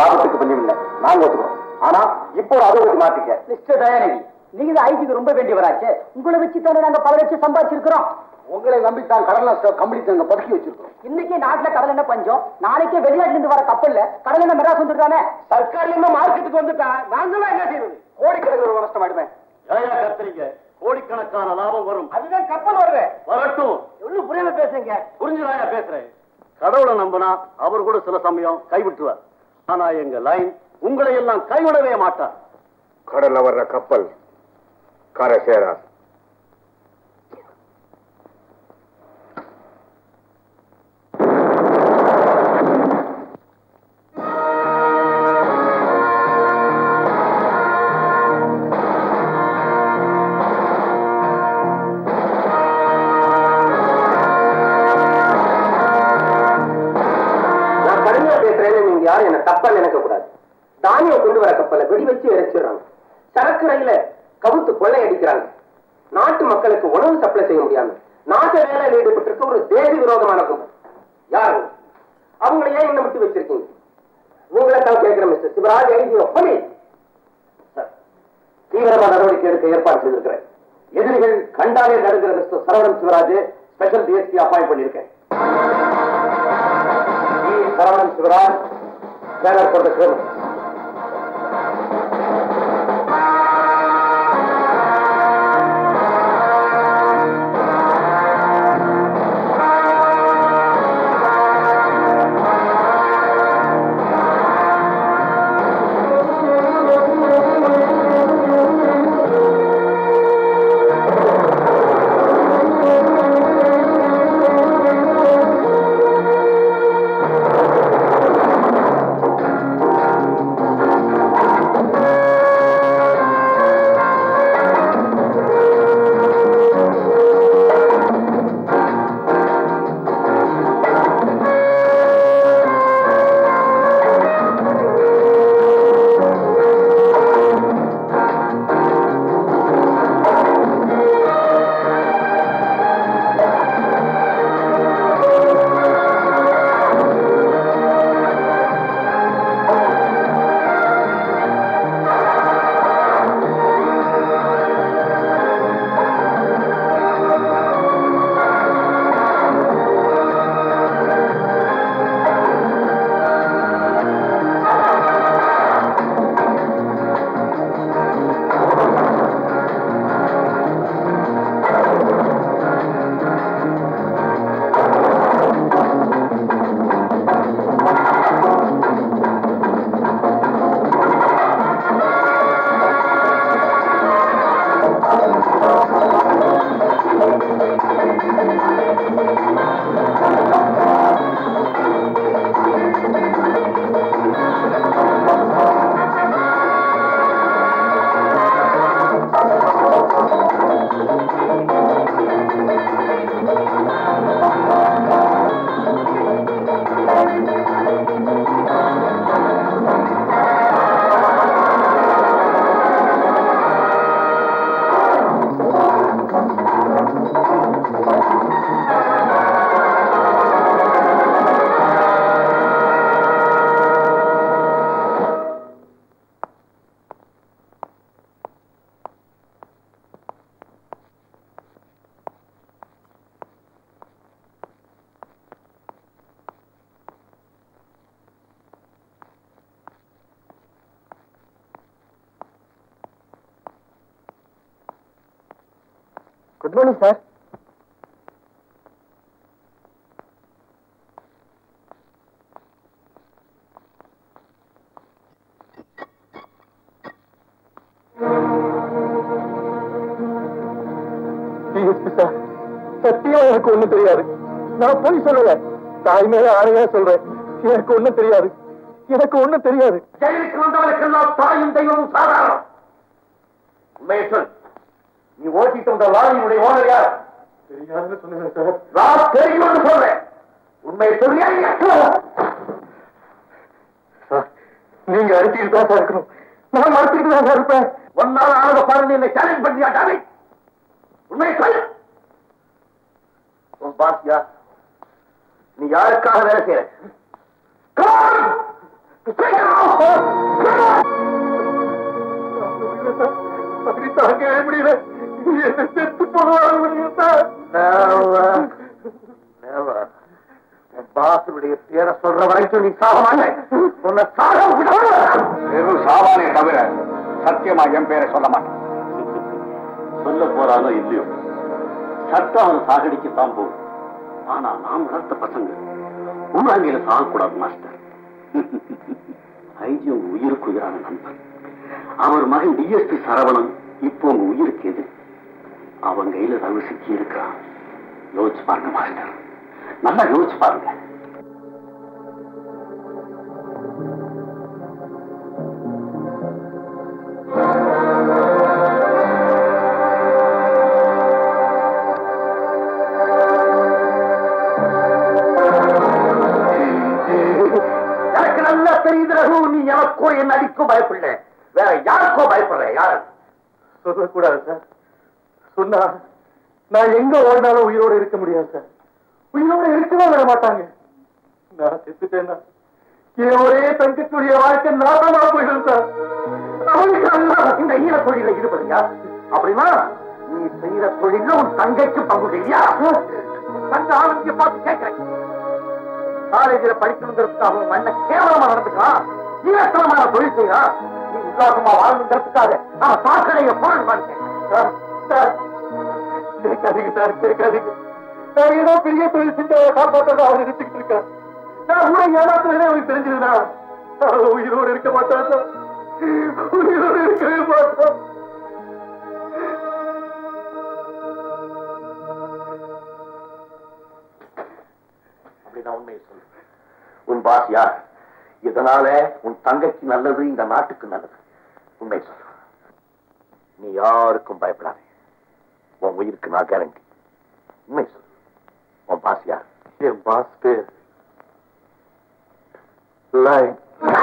லாபத்துக்கு பஞ்சம் இல்லை நாங்க ஒத்துக்கிறோம் ஆனா இப்போ ஒரு அதை மாத்திக்க மிஸ்டர் தயாநிதி நீங்க ஐடிக்கு ரொம்ப வேண்டியவராச்சே உங்களை வச்சு தானே நாங்க பல லட்சம் சம்பாதிச்சிருக்கிறோம் உங்களை நம்பித்தான் கடல் நஷ்டம் கம்பெனி அங்க பதுக்கி வச்சிருக்கோம் இன்னைக்கு நாட்டுல கடல் என்ன பஞ்சம் நாளைக்கே வெளிநாட்டுல இருந்து வர கப்பல்ல கடல் என்ன மெட்ராஸ் வந்துருக்கானே சர்க்கார்ல இருந்து மார்க்கெட்டுக்கு வந்துட்டா நாங்களும் என்ன செய்வது கோடிக்கணக்கில் நஷ்டம் ஆயிடுவேன் ஏயா கத்துறீங்க கோடிக்கணக்கான லாபம் வரும் அதுதான் கப்பல் வருது வரட்டும் எவ்வளவு புரியாம பேசுறீங்க புரிஞ்சுதாயா பேசுறேன் கடவுளை நம்பினா அவர் கூட சில சமயம் கைவிட்டுருவார் ஆனா எங்க லைன் உங்களை எல்லாம் கைவிடவே மாட்டார் கடல்ல வர்ற கப்பல் கரை சேராது நான் கடுமையா பேசுறேன்னு நீங்க யாரும் என்ன தப்பா நினைக்க கூடாது தானியம் கொண்டு வர கப்பலை வெடி வச்சு இறைச்சிடுறாங்க சரக்கு ரயில கவுத்து கொள்ளை அடிக்கிறாங்க நாட்டு மக்களுக்கு உணவு சப்ளை செய்ய முடியாம நாட்டு வேலையில் ஈடுபட்டிருக்க ஒரு தேச விரோதமான கும்பல் யாரு அவங்கள ஏன் என்ன விட்டு வச்சிருக்கீங்க உங்களை தான் கேட்கிறேன் மிஸ்டர் சிவராஜ் ஐஜிஓ போலி தீவிரமா நடவடிக்கை எடுக்க ஏற்பாடு செய்திருக்கிறேன் எதிரிகள் கண்டாலே நடுங்கிற mister Saravanan Sivaraj special DSP appoint பண்ணியிருக்கேன் E. Saravanan Sivaraj, banner for the criminal. Good morning sir DSP sir சத்தியமா எனக்கு ஒண்ணும் தெரியாது நான் போய் சொல்லல தாய் மேல ஆணையா சொல்றேன் எனக்கு ஒண்ணும் தெரியாது எனக்கு ஒண்ணும் தெரியாது ஜெயிலுக்கு வந்தவனுக்கெல்லாம் தாயும் தெய்வமும் சாதாரணம் உண்மையை சொல் நீ ஓட்டிட்டு வந்த லாரியினுடைய ஓனர் யார் தெரியாதுன்னு சொன்னேன் சார் நான் தெரியும்னு சொல்றேன் உண்மையை சொல்லியா இல்லையா? சார் நீங்க அடிச்சுட்டு தான் சார் இருக்கணும் நான் மறுத்துக்கிட்டு தான் சார் இருப்பேன் ஒன்னால ஆனத பாருங்க என்னை சேலஞ்ச் பண்ணியா டாமி உண்மையை சொல் உன் பாஸ் யார் நீ யாருக்காக வேலை செய்யற Come on! Speak out! தாங்கவே முடியல என்ன செத்து போடுவாங்க சார் பாசுடைய பேரை சொல்ற வரைக்கும் நீ சாக மாட்டேன் உன்னை சாக விடாம வெறும் சாவானே தவிர சத்தியமா என் பேரை சொல்ல மாட்டேன் சொல்ல போறானோ இல்லையோ சட்டம் அவன் சாகடிக்கத்தான் போகும் ஆனா நாம் வளர்த்த பசங்க ஊராங்கில சாகக்கூடாது மாஸ்டர் ஐஜி உங்க உயிருக்கு உயிரான நண்பர் அவர் மகன் டிஎஸ்பி சரவணன் இப்போ உங்க உயிருக்கு எது அவன் கையில ரவி சிக்கி இருக்கிறான் யோசிச்சு பாருங்க மாஸ்டர் நல்லா யோசிச்சு பாருங்க எனக்கு நல்லா தெரியுது ரகு நீ எனக்கோ என் அடிக்கோ பயப்படல வேற யாருக்கோ பயப்படுற யாரு சொல்லக்கூடாது சார் சொன்னா நான் எங்க ஓடினாலும் உயிரோட இருக்க முடியாது சார் உயிரோட இருக்கவே விட மாட்டாங்க நான் செத்துட்டேன்னா என் ஒரே தங்கத்துடைய வாழ்க்கை நாசமா போயிடும் சார் அவனுக்கு அல்ல இந்த ஈர தொழில ஈடுபடுறியா அப்படின்னா நீ செய்யற தொழில உன் தங்கைக்கு பங்கு இல்லையா தங்க ஆளுங்க பார்த்து கேட்கிறேன் காலேஜில் படிக்கணுங்கிறதுக்காக அவன் மண்ண கேவலமா நடந்துக்கிறான் ஈரத்தனமான தொழில் செய்யறான் நீ உல்லாசமா வாழ்ந்துங்கிறதுக்காக அவன் சாக்கடையை பொருள் பண்ணிட்டேன் சார், சார், கேட்காதீங்க சார் கேட்காதீங்க நான் ஏதோ பெரிய தொழில் செஞ்சு அவரை காப்பாற்ற அவர் நினைச்சுக்கிட்டு இருக்கேன் நான் கூட ஏமாத்துறதே அவருக்கு தெரிஞ்சதுன்னா அவன் உயிரோடு இருக்க மாட்டான் சார் உயிரோடு இருக்கவே மாட்டான் அப்படிதான் உண்மையை சொல்லு உன் பாஸ் யார் இதனால உன் தங்கைக்கு நல்லது இந்த நாட்டுக்கு நல்லது உண்மை சொல்லு நீ யாருக்கும் பயப்படாத உன் உயிருக்கு நான் கேரண்டி உண்மை சொல்லு உன் பாஸ் யார் என் பாஸ் பேர் லைன்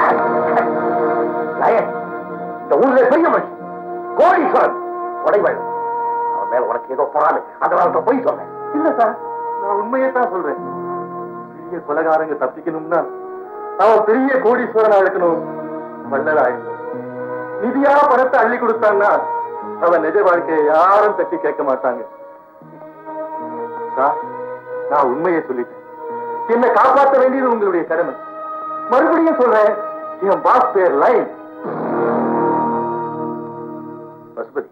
லயன் இந்த ஊர்ல பெரிய மனுஷன் கோடீஸ்வரன் உடைவள் அவன் மேல உனக்கு ஏதோ பொறாமை அதனால தான் போய் சொன்னேன் இல்ல சார் நான் உண்மையை தான் சொல்றேன் பெரிய கொலகாரங்க தப்பிக்கணும்னா அவன் பெரிய கோடீஸ்வரனா இருக்கணும் வள்ளலா இருக்கணும் நிதியா பணத்தை அள்ளி கொடுத்தான்னா அவன் நிஜ வாழ்க்கையை யாரும் தட்டி கேட்க மாட்டாங்க சார் நான் உண்மையை சொல்லிட்டேன் என்னை காப்பாற்ற வேண்டியது உங்களுடைய கடமை மறுபடியும் சொல்றேன் என் பாஸ் பேர் லைன் பசுபதி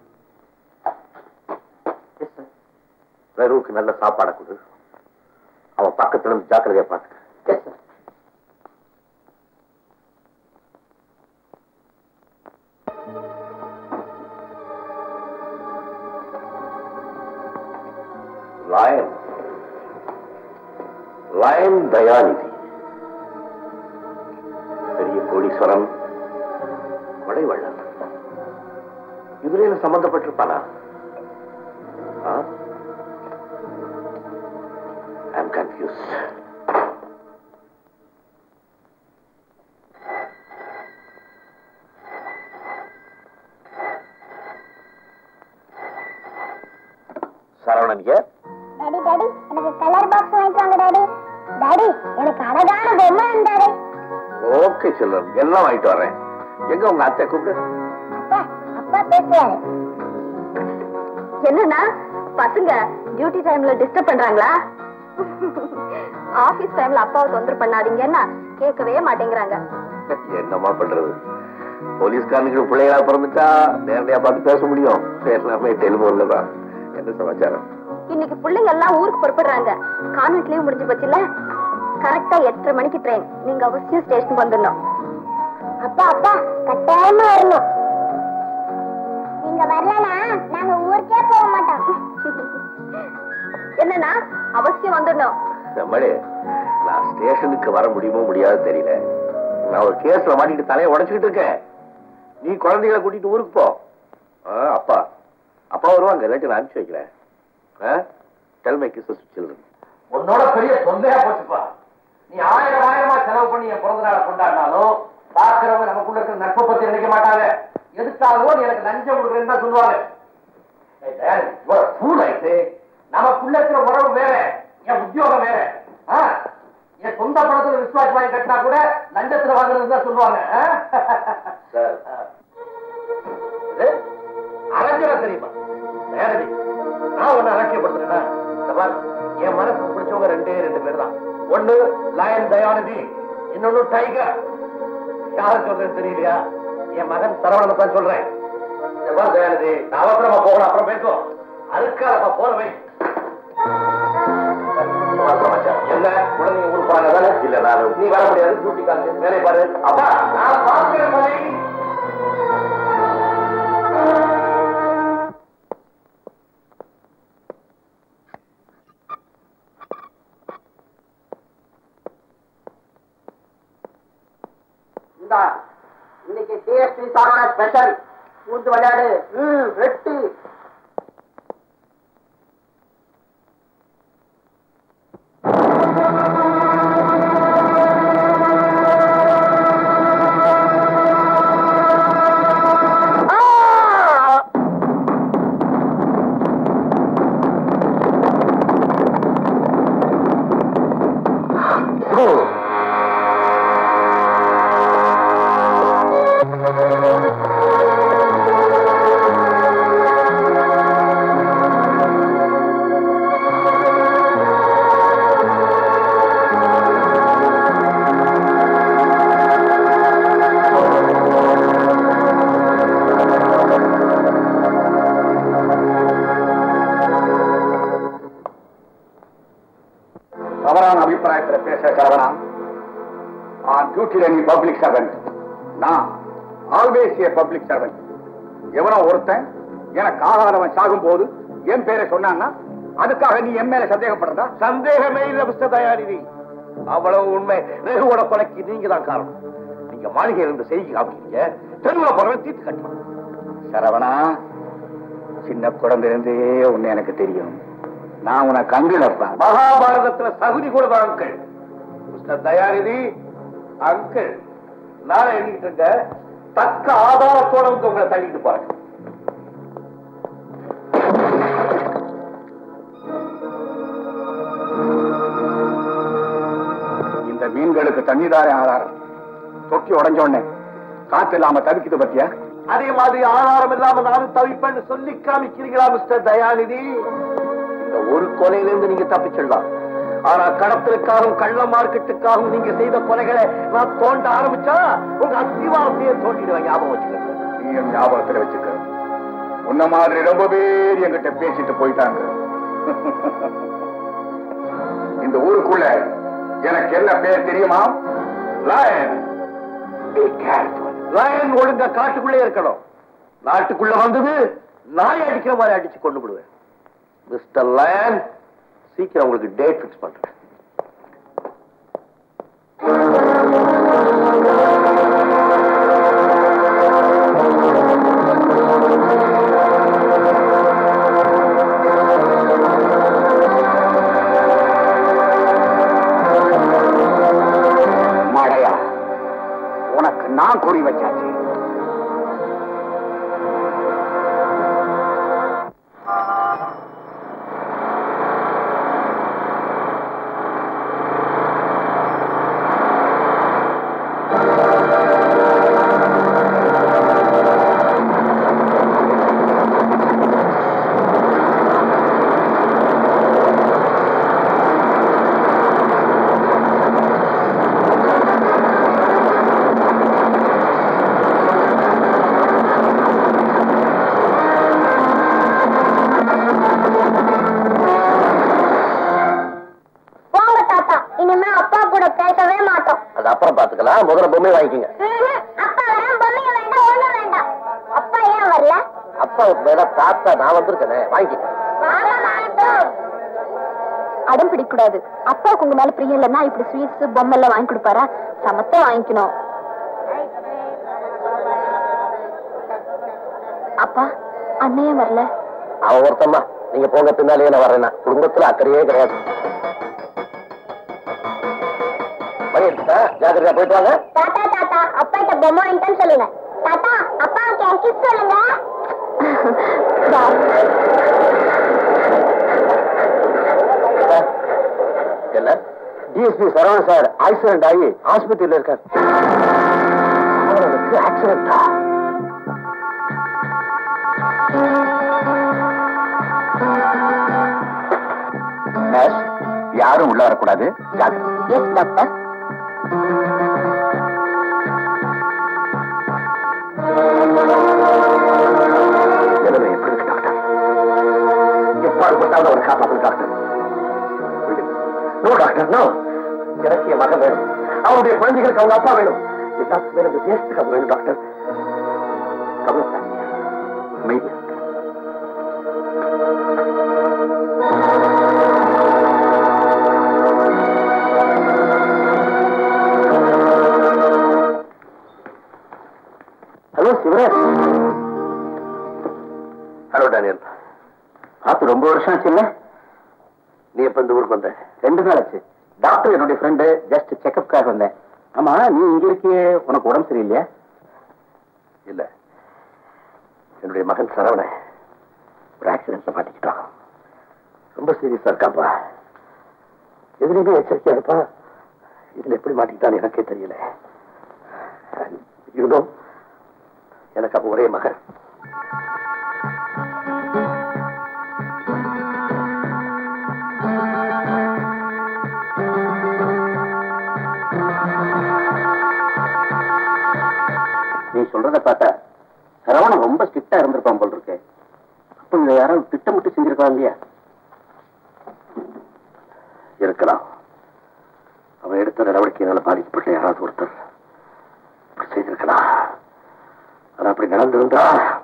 வெறுவுக்கு நல்ல சாப்பாடை கொடு அவன் பக்கத்துல இருந்து ஜாக்கிரதையா பாத்துக்க லயன் லயன் தயாநிதி பெரிய கோடீஸ்வரன் கொடைவள்ளல் இதுல சம்பந்தப்பட்டிருப்பானா ஐம் கன்ஃபியூஸ் சரவணன் ஏ டாடி டாடி எனக்கு கலர் பாக்ஸ் வாங்கிட்டு வாங்க டாடி டாடி எனக்கு அழகான பொம்மை இருந்தாரு ஓகே சில்ட்ரன் எல்லாம் வாங்கிட்டு வரேன் எங்க உங்க அத்தை கூப்பிடு அப்பா அப்பா பேசுறாரு என்னன்னா பசங்க டியூட்டி டைம்ல டிஸ்டர்ப் பண்றாங்களா ஆபீஸ் டைம்ல அப்பாவை தொந்தரவு பண்ணாதீங்கன்னா கேட்கவே மாட்டேங்கிறாங்க என்னம்மா பண்றது போலீஸ்காரனுக்கு பிள்ளைகளா பிறந்துட்டா நேரடியா பார்த்து பேச முடியும் எல்லாமே டெலிபோன்ல தான் என்ன சமாச்சாரம் இன்னைக்கு பிள்ளைங்க எல்லாம் ஊருக்கு புறப்படுறாங்க கான்வென்ட் லீவ் முடிஞ்சு போச்சுல கரெக்டா எட்டரை மணிக்கு ட்ரெயின் நீங்க அவசியம் ஸ்டேஷனுக்கு வந்துடணும் அப்பா அப்பா கட்டாயமா வரணும் நீங்க வரலனா நாங்க ஊருக்கே போக மாட்டோம் என்னன்னா அவசியம் வந்துடணும் நம்மளே நான் ஸ்டேஷனுக்கு வர முடியுமோ முடியாது தெரியல நான் ஒரு கேஸ்ல மாட்டிட்டு தலையை உடைச்சுக்கிட்டு இருக்கேன் நீ குழந்தைகளை கூட்டிட்டு ஊருக்கு போ ஆ, அப்பா அப்பா வருவாங்க இல்லாட்டி நான் அனுப்பிச்சு வைக்கிறேன் டெல் மை கிஸ் சில்ட்ரன் உன்னோட பெரிய தொல்லையா போச்சுப்பா நீ ஆயிரம் ஆயிரமா செலவு பண்ணி என் பிறந்த நாளை கொண்டாடினாலும் பாக்குறவங்க நமக்குள்ள இருக்கிற நட்பை பத்தி நினைக்க மாட்டாங்க எதுக்காகவோ நீ எனக்கு லஞ்சம் கொடுக்குறேன்னு தான் சொல்லுவாங்க ஏய், daddy, you are a fool, I say. நமக்குள்ள இருக்கிற உறவு வேற என் உத்தியோகம் வேற ஆ? என் சொந்த பணத்துல விசுவாசம் வாங்கி கட்டினா கூட லஞ்சத்துல வாங்குறது தான் சொல்லுவாங்க ஆ? சார் இது அரஞ்சனா தெரியுமா தயாநிதி இன்னொன்னு டைகர் யார சொல்றேன்னு தெரியலையா என் மகன் சரவணனை தான் சொல்றேன் இந்த பாரு தயாநிதி நான் அவசரமா போகணும் அப்புறம் பேசுவோம் அதுக்காக போறவை என்ன குழந்தைங்க ஊருக்கு போறாங்க தானே இல்ல நான் நீ வர முடியாது டியூட்டி காலேஜ் வேலை பாரு அப்பா நான் பார்க்கிறேன் பாரு. இந்தா இன்னைக்கு டிஎஸ்பி சாரான ஸ்பெஷல் பூந்து விளையாடு ம், வெட்டு தவறான அபிப்பிராயத்துல பேச சரவணா ஆன் டியூட்டில நீ பப்ளிக் சர்வெண்ட் நான் ஆல்வேஸ் ஏ பப்ளிக் சர்வெண்ட் எவனோ ஒருத்தன் எனக்கு ஆகாதவன் சாகும் போது என் பேரை சொன்னான்னா அதுக்காக நீ என் மேல சந்தேகப்படுறதா சந்தேகமே இல்ல மிஸ்டர் தயாநிதி அவ்வளவு உண்மை ரகுவோட கொலைக்கு நீங்க தான் காரணம் நீங்க மாளிகையில இருந்து செய்தி காமிக்கிறீங்க தெருவுல போறவன் தீர்த்து கட்டணும் சரவணா சின்ன குழந்தை இருந்தே உன்னை எனக்கு தெரியும் நான் உன கண்டுலப்பா மகாபாரதத்துல சகுனி கூட தான் அங்கிள் மிஸ்டர் தயாநிதி அங்கிள் நான் எழுதிட்டு இருக்க தக்க ஆதாரத்தோட வந்து உங்களை தள்ளிட்டு போறேன் இந்த மீன்களுக்கு தண்ணிதாரே ஆதாரம் தொக்கி உடஞ்ச உடனே காத்து இல்லாம தவிக்குது பத்தியா அதே மாதிரி ஆதாரம் இல்லாம நானும் தவிப்பேன்னு சொல்லி காமிக்கிறீங்களா மிஸ்டர் தயாநிதி இந்த ஒரு கொலையிலிருந்து நீங்க தப்பிச்சிடலாம் ஆனா கடத்தலுக்காகவும் கள்ள மார்க்கெட்டுக்காகவும் நீங்க செய்த கொலைகளை நான் தோண்ட ஆரம்பிச்சா உங்க அத்திவாரத்தையே தோண்டிடுவேன் ஞாபகம் வச்சுக்கோங்க நீயும் ஞாபகத்துல வச்சுக்க உன்ன மாதிரி ரொம்ப பேர் என்கிட்ட பேசிட்டு போயிட்டாங்க இந்த ஊருக்குள்ள எனக்கு என்ன பேர் தெரியுமா லயன் Be careful. லயன் ஒழுங்கா காட்டுக்குள்ளே இருக்கணும் நாட்டுக்குள்ள வந்தது நாய் அடிக்கிற மாதிரி அடிச்சு கொண்டு விடுவேன் மிஸ்டர் லயன் சீக்கிரம் உங்களுக்கு டேட் ஃபிக்ஸ் பண்றேன் மழையா உனக்கு நான் குறி வச்சாச்சு போங்க தாத்தா இனிமே அப்பா கூட பேசவே மாட்டோம் அது அப்புறம் பாத்துக்கலாம் முதல்ல பொம்மை வாங்கிக்கோங்க ம்ஹும். அப்பா வர பொம்மைங்க வேண்டாம் ஒண்ணும் வேண்டாம் அப்பா ஏன் வரல அப்பாவுக்கு மேல தாத்தா நான் வந்திருக்கேனே வாங்கிக்க வாங்க மாட்டோம் அடம் பிடிக்கூடாது அப்பாவுக்கு உங்க மேல பிரியம் இல்லைன்னா இப்படி ஸ்வீட்ஸ் பொம்மை எல்லாம் வாங்கி கொடுப்பாரா சமத்தா வாங்கிக்கணும் அப்பா அண்ணையே வரல அவன் ஒருத்தம்மா நீங்க போங்க பின்னாலேயே நான் வரேன்னா குடும்பத்துல அக்கறையே கிடையாது மணி எடுத்துட்டா ஜாக்கிரதையா போயிட்டு வாங்க தாத்தா தாத்தா அப்பா கிட்ட பொம்மை வாங்கிட்டேன்னு சொல்லுங்க தாத்தா அப்பாவுக்கு என் கிஸ் சொல்லுங்க என்ன டிஎஸ்பி சரவண சார் ஆக்சிடென்ட் ஆகி ஆஸ்பத்திரியில இருக்கார் அவனுக்கு ஆக்சிடென்டா யாரும் உள்ள வரக்கூடாது ஜாக்கிரதை. எஸ் டாக்டர் நிலைமை எப்படி இருக்கு டாக்டர் எப்பாடுபட்டாலும் அவரை காப்பாற்று டாக்டர் நோ டாக்டர் நோ எனக்கு என் மகன் வேணும் அவருடைய குழந்தைகளுக்கு அவங்க அப்பா வேணும் எல்லாத்துக்கும் வேணும் இந்த தேசத்துக்கு அவங்க வேணும் டாக்டர் கவலைப்படாதீங்க அமைதியா இருங்க. ஹலோ சிவராஜ் ஹலோ டேனியல் பார்த்து ரொம்ப வருஷம் ஆச்சு இல்ல நீ எப்ப இந்த ஊருக்கு வந்த ரெண்டு நாள் ஆச்சு டாக்டர் என்னுடைய ஃப்ரெண்டு ஜஸ்ட் செக்அப்காக வந்தேன் ஆமா நீ இங்க இருக்கியே உனக்கு உடம்பு சரியில்லையா இல்ல என்னுடைய மகன் சரவணன் ஒரு ஆக்சிடென்ட்ல மாட்டிக்கிட்டான் ரொம்ப சீரியஸா இருக்காப்பா எதுலையுமே எச்சரிக்கையா இருப்பா இதுல எப்படி மாட்டிக்கிட்டான்னு எனக்கே தெரியல யூனோ எனக்கு அப்ப ஒரே மகன் நீ சொல்றத பார்த்தா சரவணன் ரொம்ப ஸ்ட்ரிக்டா இருந்திருப்பான் போல் இருக்கு அப்ப இதை யாராவது திட்டமிட்டு செஞ்சிருக்கலாம் இல்லையா இருக்கலாம் அவன் எடுத்த நடவடிக்கையினால பாதிக்கப்பட்ட யாராவது ஒருத்தர் இப்படி செய்திருக்கலாம் அது அப்படி நடந்திருந்தா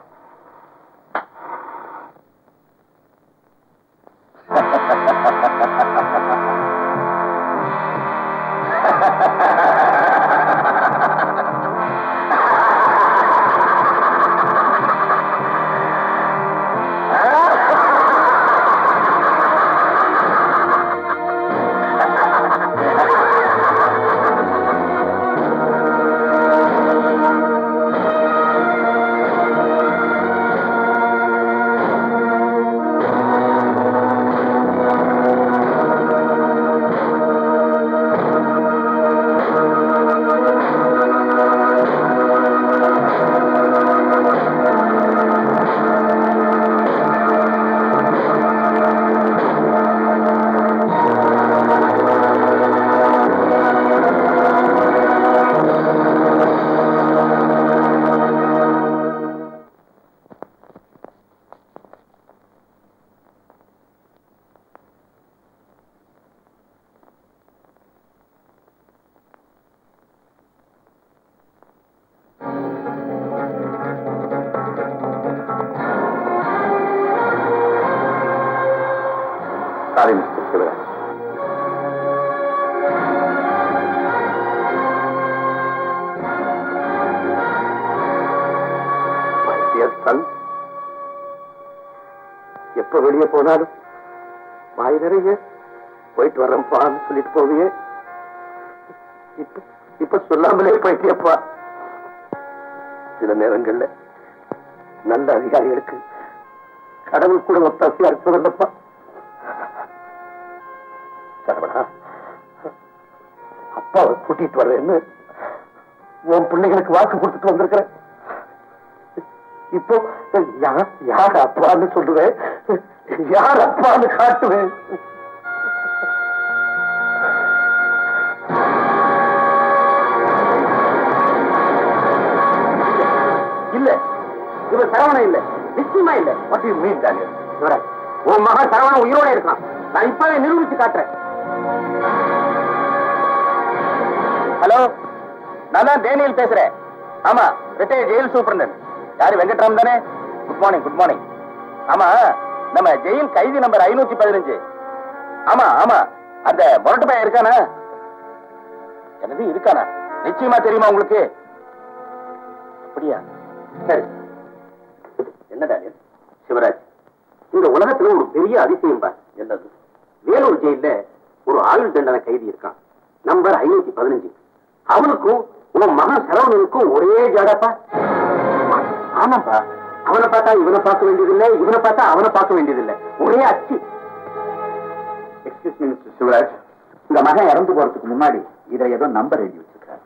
sorry mister Sivaraj My dear son, எப்ப வெளியே போனாலும் வாய் நிறைய போயிட்டு வரேன்ப்பான்னு சொல்லிட்டு போவியே இப்ப இப்ப சொல்லாமலே போயிட்டியப்பா சில நேரங்கள்ல நல்ல அதிகாரிகளுக்கு கடவுள் கூட ஒத்தாசியா இருப்பதில்லப்பா சரவணா அப்பாவை கூட்டிட்டு வர்றேன்னு உன் பிள்ளைகளுக்கு வாக்கு கொடுத்துட்டு வந்திருக்கிறேன் இப்போ யார் யார் அப்பான்னு சொல்லுவேன் யார் அப்பான்னு காட்டுவேன் இல்ல இவன் சரவணன் இல்ல நிச்சயமா இல்ல what you mean Daniel Sivaraj உன் மகன் சரவணன் உயிரோட இருக்கான் நான் இப்பவே நிரூபிச்சு காட்டுறேன் ஹலோ நான் தான் டேனியல் பேசுறேன் ஆமா ரிட்டையர் ஜெயில் சூப்பரண்ட் யாரு வெங்கட்ராம் தானே குட் மார்னிங் குட் மார்னிங் ஆமா நம்ம ஜெயில் கைதி நம்பர் ஐநூத்தி பதினஞ்சு ஆமா ஆமா அந்த முரட்டு பையன் இருக்கானா எனது இருக்கானா நிச்சயமா தெரியுமா உங்களுக்கு அப்படியா சரி என்ன டானியல் சிவராஜ் இந்த உலகத்துல ஒரு பெரிய அதிசயம் பார் என்னது வேலூர் ஜெயில ஒரு ஆயுள் தண்டனை கைதி இருக்கான் நம்பர் ஐநூத்தி பதினஞ்சு அவனுக்கும் உன் மகன் சரவணனுக்கும் ஒரே ஜாடப்பா ஆமாப்பா அவனை பார்த்தா இவனை பார்க்க வேண்டியதில்லை இவனை பார்த்தா அவனை பார்க்க வேண்டியதில்லை ஒரே அச்சு எக்ஸ்கியூஸ் மீ மிஸ்டர் சிவராஜ் இந்த மகன் இறந்து போறதுக்கு முன்னாடி இதை ஏதோ நம்பர் எழுதி வச்சிருக்காரு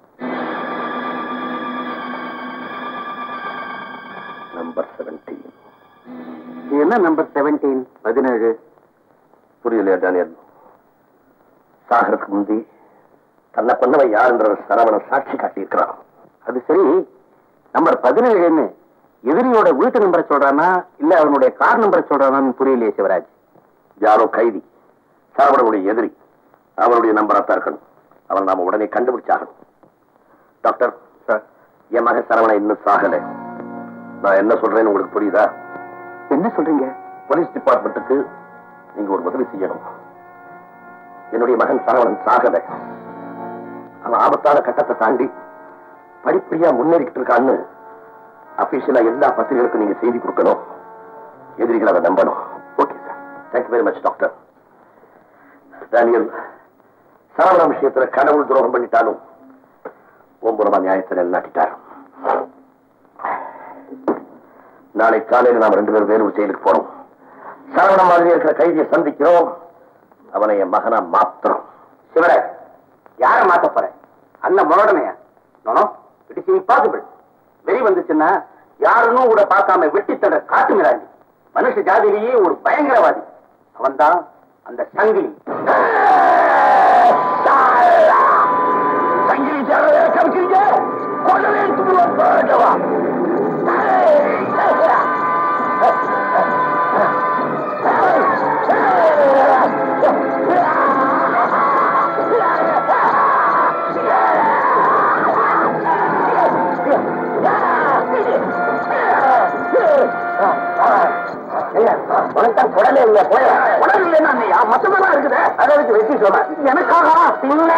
நம்பர் செவன்டீன் என்ன நம்பர் செவன்டீன் பதினேழு புரியலையா டேனியல் சாகருக்கு முந்தி தன்னை பண்ணவன் யாருன்ற சரவணன் சாட்சி காட்டியிருக்கிறான் அது சரி நம்பர் பதினேழுன்னு எதிரியோட வீட்டு நம்பரை சொல்றானா இல்ல அவனுடைய கார் நம்பரை சொல்றானான்னு புரியலையே சிவராஜ் யாரோ கைதி சரவணனுடைய எதிரி அவனுடைய நம்பரா தான் இருக்கணும் அவன் நாம உடனே கண்டுபிடிச்சாகணும் டாக்டர் சார் என் மகன் சரவணன் இன்னும் சாகல நான் என்ன சொல்றேன்னு உங்களுக்கு புரியுதா என்ன சொல்றீங்க போலீஸ் டிபார்ட்மெண்ட்டுக்கு நீங்க ஒரு உதவி செய்யணும் என்னுடைய மகன் சரவணன் சாகல அவன் ஆபத்தான கட்டத்தை தாண்டி படிப்படியா முன்னேறிக்கிட்டு இருக்கான்னு அபிஷியலா எல்லா பத்திரிகைகளுக்கும் நீங்க செய்தி கொடுக்கணும் எதிரிகள் அதை நம்பணும் okay sir thank you very much doctor Daniel Saravana விஷயத்துல கடவுள் துரோகம் பண்ணிட்டாலும் ஒன்புறமா நியாயத்தை நிலைநாட்டிட்டார் நாளை காலையில் நாம் ரெண்டு பேரும் வேலூர் ஜெயிலுக்கு போறோம் சரவண மாதிரி இருக்கிற கைதியை சந்திக்கிறோம் அவனை என் மகனா மாத்திரம் சிவராஜ் யார மாத்த போறேன் அண்ணன் முரடனையா நோ இட் இஸ் இம்பாசிபிள் வெறி வந்துச்சுன்னா யாருன்னு கூட பார்க்காம வெட்டி தட காட்டு மிராண்டி மனுஷ ஜாதியிலேயே ஒரு பயங்கரவாதி அவன்தான் அந்த சங்கிலி சங்கிலி சேரவே கவிக்கிறீங்க கொள்ளவே துருவா உனக்கு குடலே இல்ல போய் குடல் இல்லைன்னா நீ மொத்தமா இருக்குது அதை வச்சு வெட்டி சொல்ல எனக்காக இல்ல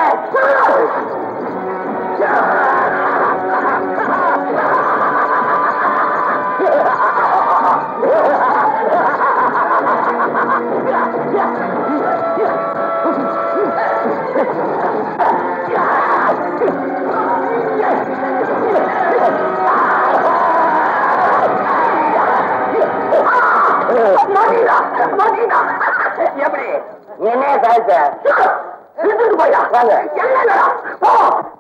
எப்படி என்ன சாய்ச்ச எடுத்துட்டு போயா வாங்க என்ன போ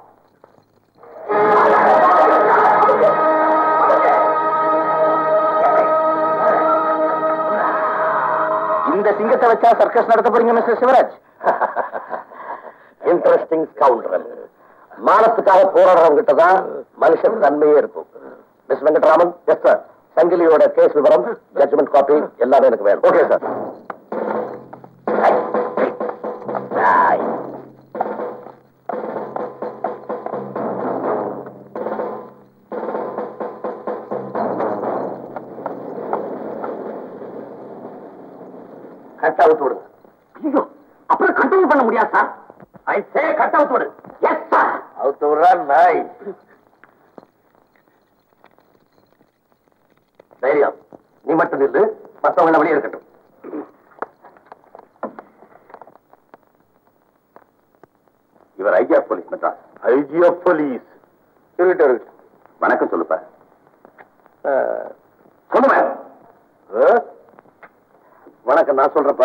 இந்த சிங்கத்தை வச்சா சர்க்கஸ் நடத்த போறீங்க மிஸ்டர் சிவராஜ் இன்ட்ரெஸ்டிங் ஸ்கவுண்டர் மானத்துக்காக போராடுறவங்க கிட்ட தான் மனுஷன் தன்மையே இருக்கும் மிஸ் வெங்கட்ராமன் எஸ் சார் சங்கிலியோட கேஸ் விவரம் ஜட்ஜ்மெண்ட் காப்பி எல்லாமே எனக்கு வேணும் ஓகே சார் கட் அவுட் விடுங்க ஐயோ அப்புறம் கண்ட்ரோல் பண்ண முடியாது sir I say get out விடு எஸ் சார் அவுட் விடுறா நாய் தைரியம் நீ மட்டும் நில்லு மத்தவங்க வெளியே இருக்கட்டும் இவர் ஐஜியா போலீஸ் மெட்ராஸ் ஐஜியா போலீஸ் இருக்கட்டும் இருக்கட்டும் வணக்கம் சொல்லுப்பா சொல்லுங்க வணக்கம் நான் சொல்றப்பா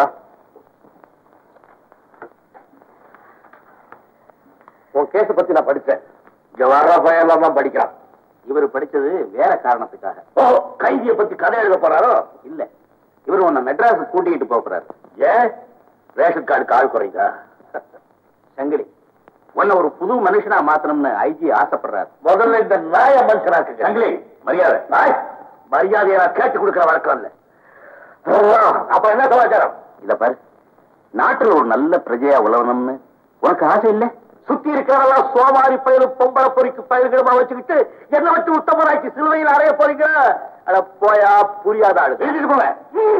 உன் கேஸ பத்தி நான் படிச்சேன் இங்க வர்ற பையன் தான் படிக்கிறான் இவர் படிச்சது வேற காரணத்துக்காக ஓ கைதிய பத்தி கதை எழுத போறாரோ இல்ல இவர் உன்னை மெட்ராஸ் கூட்டிக்கிட்டு போக போறாரு ஏன் ரேஷன் கார்டு கால் குறைதா சங்கிலி உன்னை ஒரு புது மனுஷனா மாத்தணும்னு ஐஜி ஆசைப்படுறாரு முதல்ல இந்த நாய மனுஷனாக்கு சங்கிலி மரியாதை நாய் மரியாதையை நான் கேட்டு கொடுக்கிற வழக்கம் இல்ல அப்ப என்ன சமாச்சாரம் இத பாரு நாட்டுல ஒரு நல்ல பிரஜையா உழவணும்னு உனக்கு ஆசை இல்ல சுத்தி இருக்கிறவெல்லாம் சோமாரி பயிரும் பொம்பளை பொறிக்கு பயிர்கிடமா வச்சுக்கிட்டு என்ன வச்சு உத்தமராக்கி சிலுவையில் அறைய போறீங்க அட போயா புரியாத ஆளு எழுதிட்டு போங்க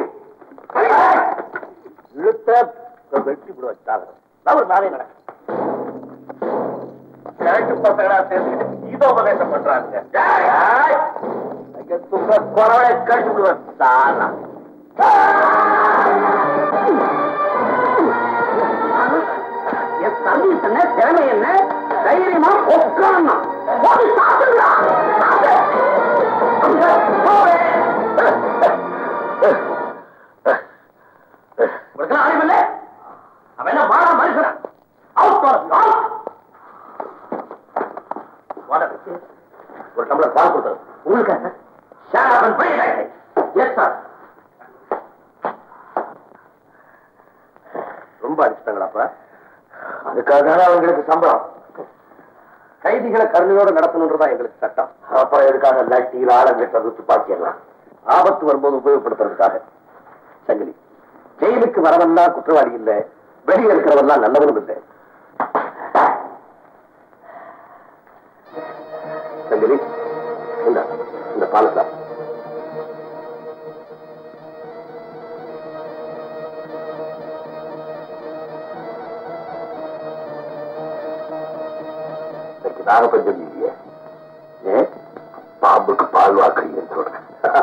இழுத்த வெட்டி விட வச்சாங்க அவர் நானே நட கிழக்கு பசங்களா சேர்ந்துக்கிட்டு கீதோபதேசம் பண்றாங்க துங்க குறவை கழிச்சு விடுவேன் சாலா என் சர்வீஸ் என்ன திறமை என்ன தைரியமா உட்காரணும் போய் சாப்பிடுறா உனக்கு அறிவில்ல அவன் என்ன மாறா மனுஷனா அவுட் ஒரு டம்ளர் பால் கொடுத்தது உங்களுக்கு ஷாராபன் போய் எஸ் சார் ரொம்ப அடிச்சிட்டாங்களாப்பா அதுக்காக அவங்களுக்கு சம்பளம் கைதிகளை கருணையோட நடத்தணுன்றதான் எங்களுக்கு சட்டம் அப்புறம் எதுக்காக லட்டியில் ஆழங்கட்டது துப்பாக்கி எல்லாம் ஆபத்து வரும்போது உபயோகப்படுத்துறதுக்காக சங்கிலி ஜெயிலுக்கு வரவெல்லாம் குற்றவாளி இல்ல வெளியே இருக்கிறவெல்லாம் நல்லவனும் இல்லை சங்கிலி இந்த இந்த பாலத்தா இன்னைக்கு நாகப்பஞ்சம் இல்லையே ஏன் பாம்புக்கு பால் வாக்குறீங்கன்னு சொல்றேன்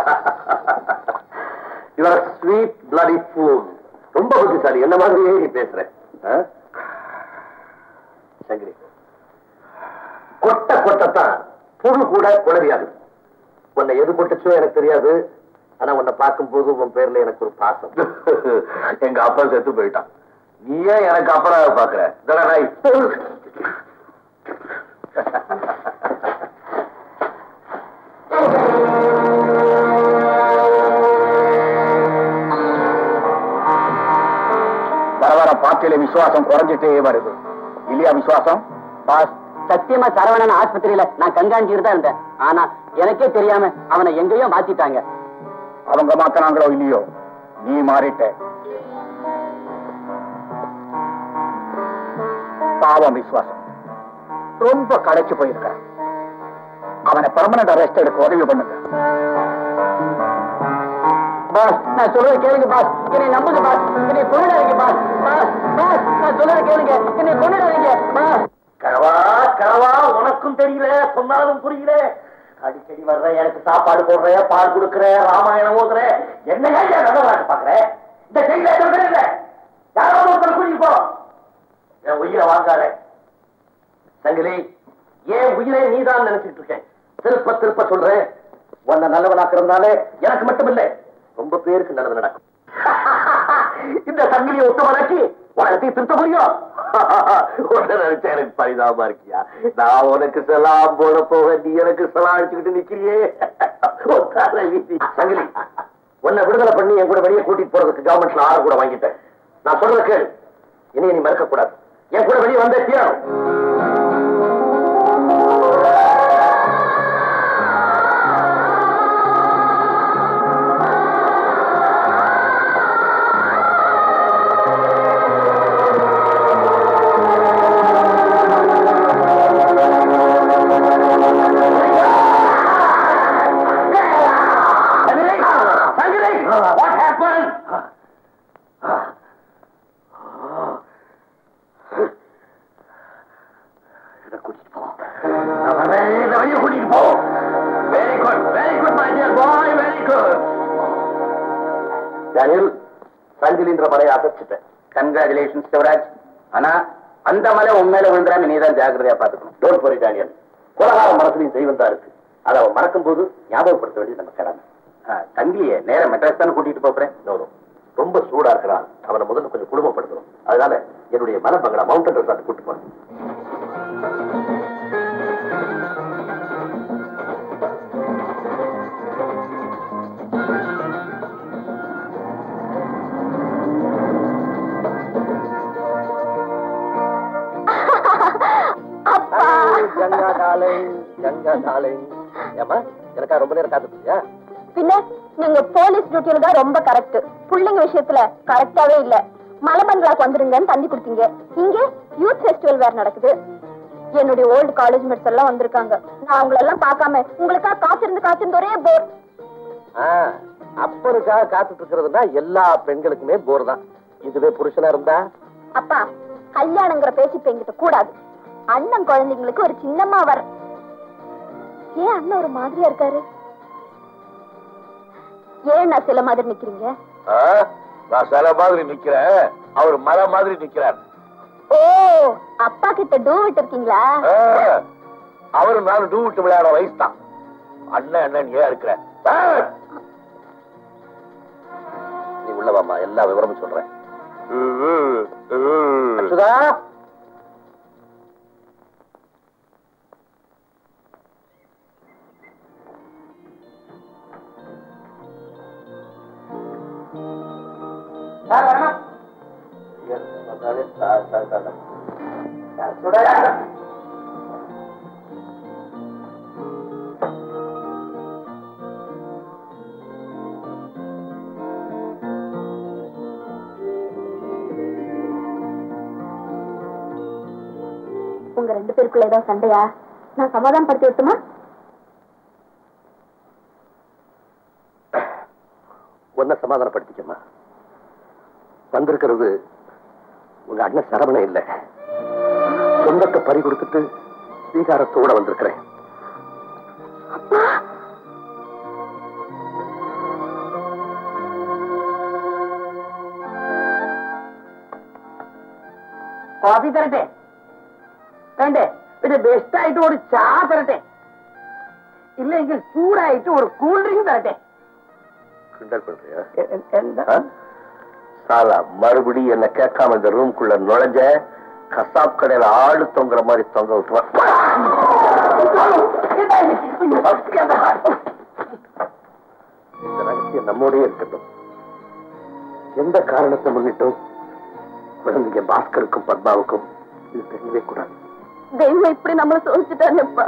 யுவர் ஸ்வீட் பிளடி ஃபூல் ரொம்ப புத்திசாலி என்ன மாதிரியே நீ பேசுற ஆ? சங்கிலி கொட்ட கொட்டத்தான் புழு கூட குளறியாது உன்னை எது கொட்டுச்சோ எனக்கு தெரியாது ஆனா உன்னை பார்க்கும்போது உன் பேர்ல எனக்கு ஒரு பாசம் எங்க அப்பா செத்து போயிட்டான் நீ ஏன் எனக்கு அப்பராக பாக்குற இதெல்லாம் நான் வர வர பார்ட்டியில விசுவாசம் குறைஞ்சிட்டே வருது இல்லையா விசுவாசம் பாஸ் சத்தியமா சரவணன் ஆஸ்பத்திரியில நான் கண்காணிச்சுட்டு தான் இருந்தேன் ஆனா எனக்கே தெரியாம அவனை எங்கேயோ மாத்திட்டாங்க அவங்க மாத்தினாங்களோ இல்லையோ நீ மாறிட்ட பாவம் விசுவாசம் ரொம்ப களைச்சு போயிருக்க அவனை பெர்மனன்ட் அரெஸ்ட் எடுக்க உதவி பண்ணுங்க பாஸ் நான் சொல்றத கேளுங்க பாஸ் என்னை நம்புங்க பாஸ் என்னை கொண்டுடாதீங்க பாஸ் பாஸ் பாஸ் நான் சொல்றத கேளுங்க என்னை கொண்டுடாதீங்க பாஸ் கனவா கனவா உனக்கும் தெரியல சொன்னாலும் புரியல அடிக்கடி வர்ற எனக்கு சாப்பாடு போடுற பால் கொடுக்குற ராமாயணம் ஓதுற என்ன நல்லவராக பாக்குற இந்த செய்தியில சொல்றேன் இல்ல யாராவது ஒருத்தர் கூட்டிட்டு போ என் உயிரை வாங்காத சங்கிலி ஏன் உயிரை நீதான் நினைச்சிட்டு இருக்கேன் திருப்ப திருப்ப சொல்றேன் உன்னை நல்லவனாக்குறதுனால எனக்கு மட்டும் இல்ல ரொம்ப பேருக்கு நல்லது நடக்கும் இந்த சங்கிலியை ஒத்தவனாக்கி உனக்கு திருத்த முடியும் உன்னை நினைச்சா எனக்கு பரிதாபமா இருக்கியா நான் உனக்கு செலாம் போட போக நீ எனக்கு செலாம் அடிச்சுக்கிட்டு நிக்கிறியே ஒத்தால வீசி சங்கிலி உன்னை விடுதலை பண்ணி என் கூட வெளியே கூட்டிட்டு போறதுக்கு கவர்மெண்ட்ல ஆறு கூட வாங்கிட்டேன் நான் சொல்றத கேளு இனி நீ மறக்க கூடாது என் கூட வெளியே வந்தே தீரணும் சங்கிலி சங்கிலி வாட் ஹேப்பன் இதை கூட்டிட்டு போ நான் வரேன், இதை வெளியே கூட்டிட்டு போ very good very good my dear boy very good Daniel சங்கிலின்ற மலையை அசைச்சிட்டேன் கங்க்ராச்சுலேஷன் சிவராஜ் ஆனா அந்த மலை உண்மையில விழுந்துறாம நீ தான் ஜாக்கிரதையா பாத்துக்கணும் டோன்ட் வரி டேனியல் கொலகார மனசுலையும் தெய்வம் தான் இருக்கு அதை அவன் மறக்கும் போது ஞாபகப்படுத்த வேண்டியது நம்ம கடமை தங்கிலியே நேரம் மெட்ராஸ் தானே கூட்டிட்டு போறேன் No, no. ரொம்ப சூடா இருக்கிறான் அவனை முதல்ல கொஞ்சம் குடும்பப்படுத்தணும் அதனால என்னுடைய மலப்பங்கடா மவுண்டன் ரெசார்ட் கூட்டு போறேன் அப்பா கங்கா டாலிங் கங்கா டாலிங் ஏமா எனக்கா ரொம்ப நேரம் காத்துட்டியா பின்ன நீங்க போலீஸ் டியூட்டியில தான் ரொம்ப கரெக்ட் புள்ளைங்க விஷயத்துல கரெக்டாவே இல்ல மலபங்களாக்கு வந்துருங்கன்னு தந்தி கொடுத்தீங்க இங்க யூத் ஃபெஸ்டிவல் வேற நடக்குது என்னுடைய ஓல்டு காலேஜ் மேட்ஸ் எல்லாம் வந்திருக்காங்க நான் அவங்கள எல்லாம் பார்க்காம உங்களுக்கா காத்திருந்து காத்திருந்து ஒரே போர் அப்பனுக்காக காத்துட்டு இருக்கிறதுனா எல்லா பெண்களுக்குமே போர் தான் இதுவே புருஷனா இருந்தா அப்பா கல்யாணங்கிற பேச்சு இப்ப என்கிட்ட கூடாது அண்ணன் குழந்தைங்களுக்கு ஒரு சின்னம்மா வர ஏன் அண்ணன் ஒரு மாதிரியா இருக்காரு ஏன் நான் சில மாதிரி நிக்கிறீங்க நான் சில மாதிரி நிக்கிறேன் அவர் மர மாதிரி நிக்கிறார் ஓ அப்பா கிட்ட டூ விட்டு இருக்கீங்களா அவரு நானும் டூ விட்டு விளையாட வயசு தான் அண்ணன் அண்ணன் ஏன் இருக்கிற நீ உள்ளவாமா எல்லா விவரமும் சொல்றேன் அச்சுதா உங்க ரெண்டு பேருக்குள்ள ஏதாவது சண்டையா நான் சமாதானப்படுத்தி விட்டுமா ஒன்ன சமாதானப்படுத்திக்கம்மா வந்திருக்கிறது உங்க அண்ணன் சரவணன் இல்ல சொந்தத்தை பறி கொடுத்துட்டு ஸ்வீகாரத்தோட வந்திருக்கிறேன் കോഫി തരട്ടെ വേണ്ടേ പിന്നെ ബെസ്റ്റായിട്ട് ഒരു ചാ തരട്ടെ ഇല്ലെങ്കിൽ ചൂടായിട്ട് ഒരു കൂൾ ഡ്രിങ്ക് തരട്ടെ கிண்டல் பண்றியா എ- എ- എന്താ ஆ? சாலா மறுபடி என்ன கேட்காம இந்த ரூம்குள்ள நுழைஞ்ச கசாப் கடையில ஆடு தொங்குற மாதிரி தொங்க விட்டுருவான் இந்த ரகசியம் நம்மோடயே இருக்கட்டும் எந்த காரணத்தை முன்னிட்டும் குழந்தைங்க பாஸ்கருக்கும் பத்மாவுக்கும் இது தெரியவே கூடாது தெய்வம் இப்படி நம்மள சோதிச்சுட்டானப்பா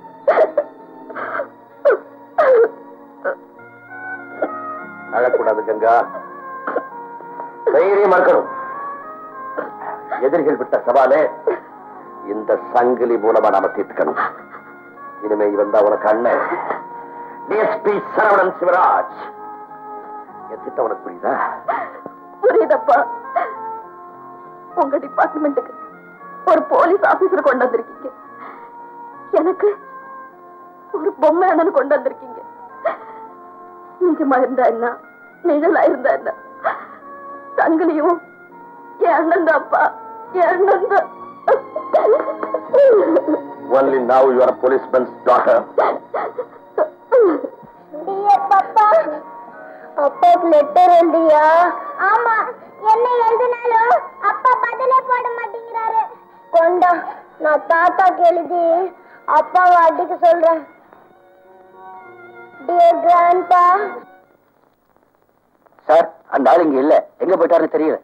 அழக்கூடாது கங்கா தைரியமா இருக்கணும் எதிரிகள் விட்ட சவாலே இந்த சங்கிலி மூலமா நாம தீர்த்துக்கணும் இனிமே இவன் தான் உனக்கு அண்ணன் டிஎஸ்பி சரவணன் சிவராஜ் என் திட்டம் உனக்கு புரியுதா புரியுதப்பா உங்க டிபார்ட்மெண்ட்டுக்கு ஒரு போலீஸ் ஆபீசர் கொண்டு வந்திருக்கீங்க எனக்கு ஒரு பொம்மை அண்ணன் கொண்டு வந்திருக்கீங்க நிஜமா இருந்தா என்ன நிழலா இருந்தா என்ன சங்கிலியும் என் அண்ணன் தான்ப்பா என் அண்ணன் தான் Only now you are a policeman's daughter. Dear பாப்பா அப்பாக்கு லெட்டர் எழுதியா ஆமா என்ன எழுதினாலும் அப்பா பதிலே போட மாட்டேங்கிறாரு கொண்டா நான் தாத்தாக்கு எழுதி அப்பாவை அடிக்க சொல்றேன் டியர் கிராண்ட்பா சார் அந்த ஆள் இங்க இல்ல எங்க போயிட்டாருன்னு தெரியல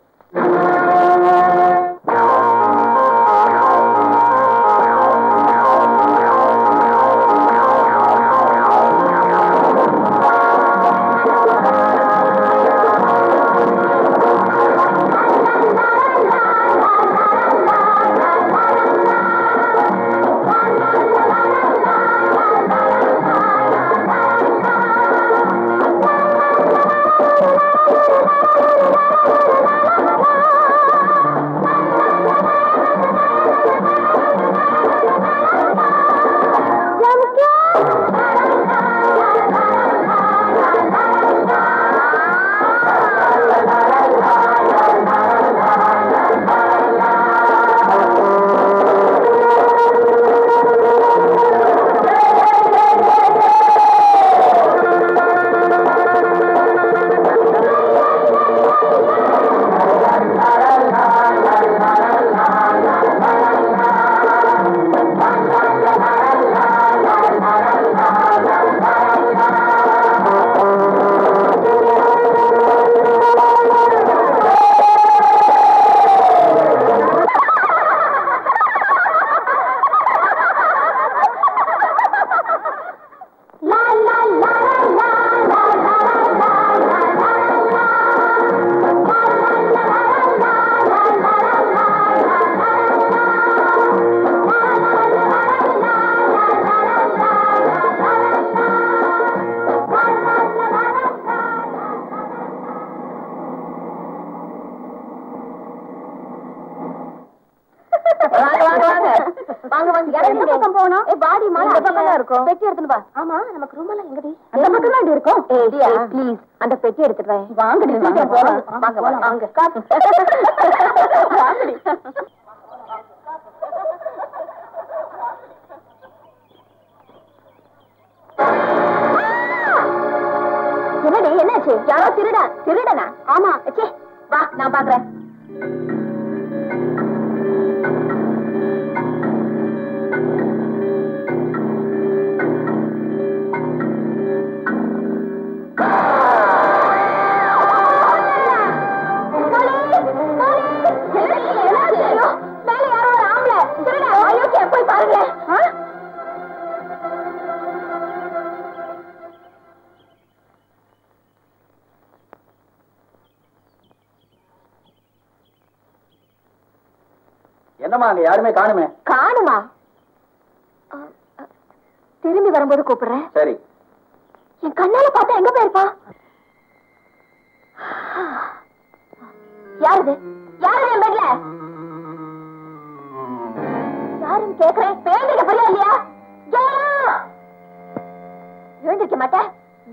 வாங்க வாங்க வாங்க வாங்க வாங்க எந்த பக்கம் போகணும் ஏ பாடி மாலை அந்த பக்கம் தான் இருக்கும் பெட்டி எடுத்துட்டு வா ஆமா நமக்கு ரூம் எல்லாம் எங்கடி அந்த பக்கம் தான் இருக்கும் ஏய் ப்ளீஸ் அந்த பெட்டி எடுத்துட்டு வா வாங்கடி சீக்கிரம் போலாம் வாங்க வாங்க வாங்க வாங்கடி என்னடி என்னாச்சு யாரோ திருடா திருடனா ஆமா ச்சே வா நான் பாக்குறேன் போய் பாருங்க என்னம்மா அங்க யாருமே காணுமே காணுமா அ, அ, திரும்பி வரும்போது கூப்பிடுறேன் சரி என் கண்ணால பார்த்தா எங்க போயிருப்பா யாருது யாரு என் பெட்ல யாருன்னு கேக்குறேன் பேந்திருக்க புரியா இல்லையா ஜெயா! எழுந்திருக்க மாட்டேன்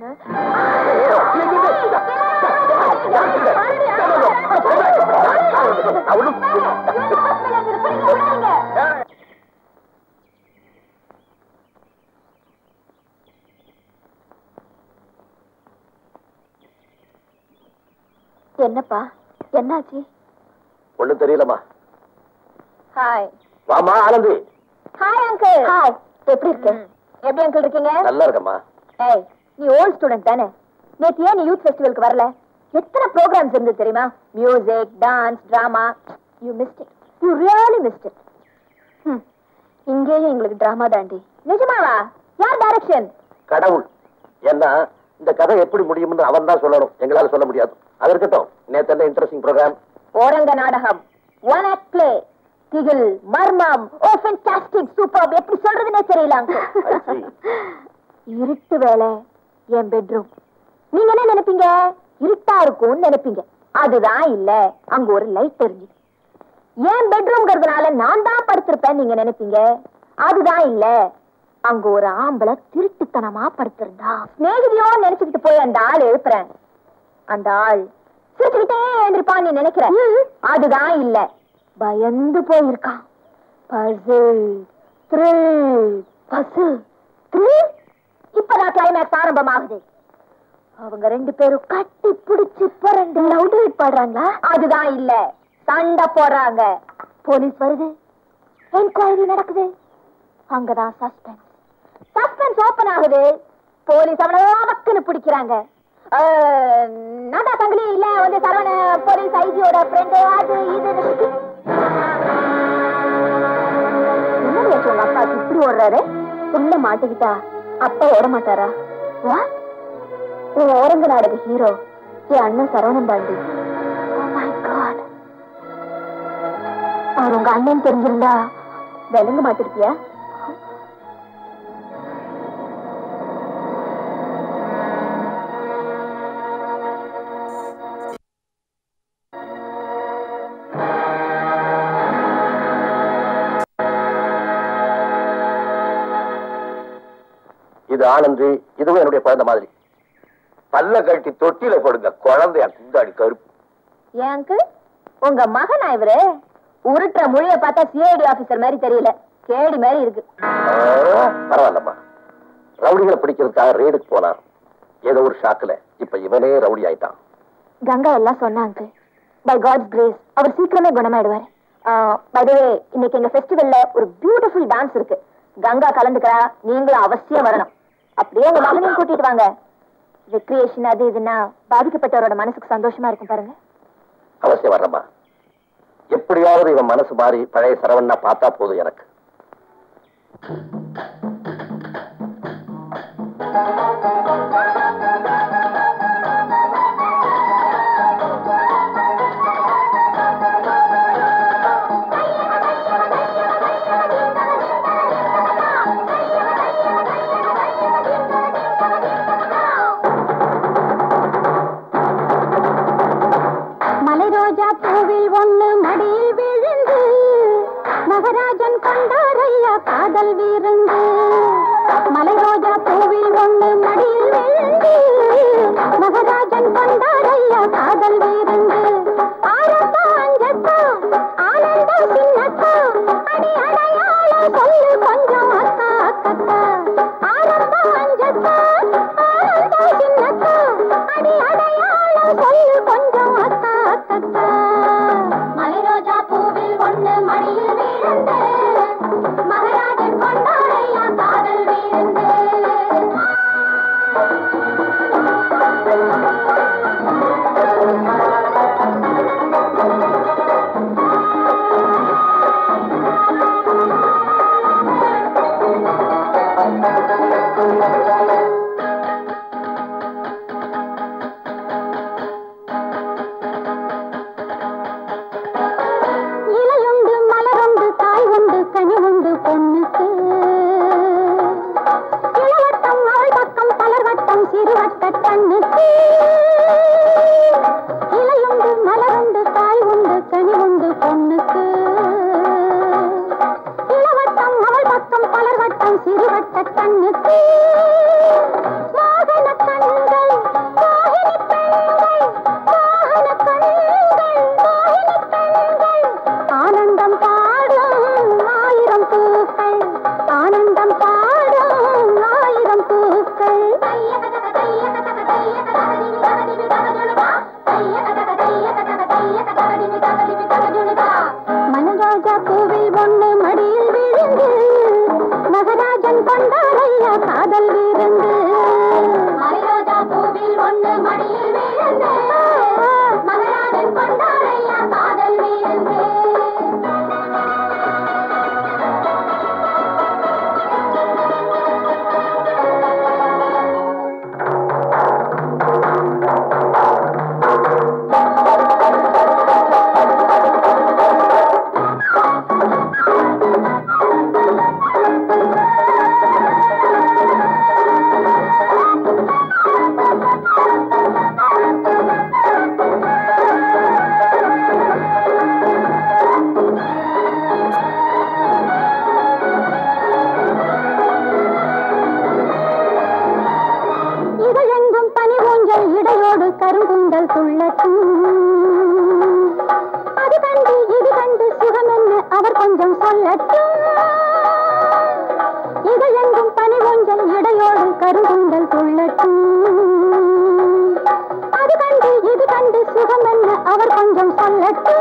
என்னப்பா என்னாச்சு ஒண்ணும் தெரியலம்மா ஹாய் வாமா ஆனந்தி ஹாய் அங்கிள் ஹாய் எப்படி இருக்க எப்படி அங்கிள் இருக்கீங்க நல்லா இருக்கம்மா ஏய் நீ ஓல்ட் ஸ்டூடெண்ட் தானே நேத்து ஏன் நீ யூத் ஃபெஸ்டிவலுக்கு வரல எத்தனை ப்ரோக்ராம்ஸ் இருந்து தெரியுமா music dance drama you missed it you really missed it இங்கேயும் எங்களுக்கு டிராமா தாண்டி நிஜமாவா யார் டைரக்ஷன் கடவுள் ஏன்னா இந்த கதை எப்படி முடியும்னு அவன் தான் சொல்லணும் எங்களால சொல்ல முடியாது அது இருக்கட்டும் நேத்து என்ன இன்ட்ரெஸ்டிங் ப்ரோக்ராம் ஓரங்க நாடகம் ஒன் ஆக்ட் பிளே திகில் மர்மம் ஓ ஃபென்டாஸ்டிக் சூப்பர் எப்படி சொல்றதுனே தெரியல I see. uncle. இருட்டு வேலை என் பெட்ரூம் நீங்க என்ன நினைப்பீங்க இருட்டா இருக்கும்னு நினைப்பீங்க அதுதான் இல்ல அங்க ஒரு லைட் தெரிஞ்சு என் பெட்ரூம்ங்கிறதுனால நான் தான் படுத்திருப்பேன் நீங்க நினைப்பீங்க அதுதான் இல்ல அங்க ஒரு ஆம்பளை திருட்டுத்தனமா படுத்திருந்தா சிநேகிதியோ நினைச்சுக்கிட்டு போய் அந்த ஆள் எழுப்புறேன் அந்த ஆள் சிரிச்சுக்கிட்டே எழுந்திருப்பான் நீ நினைக்கிற அதுதான் இல்ல பயந்து போயிருக்கான் பசில் த்ரில் பசில் த்ரில் இப்பதான் கிளைமேக்ஸ் ஆரம்பமாகுது அவங்க ரெண்டு பேரும் கட்டி பிடிச்சு புரண்டு லவ் டேட் பாடுறாங்களா அதுதான் இல்ல சண்டை போடுறாங்க போலீஸ் வருது என்கொயரி நடக்குது அங்கதான் சஸ்பென்ஸ் சஸ்பென்ஸ் ஓபன் ஆகுது போலீஸ் அவனை வக்குன்னு பிடிக்கிறாங்க அஹ், நான்டா சங்கிலி இல்ல வந்து சரவண போலீஸ் ஐஜியோட ஃப்ரெண்டு அது இது என்னடி ஆச்சு உங்க அப்பா இப்படி ஓடுறாரு உள்ள மாட்டிக்கிட்டா அப்பா ஓட மாட்டாரா What? உன் ஓரங்க நாடக ஹீரோ என் அண்ணன் Saravanan Pandi Oh my God. அவர் உங்க அண்ணன் தெரிஞ்சிருந்தா விளங்க மாட்டிருக்கியா இது ஆனந்தி இதுவும் என்னுடைய குழந்தை மாதிரி பல்ல கட்டி தொட்டில போடுங்க குழந்தைய குந்தாடி கருப்பு ஏன் அங்கிள் உங்க மகனா இவரு உருட்டுற மொழிய பார்த்தா சிஐடி ஆபீசர் மாதிரி தெரியல கேடி மாதிரி இருக்கு ஆ, பரவாயில்லம்மா ரவுடிகளை பிடிக்கிறதுக்காக ரெய்டுக்கு போனான் ஏதோ ஒரு ஷாக்குல இப்ப இவனே ரவுடி ஆயிட்டான் கங்கா எல்லாம் சொன்னா அங்கிள் பை காட்ஸ் கிரேஸ் அவர் சீக்கிரமே குணமாயிடுவாரு பை த வே இன்னைக்கு எங்க ஃபெஸ்டிவல்ல ஒரு பியூட்டிஃபுல் டான்ஸ் இருக்கு கங்கா கலந்துக்கிறா நீங்களும் அவசியம் வரணும் அப்படியே உங்க மகனையும் கூட்டிட்டு வாங்க ரெக்ரியேஷன் அது இதுன்னா பாதிக்கப்பட்டவரோட மனசுக்கு சந்தோஷமா இருக்கும் பாருங்க அவசியம் வர்றம்மா எப்படியாவது இவன் மனசு மாறி பழைய சரவணா பார்த்தா போதும் எனக்கு மலை ரோஜா பூவில் ஒண்ணு மடியில் விழுந்து மகராஜன் கொண்டாரையா காதல் விருந்து மலை ரோஜா பூவில் ஒண்ணு கண்ணுக்கு இலையுண்டு மலருண்டு காய் உண்டு கனி உண்டு பொண்ணுக்கு இளவட்டம் அவள் பக்கம் பலர் வட்டம் சிறுவட்ட கண்ணுக்கு மோகன கண்கள் மோகினி பெண்கள் மோகன கண்கள் மோகினி பெண்கள் ஆனந்தம் பாடும் ஆயிரம் பூக்கள் ஆனந்தம் பாடும் ஆயிரம் பூக்கள் மனராஜா பூவில் ஒண்ணு மடியில் விழுந்து மகராஜன் கொண்டாடையா காதல் விருந்து மலைராஜா பூவில் ஒண்ணு மடியில் விழுந்து மகராஜன் கொண்டாடையா காதல் விருந்து இதழெங்கும் பனி ஊஞ்சல் இடையோடு கருங்குண்டல் துள்ளட்டும் அது கண்டு இது கண்டு சுகம் என்ன அவர் கொஞ்சம் சொல்லட்டும் இதழெங்கும் பனி ஊஞ்சல் இடையோடு கருங்குண்டல் துள்ளட்டும் அது கண்டு இது கண்டு சுகம் என்ன அவர் கொஞ்சம் சொல்லட்டும்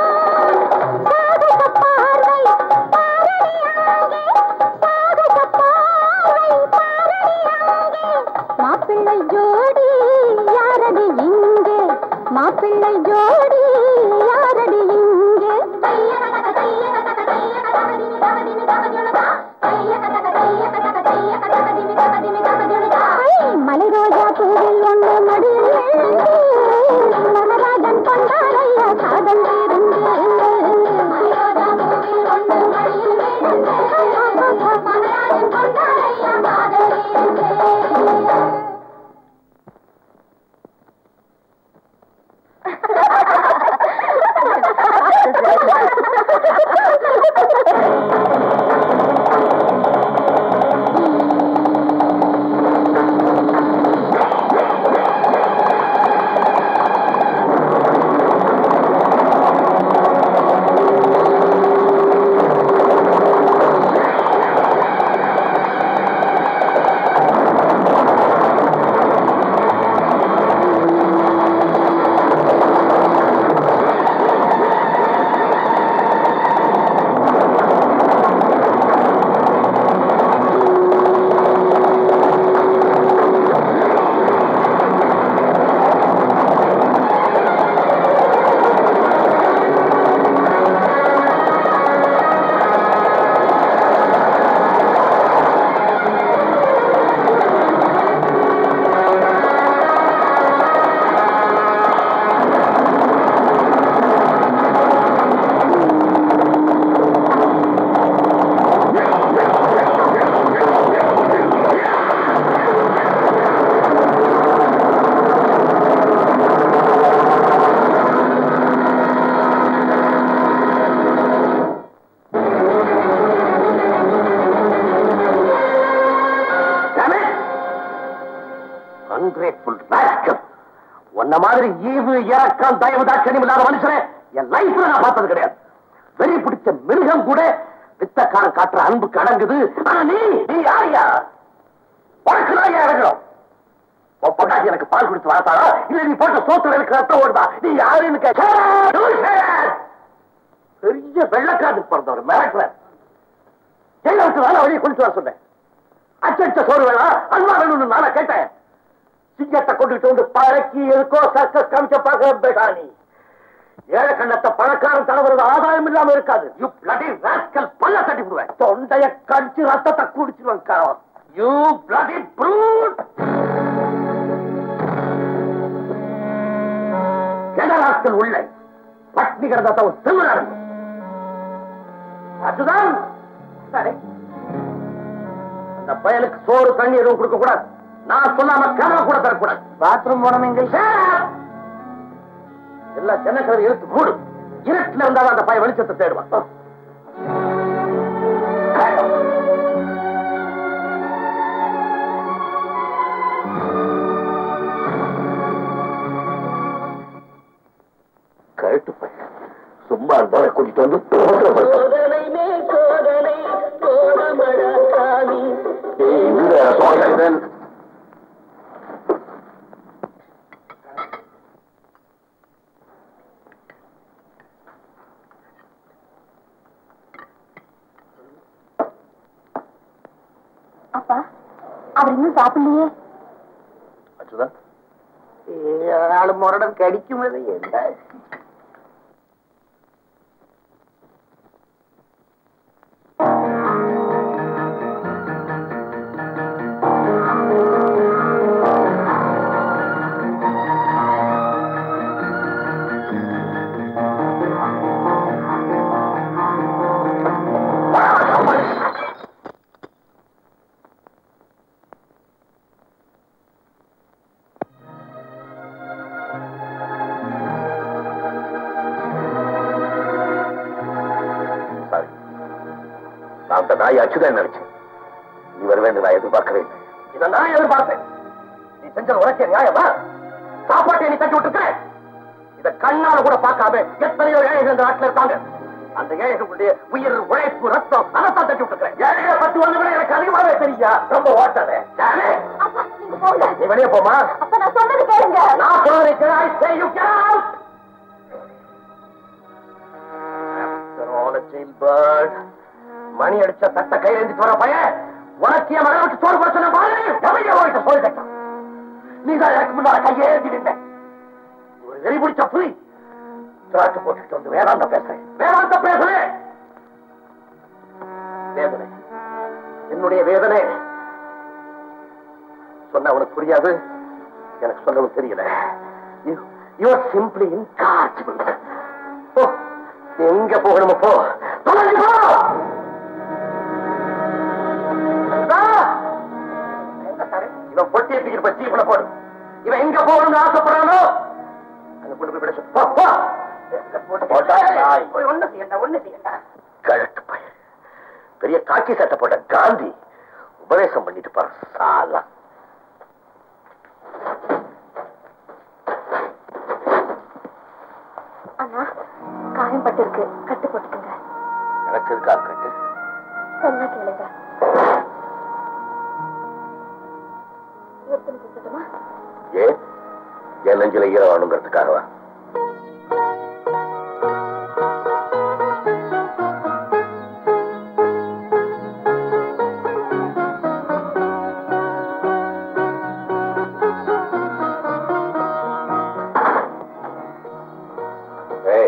சாகச பார்வை பாரடி அங்கே, சாகச பார்வை பாரடி அங்கே. மாப்பிள்ளை ஜோடி யாரடி இங்கே மாப்பிள்ளை ஜோடி யாரடி இங்கே மலை ரோஜா பூவில் ஒன்று மடியில் எழுந்து மகராஜன் கொண்டாடையா காதல் இருந்து மலைரோஜா பூவில் ஒன்று மடியில் எழுந்து மகராஜன் கொண்டாடையா காதல் இருந்து அன்கிரேட்ஃபுல் ராஸ்கல் உன்ன மாதிரி ஈவு இறக்கம் தயவு தாட்சணியம் இல்லாத மனுஷனே என் லைஃப்ல நான் பார்த்தது கிடையாது வெறி பிடிச்ச மிருகம் கூட வித்தக்காரன் காட்டுற அன்புக்கு அடங்குது ஆனா நீ நீ யாரியா உனக்கு தான் ஏன் இறங்கணும் உன் பொண்டாட்டி எனக்கு பால் கொடுத்து வளர்த்தாளா இல்ல நீ போட்ட சோத்துல எனக்கு ரத்தம் ஓடுதா நீ யாருன்னு கேட்க பெரிய வெள்ளக்காரனுக்கு பிறந்தவர் மிரட்டுற ஜெயில விட்டு வேலை வழியை கொண்டு வர சொன்னேன் அச்சடிச்ச சோறு வேணா அல்வா வேணும்னு நானா கேட்டேன் சிங்கத்தை கொண்டுட்டு வந்து பழக்கி எதுக்கோ சர்க்கஸ் காமிச்ச பார்க்க பேசாணி ஏழை கண்ணத்தை பணக்காரன் தலைவரது ஆதாயம் இல்லாம இருக்காது யூ பிளடி ராஸ்கல் பல்ல கட்டி விடுவேன் தொண்டைய கடிச்சு ரத்தத்தை குடிச்சிருவேன் காரம் யூ பிளடி ப்ரூட் ராஸ்கல் உள்ள பட்னி கிடந்த ஒரு திருவிழா அதுதான் சரி அந்த பயலுக்கு சோறு தண்ணி எதுவும் கொடுக்க கூடாது நான் சொல்லாம கனவு கூட தரக்கூடாது பாத்ரூம் போனோம் எங்க எல்லா ஜன்னக்கதை இழுத்து மூடு இருட்டுல இருந்தாலும் அந்த பையன் வெளிச்சத்தை தேடுவான் கழுட்டு பையன் சும்மா இருந்தால கூட்டிட்டு வந்து ஏய், இல்ல, சோதனை. அப்பா அவர் இன்னும் சாப்பிடலையே அச்சுதன் ஆளு முரடன் கடிக்கும் என்ன சாரி நான் அந்த நாய் அச்சுதான் நினைச்சேன் நீ வருவேன் நான் எதிர்பார்க்கவே இல்லை இதை நான் எதிர்பார்த்தேன் நீ செஞ்சது உனக்கே நியாயமா சாப்பாட்டை நீ தட்டி விட்டுருக்க இத கண்ணால கூட பார்க்காம எத்தனையோ ஏழைகள் இந்த நாட்டில் இருக்காங்க அந்த ஏழைகளுடைய உயிர் உழைப்பு ரத்தம் அதைத்தான் தட்டி விட்டுருக்கேன் ஏழைகளை பத்தி ஒண்ணு விட எனக்கு அதிகமாவே தெரியா ரொம்ப ஓட்டாத ஜானே, அப்பா நீங்க போங்க நீ வெளியே போமா அப்பா நான் சொன்னது கேளுங்க நான் சொல்றதை கேளு, I say you get out. After all a jailbird, மணி அடிச்ச தட்ட கையில எழுந்துட்டு வர பையன் உனக்கு என் மகனுக்கு சோறு போட சொன்ன பாரு எவைய உனக்கு சோறு கட்டான் நீ தான் எனக்கு முன்னால கையே ஏந்தி நின்ற ஒரு வெறி பிடிச்ச புலி திராட்டு போட்டுட்டு வந்து வேதாந்த பேசுறேன் வேதாந்த பேசுறேன் வேதனை என்னுடைய வேதனை சொன்ன உனக்கு புரியாது எனக்கு சொல்லவும் தெரியல யூ ஆர் சிம்பிளி இன்கார்ஜிபிள் போ நீ எங்க போகணுமோ போ தொலைஞ்சு போ இதா. எங்க சாரு? இவன் பொட்டியை தூக்கிட்டு போய் ஜீவனை போடு இவன் எங்க போகணும்னு ஆசைப்படுறானோ அங்க கொண்டு போய் விட சொல்லு. போ, போ. போட்டா நாய். ஒண்ணு செய்யண்டா ஒண்ணு செய்யண்டா கழட்டு பையன் பெரிய காக்கி சட்டை போட்ட காந்தி உபதேசம் பண்ணிட்டு பாரு சாலா அண்ணா காயம் பட்டு இருக்கு கட்டு போட்டுக்கோங்க எனக்கு இருக்கா கட்டு சொன்னா கேளுங்க எடுத்துன்னு கொடுக்கட்டுமா ஏன் என் நெஞ்சில ஈரம் வேணுங்கிறதுக்காகவா ஏய்.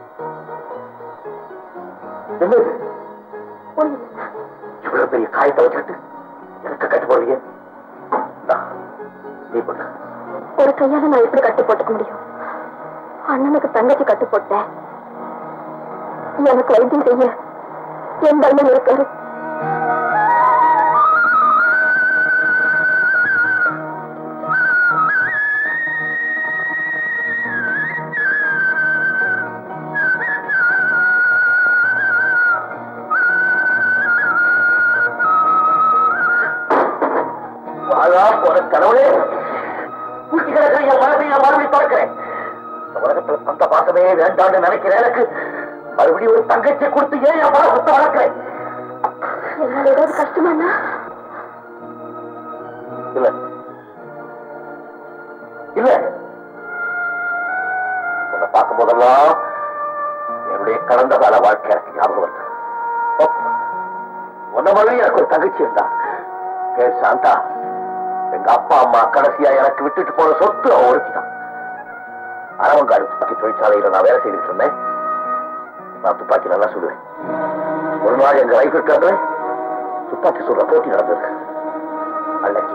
என்னது ஒண்ணு இல்லைண்ணா இவ்வளவு பெரிய காயத்தை வச்சுக்கிட்டு எனக்கு கட்டு போடுறீங்க இந்தா, நீ பண்ண ஒரு கையால நான் எப்படி கட்டு போட்டுக்க முடியும் அண்ணனுக்கு தங்கச்சி கட்டு போட்டேன் எனக்கு வைத்தியம் செய்ய எந்த அண்ணன் இருக்காரு வாழா போற கடவுளே பூச்சி கிடக்கிற என் மனதை நான் மறுபடியும் திறக்கிறேன் இந்த உலகத்துல சொந்த பாசமே வேண்டாம்னு நினைக்கிற எனக்கு மறுபடியும் ஒரு தங்கச்சி கொடுத்து ஏன் என் மன சுத்த வளர்க்கிறேன் என்னால ஏதாவது கஷ்டமாண்ணா இல்ல இல்ல உன்னை பார்க்கும் போதெல்லாம் என்னுடைய கடந்த கால வாழ்க்கை எனக்கு ஞாபகம் வருது ஓ, உன்ன மாதிரி எனக்கு ஒரு தங்கச்சி இருந்தா பேர் சாந்தா எங்க அப்பா அம்மா கடைசியா எனக்கு விட்டுட்டு போன சொத்து அவ ஒருத்திதான் அரவங்காடு துப்பாக்கி தொழிற்சாலையில நான் வேலை செய்துட்டு இருந்தேன் நான் துப்பாக்கி நல்லா சுடுவேன் ஒரு நாள் எங்க ரைஃபிள் கிளம்புல துப்பாக்கி சுடுற போட்டி நடந்தது அன்னைக்கு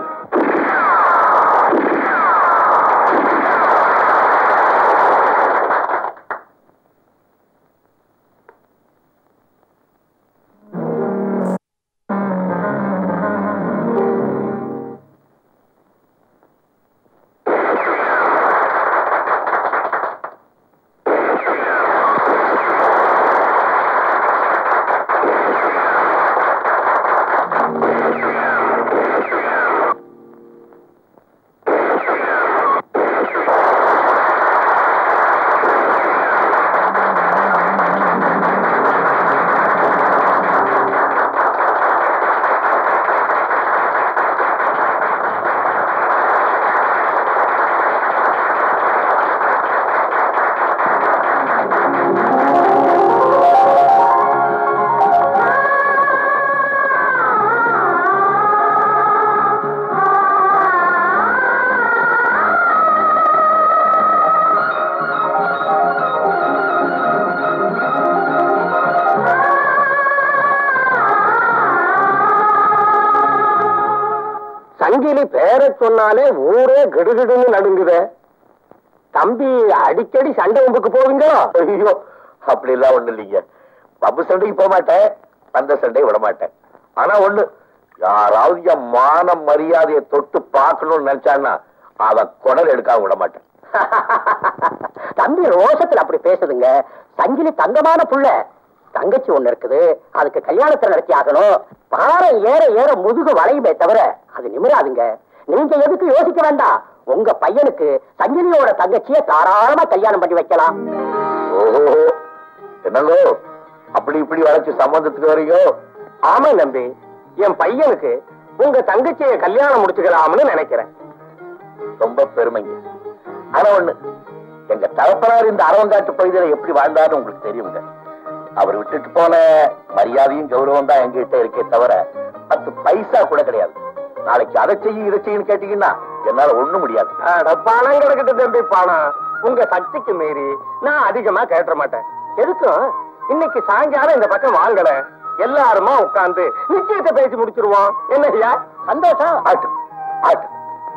சொன்னாலே ஊரே கிடுகிடுன்னு நடுங்குதே தம்பி அடிக்கடி சண்டை உம்புக்கு போவீங்களோ ஐயோ அப்படி எல்லாம் ஒண்ணு இல்லைங்க பம்பு சண்டைக்கு போக மாட்டேன் அந்த சண்டையை விட மாட்டேன் ஆனா ஒண்ணு யாராவது என் மான மரியாதையை தொட்டு பார்க்கணும்னு நினைச்சான்னா அவ குடல் எடுக்காம விட மாட்டேன் தம்பி ரோஷத்துல அப்படி பேசுதுங்க சங்கிலி தங்கமான புள்ள தங்கச்சி ஒண்ணு இருக்குது அதுக்கு கல்யாணத்தை நடத்தி ஆகணும் பாறை ஏற ஏற முதுகு வளையுமே தவிர அது நிமிராதுங்க நீங்க எதுக்கு யோசிக்க வேண்டாம் உங்க பையனுக்கு சங்கிலியோட தங்கச்சிய தாராளமா கல்யாணம் பண்ணி வைக்கலாம் ஓஹோ என்னங்கோ அப்படி இப்படி வளைச்சு சம்பந்தத்துக்கு வரீங்க ஆமா நம்பி என் பையனுக்கு உங்க தங்கச்சிய கல்யாணம் முடிச்சுக்கலாம்னு நினைக்கிறேன் ரொம்ப பெருமைங்க ஆனா ஒண்ணு எங்க தகப்பனார் இந்த அரவங்காட்டு பகுதியில எப்படி வாழ்ந்தாருன்னு உங்களுக்கு தெரியுங்க அவர் விட்டுட்டு போன மரியாதையும் கௌரவம் தான் எங்ககிட்ட இருக்கே தவிர பத்து பைசா கூட கிடையாது நாளைக்கு அதை செய்யும் இதை செய்யும் கேட்டீங்கன்னா என்னால ஒண்ணும் முடியாது பணம் கிடக்கட்டு தம்பி பணம் உங்க சக்திக்கு மீறி நான் அதிகமா கேட்ட மாட்டேன் எதுக்கும் இன்னைக்கு சாயங்காலம் இந்த பக்கம் வாங்கல எல்லாருமா உட்கார்ந்து நிச்சயத்தை பேசி முடிச்சிருவோம் என்ன ஐயா சந்தோஷம் ஆட்டு ஆட்டு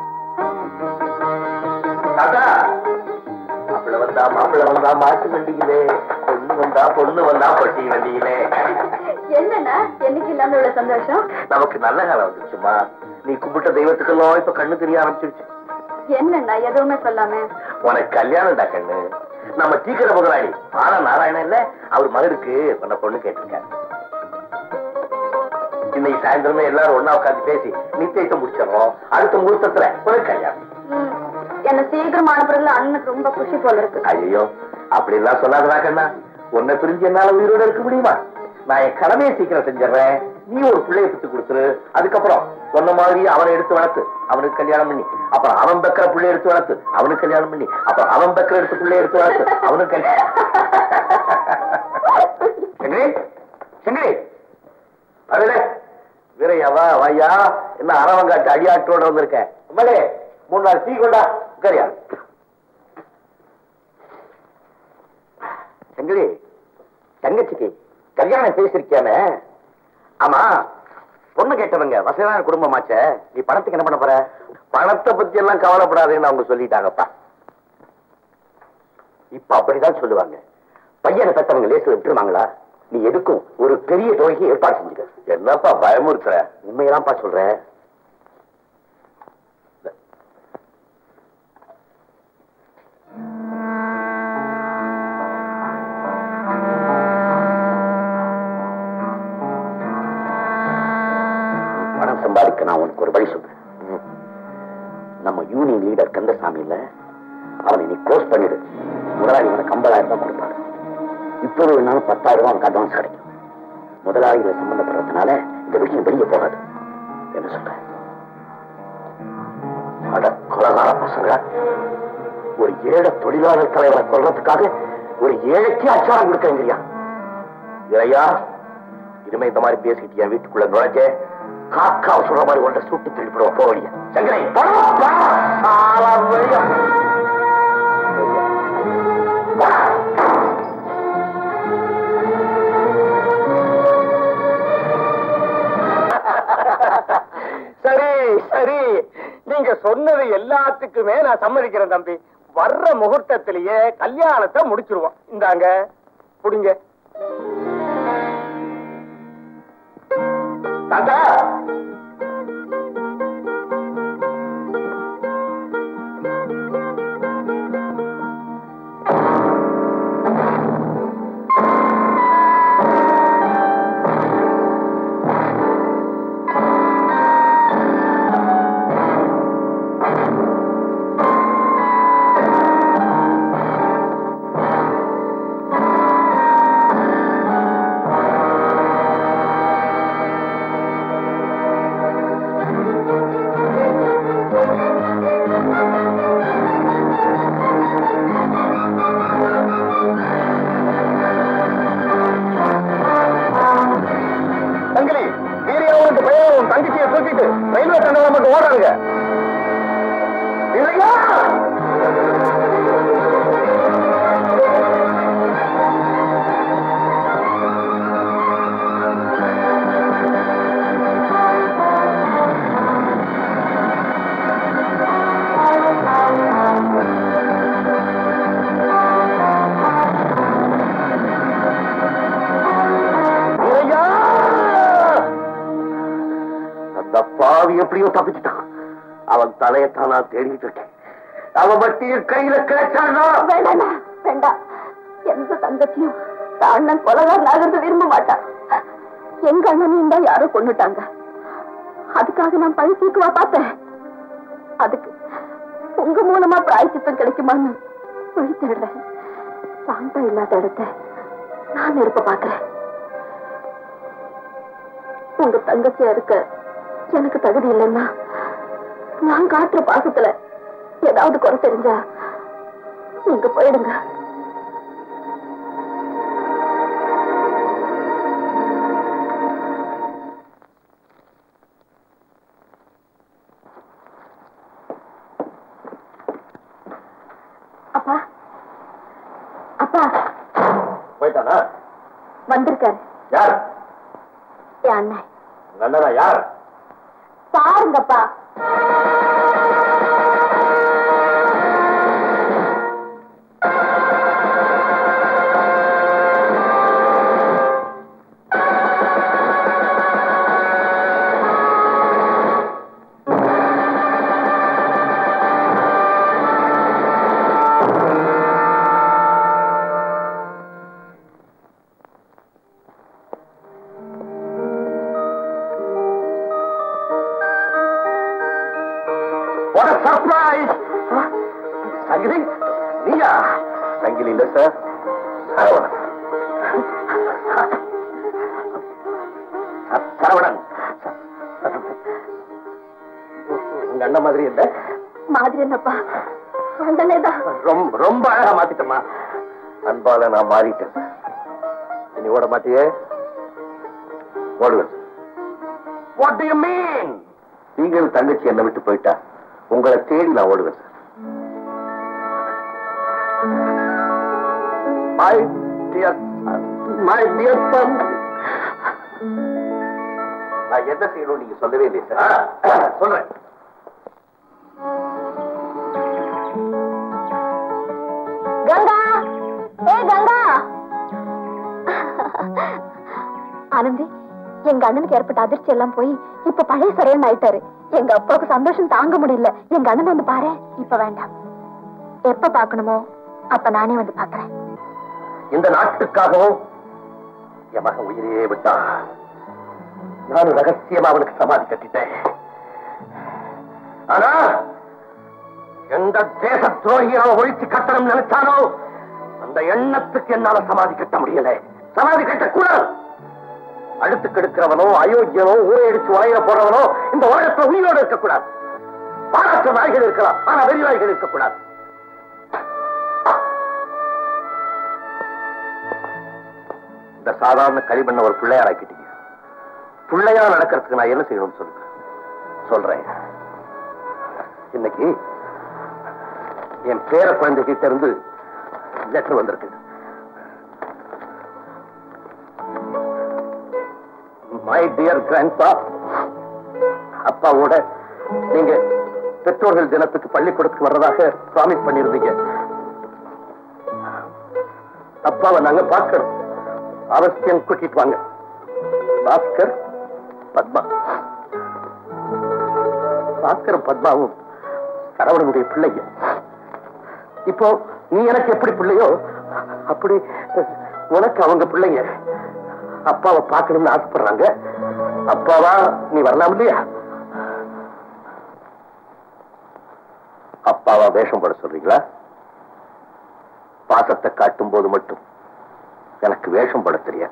தாத்தா மாப்பிள்ள வந்தா மாப்பிள்ள வந்தா மாட்டு வண்டியிலே பொண்ணு வந்தா பொண்ணு வந்தா பொட்டி வண்டியிலே என்னன்னா என்னைக்கு இல்லாம இவ்வளவு சந்தோஷம் நமக்கு நல்ல காலம் வந்துச்சுமா நீ கும்பிட்ட தெய்வத்துக்கெல்லாம் இப்ப கண்ணு தெரிய ஆரம்பிச்சிருச்சு என்னன்னா எதுவுமே சொல்லாம உனக்கு கல்யாணம்டா கண்ணு நம்ம டீக்கர முதலாளி பால நாராயணன் இல்ல அவர் மகனுக்கு உன்னை பொண்ணு கேட்டிருக்காரு இன்னைக்கு சாயந்தரமே எல்லாரும் ஒண்ணா உட்காந்து பேசி நிச்சயத்தை முடிச்சிடறோம் அடுத்த முகூர்த்தத்துல உனக்கு கல்யாணம் ம், என்ன சீக்கிரமா அனுப்புறதுல அண்ணனுக்கு ரொம்ப குஷி போல இருக்கு ஐயோ அப்படி எல்லாம் சொல்லாதடா கண்ணா உன்னை பிரிஞ்சு என்னால உயிரோட இருக்க முடியுமா நான் என் கடமையை சீக்கிரம் செஞ்சிடறேன் நீ ஒரு பிள்ளைய பித்து கொடுத்துரு அதுக்கப்புறம் சொன்ன மாதிரி அவனை எடுத்து வளர்த்து அவனுக்கு கல்யாணம் பண்ணி அப்புறம் அவன் பெக்கிற பிள்ளை எடுத்து வளர்த்து அவனுக்கு கல்யாணம் பண்ணி அப்புறம் அவன் பெக்கிற எடுத்து பிள்ளை எடுத்து வளர்த்து அவனுக்கு கல்யாணம் செங்கடி செங்கடி அதுல வீரையாவா வாயா என்ன அரவங்காட்டு அடியாட்டோட வந்திருக்கேன் உண்மையிலே மூணு நாள் டீ கொண்டா உட்காரியா செங்கடி தங்கச்சிக்கு கல்யாணம் பேசிருக்கியானே ஆமா பொண்ணு கேட்டவங்க வசதியான குடும்பமாச்சே நீ பணத்துக்கு என்ன பண்ண போற பணத்தை பத்தி எல்லாம் கவலைப்படாதேன்னு அவங்க சொல்லிட்டாங்கப்பா இப்ப அப்படிதான் சொல்லுவாங்க பையனை பெற்றவங்க லேசு விட்டுருவாங்களா நீ எதுக்கும் ஒரு பெரிய தொகைக்கு ஏற்பாடு செஞ்சுக்க என்னப்பா பயமுறுத்துற உண்மையெல்லாம்ப்பா சொல்றேன் பணம் சம்பாதிக்க நான் உனக்கு ஒரு வழி சொல்றேன் நம்ம யூனியன் லீடர் கந்தசாமி இல்ல அவனை நீ க்ளோஸ் பண்ணிடு முதலாளி இவனை ஐம்பதாயிரம் தான் கொடுப்பாரு இப்போது வேணாலும் பத்தாயிரம் ரூபாய் அவனுக்கு அட்வான்ஸ் கிடைக்கும் முதலாளிகளை சம்பந்தப்படுறதுனால இந்த விஷயம் வெளியே போகாது என்ன சொல்ற அட கொலகார பசங்க ஒரு ஏழை தொழிலாளர் தலைவரை கொல்றதுக்காக ஒரு ஏழைக்கு அச்சாரம் கொடுக்கறியா இறையா இனிமே இந்த மாதிரி பேசிட்டு என் வீட்டுக்குள்ள நுழைஞ்ச காக்கா சொல்ற மாதிரி ஒன்றை சுட்டு திருப்பிடுவோம் போவடியா சங்கரை பணம், பணம். சாவா வெளிய. சரி சரி நீங்க சொன்னது எல்லாத்துக்குமே நான் சம்மதிக்கிறேன் தம்பி வர்ற முகூர்த்தத்திலேயே கல்யாணத்தை முடிச்சிருவோம் இந்தாங்க புடிங்க தாத்தா சங்கிலி வீரியாவும் இந்த பையனும் தங்கச்சியை தூக்கிட்டு ரயில்வே தண்டனை மட்டும் ஓடுறாங்க இல்லையா தப்பிச்சுட்டான் அவன் தலையத்தான் நான் தேடிட்டு இருக்கேன் அவன் மட்டும் கையில கிடைச்சானா வேண்டாம் வேண்டாம் எந்த தங்கத்தையும் தான் அண்ணன் கொலகாரன் ஆகிறது விரும்ப மாட்டான் எங்க அண்ணனையும் தான் யாரோ கொண்டுட்டாங்க அதுக்காக நான் பழி தீக்குவா பார்த்தேன் அதுக்கு உங்க மூலமா பிராய்ச்சித்தம் கிடைக்குமான்னு வழி தேடுறேன் சாந்தம் இல்லாத இடத்த நான் இருப்ப பாக்குறேன் உங்க தங்கச்சியா இருக்க எனக்கு தகுதி இல்லைன்னா நான் காட்டுற பாசத்துல ஏதாவது குறை தெரிஞ்சா நீங்க போயிடுங்க அப்பா அப்பா போயிட்டானா வந்திருக்காரு யார் என் அண்ணன் உங்க அண்ணனா யார் பாருங்கப்பா What a surprise! சங்கிலி நீயா சங்கிலி இல்ல சார் சரவணன் ச- சரவணன் உங்க அண்ணன் மாதிரி இல்ல மாதிரி என்னப்பா அண்ணனே தான் ரொம்ப ரொம்ப அழகா மாத்திட்டமா அன்பால நான் மாறிட்டேன் இனி ஓட மாட்டியே ஓடுவேன் வாட் டு யூ மீன் நீங்கள் தங்கச்சி என்னை விட்டு போயிட்டா உங்களை தேடி நான் ஓடுவேன் sir my dear my dear son நான் என்ன செய்யணும் நீங்க சொல்லவே இல்லையே சார் சொல்றேன் கங்கா ஏ கங்கா ஆனந்தி எங்க அண்ணனுக்கு ஏற்பட்ட அதிர்ச்சி எல்லாம் போய் இப்ப பழைய சரையன் ஆயிட்டாரு எங்க அப்பாவுக்கு சந்தோஷம் தாங்க முடியல எங்க அண்ணன் வந்து பாரு இப்ப வேண்டாம் எப்ப பாக்கணுமோ அப்ப நானே வந்து பாக்குறேன் இந்த நாட்டுக்காகவும் என் மகன் உயிரையே விட்டான் நானும் ரகசியமா அவனுக்கு சமாதி கட்டிட்டேன் ஆனா எந்த தேச துரோகியை அவன் ஒழிச்சு கட்டணும் நினைச்சானோ அந்த எண்ணத்துக்கு என்னால சமாதி கட்ட முடியல சமாதி கட்டக்கூடாது அடுத்து கெடுக்கிறவனோ அயோக்கியனோ ஊரை அடிச்சு உலையில போறவனோ இந்த உலகத்துல உயிரோடு இருக்கக்கூடாது பாராட்டு நாய்கள் இருக்கலாம் ஆனா வெறி நாய்கள் இருக்கக்கூடாது இந்த சாதாரண களிமண்ண ஒரு பிள்ளையாராக்கிட்டீங்க பிள்ளையா நடக்கிறதுக்கு நான் என்ன செய்யணும்னு சொல்லுங்க சொல்றேன் இன்னைக்கு என் பேர குழந்தைகிட்ட இருந்து லெட்டர் வந்திருக்கு மை டியர் கிராண்ட்பா அப்பாவோட நீங்க பெற்றோர்கள் தினத்துக்கு பள்ளிக்கூடத்துக்கு வர்றதாக ப்ராமிஸ் பண்ணியிருந்தீங்க அப்பாவை நாங்க பார்க்கணும் அவசியம் கூட்டிட்டு வாங்க பாஸ்கர் பத்மா பாஸ்கரும் பத்மாவும் சரவணனுடைய பிள்ளைங்க இப்போ நீ எனக்கு எப்படி பிள்ளையோ அப்படி உனக்கு அவங்க பிள்ளைங்க அப்பாவை பார்க்கணும்னு ஆசைப்படுறாங்க அப்பாவா நீ வரலாம் இல்லையா அப்பாவா வேஷம் போட சொல்றீங்களா பாசத்தை காட்டும் போது மட்டும் எனக்கு வேஷம் போட தெரியாது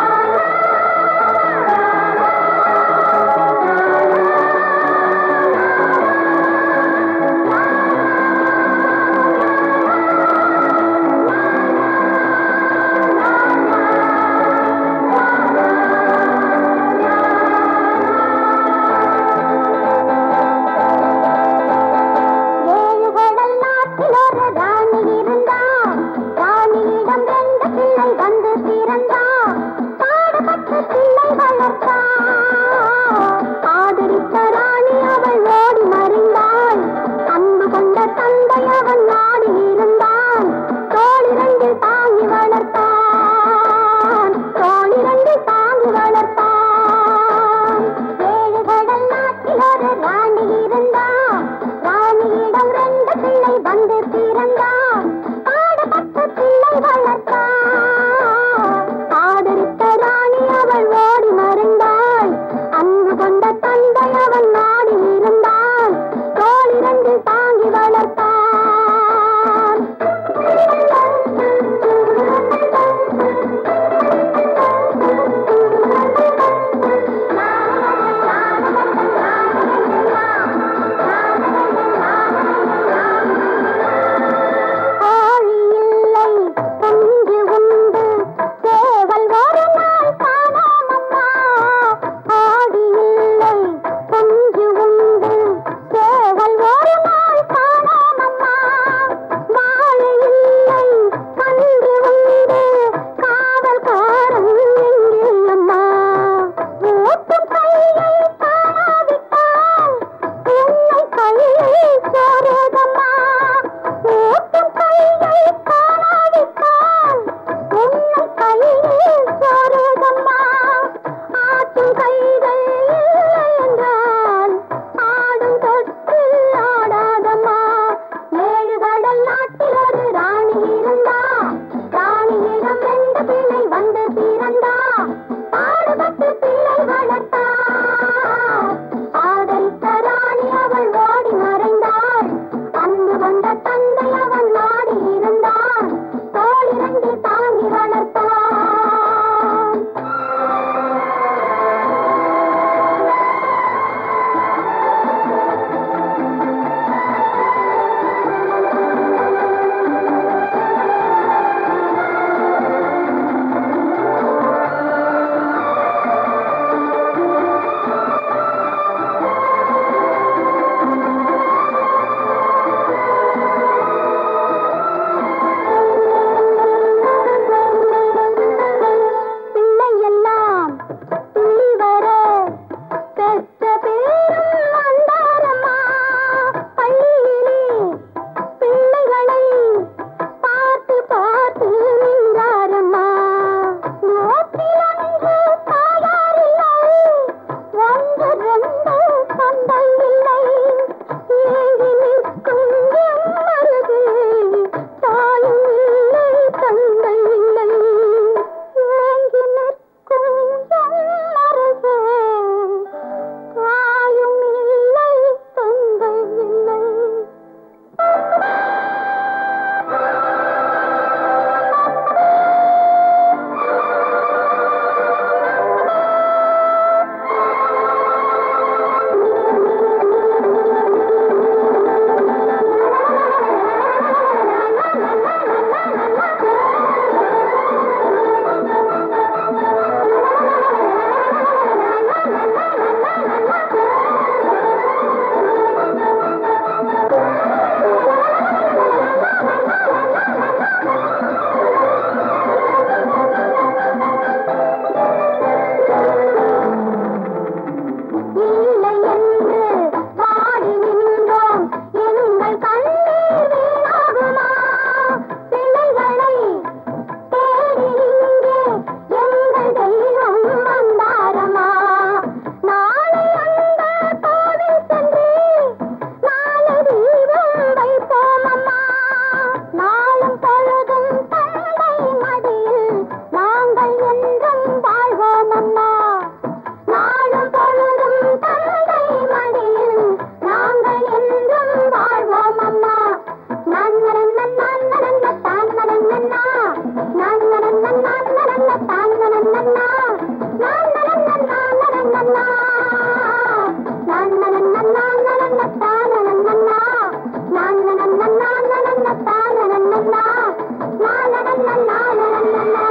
ஏழு கடல் நாட்டில் ஒரு ராணி இருந்தா ராணியிடம் ரெண்டு பிள்ளை வந்து பிறந்தா பாடுபட்ட சோறுதம்மா ஊட்டும் கையை காணாவிட்டால் உன்னும் கையில் சோறுதம்மா ஆட்டும் கைகள் இல்லை என்றால் ஆடும் தொட்டில் ஆடாதம்மா ஏழு கடல் நாட்டில் ஒரு ராணி இருந்தா ராணியிடம் ரெண்டு பிள்ளை வந்து பிறந்தா பாடுபட்டு பிள்ளை வளர்த்தா ஆதரித்த ராணி அவள் ஓடி மறைந்தாள் அன்பு கொண்ட தந்தை அவன் நாடி இருந்தான் தோளிரண்டு தாங்கி வளர்த்தான் பிள்ளை எல்லாம் துள்ளி வர பெற்ற பேரும் வந்தாரம்மா பள்ளியிலே பிள்ளைகளை பார்த்து பார்த்து நின்றாரம்மா நோக்கில் அன்று தாயாரில்லை ஒன்று ரெண்டு தந்தை இல்லை ஏங்கி நிற்கும் எம்மருகே தாயும் இல்லை தந்தை இல்லை ஏங்கி நிற்கும் எம்மருகே தாயும் இல்லை தந்தை இல்லை இல்லை என்று பாடி நின்றோம் எங்கள் கண்ணீர் வீணாகுமா பிள்ளைகளை தேடி இங்கே எங்கள் தெய்வம் வந்தாரமா நாளை அந்த கோவில் சென்று நாலு தீபம் வைப்போம் அம்மா நாளும் பொழுதும் தந்தை மடியில் நாங்கள் என்றும் வாழ்வோம் அம்மா நாளும் பொழுதும் தந்தை மடியில் நாங்கள் என்றும் வாழ்வோம் அம்மா நன்னரன்ன நன்னரன்ன தான்னரன்னா நன்னரன்ன நன்னரன்ன தான்னரன்னா நன்னரன்ன நான்னரன்னா நன்னரன்ன நான்னரன்ன தானரன்னா நன்னரன்ன நான்னரன்ன தானரன்னா நானரன்ன நானரன்னா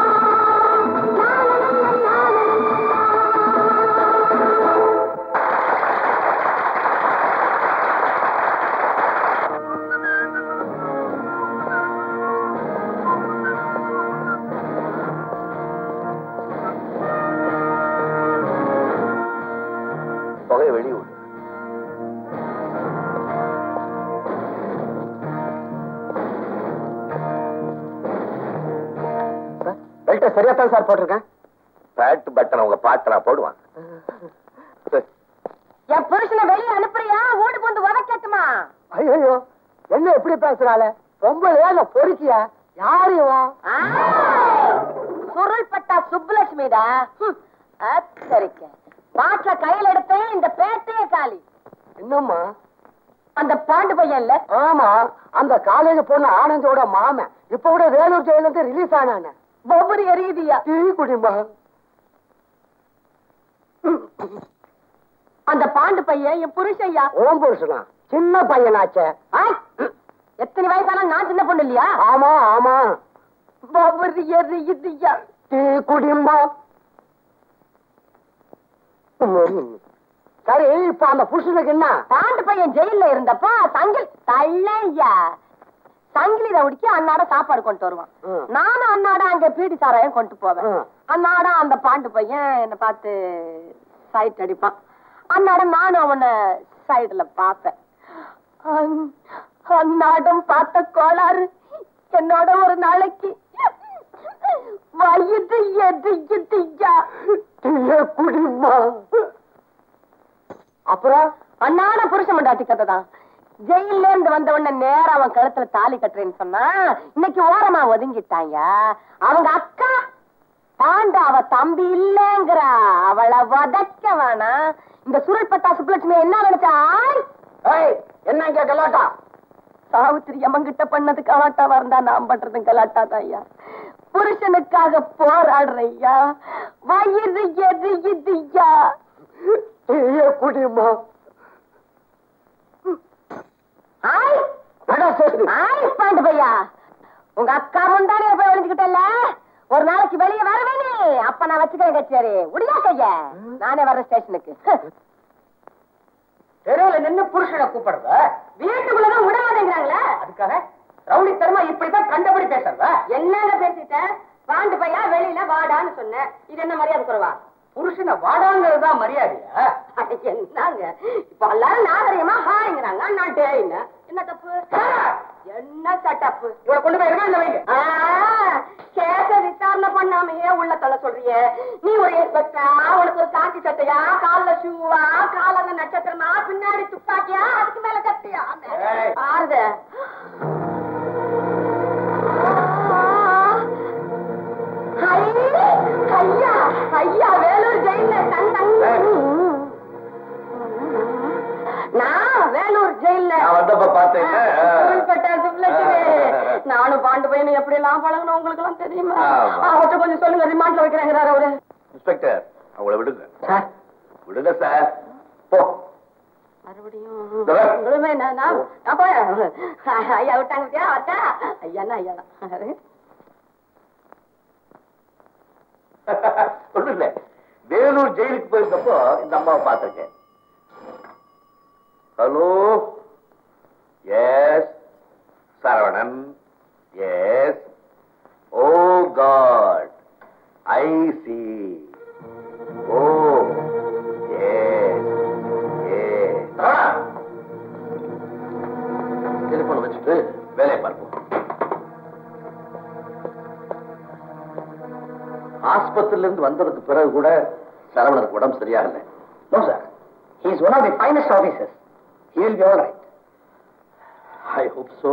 தொகையை வெளியூர் பெல்ட்டை சரியா தான் சார் போட்டிருக்கேன் பேட் பட்டன் உங்க பாட்டு நான் போடுவான் என் புருஷனை வெளியே அனுப்புறியா ஓடி வந்து உதக்கட்டுமா ஐயோ என்ன எப்படி பேசுறாள பொம்பளையா இல்ல பொறுக்கியா யாரு இவன் சுருள் பட்டா சுப்புலட்சுமிடா ஹம், அச்சரிக்க பாட்டில கையில எடுத்தேன் இந்த பேட்டையே காலி என்னம்மா அந்த பாண்டு பையன் இல்ல ஆமா அந்த காலேஜ் பொண்ணு ஆனந்தோட மாமன் இப்ப கூட வேலூர் ஜெயில இருந்து ரிலீஸ் ஆனானே ஒவ்வொரு எரியுதியா டீ குடிமா அந்த பாண்டு பையன் என் புருஷையா ஓம் புருஷனா சின்ன பையனாச்சே எத்தனை வயசான நான் சின்ன பொண்ணு இல்லையா ஆமா ஆமா ஒவ்வொரு எரியுதியா டீ குடிமா சரி இப்ப அந்த புருஷனுக்கு என்ன பாண்டு பையன் ஜெயில்ல இருந்தப்போ சங்கில் தள்ளையா சங்கிலி ரவுடிக்கு அன்னாட சாப்பாடு கொண்டு வருவான் ம். நானும் அன்னாட அங்க பீடி சாராயம் கொண்டு போவேன் ம். அன்னாட அந்த பாண்டு பையன் என்னை பார்த்து சைட் அடிப்பான் அன்னாட நானும் அவனை சைடுல பார்ப்பேன் அந்- அந்நாடம் பார்த்த கோளாறு என்னோட ஒரு நாளைக்கு வயது எதுயா குடிமா அப்புறம் அண்ணாட புருஷ மண்டாட்டி கதை தான் ஜெயில இருந்து வந்த உடனே நேரா அவன் கழுத்துல தாலி கட்டுறேன்னு சொன்னா இன்னைக்கு ஓரமா ஒதுங்கிட்டாயா அவங்க அக்கா பாண்டா அவ தம்பி இல்லங்கிறா அவளை வதக்க வேணாம் இந்த சுருள் பட்டா சுப்புலட்சுமி என்ன நினைச்சா ஆய்! என்ன இங்க கலாட்டா சாவித்திரி அம்மங்கிட்ட பண்ணது கலாட்டாவா இருந்தா நான் பண்றது கலாட்டா தான் ஐயா புருஷனுக்காக போராடுற ஐயா வயிறு எது இதுயா குடிமா ஆய் ஆய் பாண்டு பையா உங்க அக்கா முந்தானே போய் ஒளிஞ்சுக்கிட்டல ஒரு நாளைக்கு வெளியே வரவே நீ அப்ப நான் வச்சுக்கிறேன் கச்சேரி உடியா கைய நானே வர்றேன் ஸ்டேஷனுக்கு தெருவுல நின்னு புருஷனை கூப்பிடுற வீட்டுக்குள்ளதான் விட மாட்டேங்கிறாங்களே அதுக்காக ரவுடித்தனமா இப்படித்தான் கண்டபடி பேசுறத என்னங்க பேசிட்டேன் பாண்டு பையா வெளியில வாடான்னு சொன்னேன் இது என்ன மரியாதை குறவா புருஷனை வாடாங்கிறது தான் மரியாதையா அட, என்னங்க இப்ப எல்லாரும் நாகரிகமா ஹாய்ங்கிறாங்க நான் டேன்னு என்ன தப்பு என்ன சட்டப்பு இவளை கொண்டு போய் ரிமாண்ட்ல வைங்க கேச விசாரணை பண்ணாமையே உள்ள தள்ள சொல்றியே நீ ஒரு இன்ஸ்பெக்டரா உனக்கு ஒரு காக்கி சட்டையா கால்ல ஷூவா காலங்க நட்சத்திரமா பின்னாடி துப்பாக்கியா அதுக்கு மேல கட்டியா ஏய். பாருது ஐயா ஐயா வேலூர் ஜெயில தங் தங் நான் வேலூர் ஜெயில நான் வந்தப்ப பார்த்தேன். உள்பட்ட சுப்லட்சுமி. நானும் பாண்டு பையனும் எப்படி எல்லாம் பழகணும் உங்களுக்கு எல்லாம் தெரியுமா ஆமா. அவர்கிட்ட கொஞ்சம் சொல்லுங்க ரிமாண்ட்ல வைக்கிறாங்கிறாரு அவரு இன்ஸ்பெக்டர் அவங்கள விடுங்க விடுங்க சார் போ மறுபடியும் இதோ வா. உங்களுமே நான் நான் நான் போய் ஐயா விட்டாங்க விட்டியா அத்தா ஐயா ஐயா தான் ஒண்ணும் இல்ல வேலூர் ஜெயிலுக்கு போயிருந்தப்போ இந்த அம்மாவை பார்த்திருக்கேன் hello yes Saravanan yes oh god I see oh yes yes telephone வச்சுட்டு வேலையை பார்ப்போம் ஆஸ்பத்திரியில இருந்து வந்ததுக்கு பிறகு கூட சரவணனுக்கு உடம்பு சரியாகல no sir he is one of the finest officers he will be all right I hope so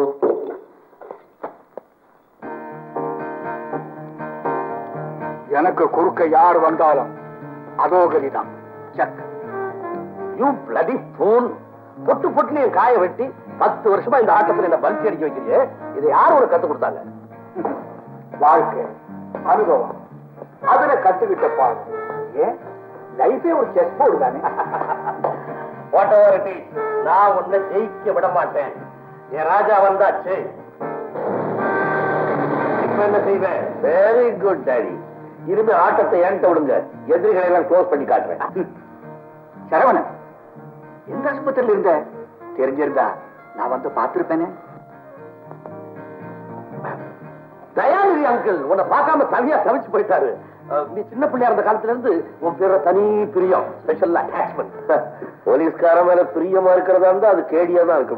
எனக்கு குறுக்க யார் வந்தாலும் அதோ கதிதான் சக் யூ பிளடி ஃபூல் பொட்டு பொட்டு என் காய வெட்டி பத்து வருஷமா இந்த ஆட்டத்துல என்ன பல்சி அடிக்க வைக்கிறியே இதை யார் உனக்கு கத்து கொடுத்தாங்க வாழ்க்கை அனுபவம் அதுல கத்துக்கிட்ட பாடு ஏன் லைஃபே ஒரு செஸ் போர்டு தானே வாட் எவர் இட் இஸ் நான் உன்னை ஜெயிக்க விட மாட்டேன் என் ராஜா வந்தாச்சு இப்ப என்ன செய்வேன் வெரி குட் டாடி இனிமே ஆட்டத்தை என்கிட்ட விடுங்க எதிரிகளை எல்லாம் க்ளோஸ் பண்ணி காட்டுறேன் சரவணன் எந்த ஆஸ்பத்திரியில இருந்த தெரிஞ்சிருந்தா நான் வந்து பார்த்திருப்பேனே தயாநிதி அங்கிள் உன்னை பார்க்காம தனியா தவிச்சு போயிட்டாரு அஹ், நீ சின்ன பிள்ளையா இருந்த காலத்துல இருந்து உன் பேர தனி பிரியம் ஸ்பெஷல் அட்டாச்மெண்ட் போலீஸ்கார மேல பிரியமா இருக்கிறதா இருந்தா அது கேடியா தான் இருக்கும்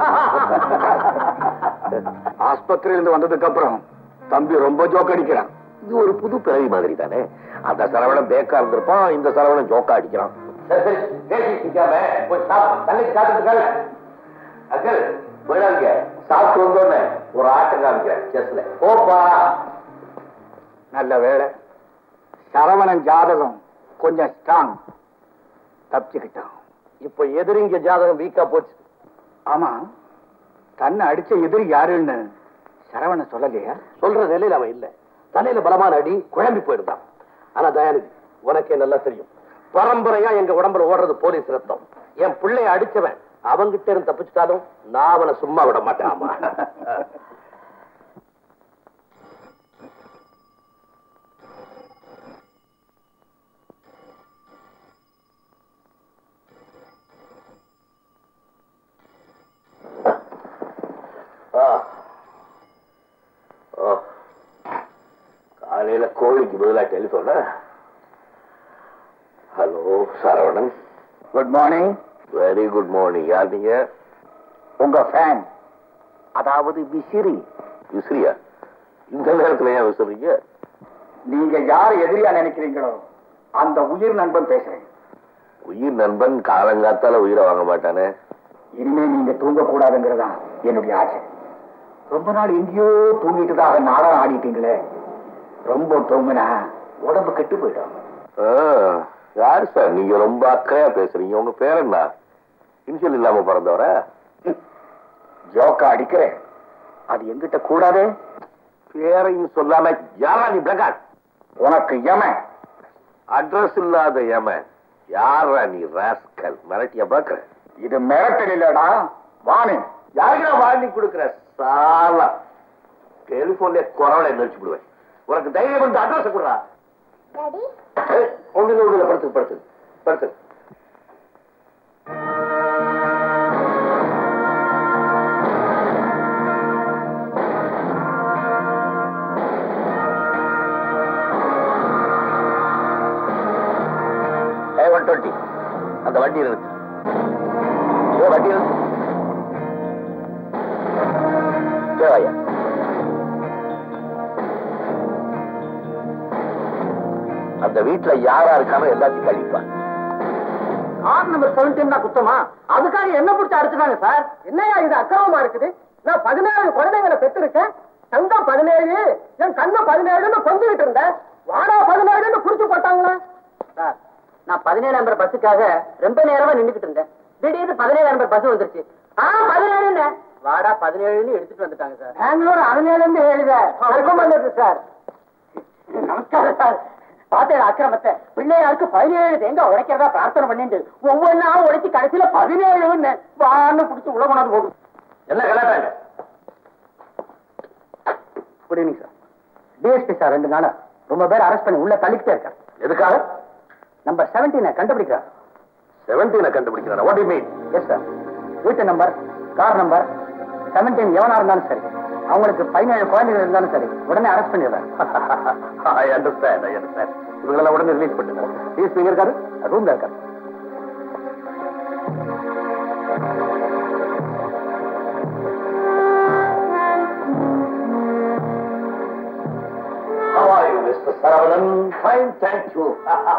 ஆஸ்பத்திரியில இருந்து வந்ததுக்கு அப்புறம் தம்பி ரொம்ப ஜோக் அடிக்கிறான் இது ஒரு புது பிறவி மாதிரி தானே அந்த சரவணன் பேக்கா இருந்திருப்பான் இந்த சரவணன் ஜோக்கா அடிக்கிறான் சரி சரி பேசி சிக்காம போய் சாப்பிட்டு தள்ளி சாப்பிட்டுருக்காங்க அங்கிள் போயிடாதீங்க சாப்பிட்டு வந்தோடனே ஒரு ஆட்டம் காமிக்கிறேன் செஸ்ல ஓப்பா நல்ல வேலை சரவணன் ஜாதகம் கொஞ்சம் ஸ்ட்ராங் தப்பிச்சுக்கிட்டான் இப்ப எதிரிங்க ஜாதகம் வீக்கா போச்சு ஆமா தன்னை அடிச்ச எதிரி யாருன்னு சரவணன் சொல்லலையா சொல்ற நிலையில அவன் இல்ல தலையில பலமான அடி குழம்பி போயிருந்தான் ஆனா தயாநிதி உனக்கே நல்லா தெரியும் பரம்பரையா எங்க உடம்புல ஓடுறது போலீஸ் ரத்தம் என் பிள்ளைய அடிச்சவன் அவங்கிட்ட இருந்து தப்பிச்சுட்டாலும் நான் அவனை சும்மா விட மாட்டேன் ஆமா ஆ. ஓ. காலையில கோழிக்கு பதிலா டெலிபோன hello Saravanan good morning very good morning யார் நீங்க உங்க ஃபேன் அதாவது விசிறி விசிறியா இந்த நேரத்துல ஏன் விசிறீங்க நீங்க யார் எதிரியா நினைக்கிறீங்களோ அந்த உயிர் நண்பன் பேசுறேன் உயிர் நண்பன் காலங்காத்தால உயிரை வாங்க மாட்டானே இனிமே நீங்க தூங்க கூடாதுங்கிறதா என்னுடைய ஆசை ரொம்ப நாள் எங்கேயோ தூங்கிட்டுதாக நாடகம் ஆடிட்டீங்களே ரொம்ப தூங்குனா உடம்பு கெட்டு போயிடும் ஆ, யாரு சார் நீங்க ரொம்ப அக்கறையா பேசுறீங்க உங்க பேர் என்ன இன்ஷியல் இல்லாம பிறந்தவரா ஜோக்கா அடிக்கிறேன் அது எங்கிட்ட கூடாது பேரையும் சொல்லாம யாரா நீ பிரகாஷ் உனக்கு யமன் அட்ரஸ் இல்லாத ஏம யாரா நீ ராஸ்கல் மிரட்டிய பாக்குற இது மிரட்டல் இல்லடா வாணி யாருக்கா வாங்கி கொடுக்குற சாலா டெலிபோன்ல குறவலை நிறுத்தி விடுவேன் உனக்கு தைரியம் வந்து அட்ரஸ் கொடுறா டாடி ஒண்ணு ஒண்ணுல படுத்து படுத்து படுத்து ஒன் டுவெண்ட்டி அந்த வண்டி இருக்கு ஏ வண்டி இருக்கு ஐயா அந்த வீட்டுல யாரா இருக்கானோ எல்லாத்தையும் கழிப்பான் கார் நம்பர் செவன்டீன் தான் குத்தமா அதுக்காக என்ன பிடிச்சி அடிச்சுட்டாங்க சார் என்னையா இது அக்கிரமமா இருக்குது நான் பதினேழு குழந்தைங்களை பெற்றிருக்கேன் தங்கம் பதினேழு என் கண்ணு பதினேழுன்னு கொஞ்சிட்டு இருந்தேன் வாடா பதினேழுன்னு புடிச்சு போட்டாங்களே சார் நான் பதினேழு நம்பர் பஸ்ஸுக்காக ரொம்ப நேரமா நின்றுகிட்டு இருந்தேன் திடீர்னு பதினேழு நம்பர் பஸ் வந்துருச்சு ஆ பதினேழுன்னு வாடா பதினேழுன்னு எடுத்துட்டு வந்துட்டாங்க சார் பெங்களூர் பதினேழுன்னு எழுத வணக்கம் வந்தது சார் நமஸ்காரம் சார் பார்த்தேன் அக்கிரமத்தை பிள்ளையாருக்கு பதினேழு தேங்காய் உடைக்கிறதா பிரார்த்தனை பண்ணிட்டு ஒவ்வொன்னா உடைச்சு கடைசியில பதினேழுன்னு வான்னு பிடிச்சி உள்ள கொண்டாந்து போடும் என்ன கலாட்டாங்க good evening sir DSP sir ரெண்டு நாளா ரொம்ப பேர் அரெஸ்ட் பண்ணி உள்ள தள்ளிக்கிட்டே இருக்கார் எதுக்காக நம்பர் செவன்டீனை கண்டுபிடிக்கிறார் செவன்டீனை கண்டுபிடிக்கிறான் what you mean yes sir வீட்டு நம்பர் கார் நம்பர் செவன்டீன் எவனா இருந்தாலும் சரி அவங்களுக்கு பதினேழு குழந்தைகள் இருந்தாலும் சரி உடனே அரெஸ்ட் பண்ணிடுறாரு ஐ அண்டர்ஸ்டாண்ட் ஐ அண்டர்ஸ்டாண்ட் இவங்களெல்லாம் உடனே ரிலீஸ் பண்ணுங்க டிஎஸ்பி எங்க இருக்காரு ரூம்ல இருக்காரு How are you, Mr. Saravanan? Fine, thank you.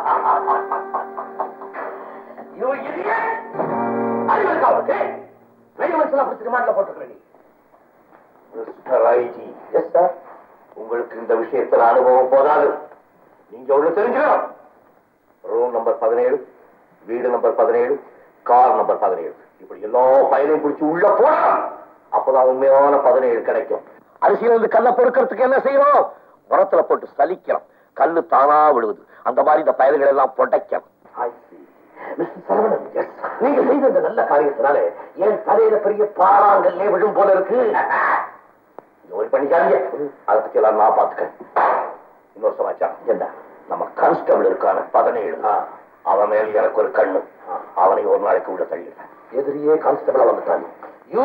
you idiot! அறிவு இருக்கா உனக்கு? பெரிய மனுஷெல்லாம் பிடிச்சி ரிமாண்ட்ல போட்டுக்கிறேன் நீ. Mr. IG. Yes, sir. உங்களுக்கு இந்த விஷயத்துல அனுபவம் போதாது நீங்க ஒண்ணு தெரிஞ்சுக்கணும் ரூம் நம்பர் பதினேழு வீடு நம்பர் பதினேழு கார் நம்பர் பதினேழு இப்படி எல்லா பயனையும் பிடிச்சி உள்ள போடணும் அப்பதான் உண்மையான பதினேழு கிடைக்கும் அரிசியில இருந்து கல்ல பொறுக்கிறதுக்கு என்ன செய்யணும் உரத்துல போட்டு சலிக்கணும் கல்லு தானா விழுவுது அந்த மாதிரி இந்த பயல்கள் எல்லாம் புடைக்கணும் மிஸ்டர் சரவணன் yes. நீங்க செய்த இந்த நல்ல காரியத்தினால என் தலையில பெரிய பாறாங்கல்லே விழும் போல இருக்கு இந்த ஒரு பண்ணிக்காதீங்க அதை பத்தி எல்லாம் நான் பாத்துக்கிறேன் இன்னொரு சமாச்சாரம் என்ன நம்ம கான்ஸ்டபிள் இருக்கான பதினேழு அவன் மேல எனக்கு ஒரு கண்ணு அவனை ஒரு நாளைக்கு உள்ள தள்ளிடுறேன் எதிரியே கான்ஸ்டபிளா வந்துட்டான் யூ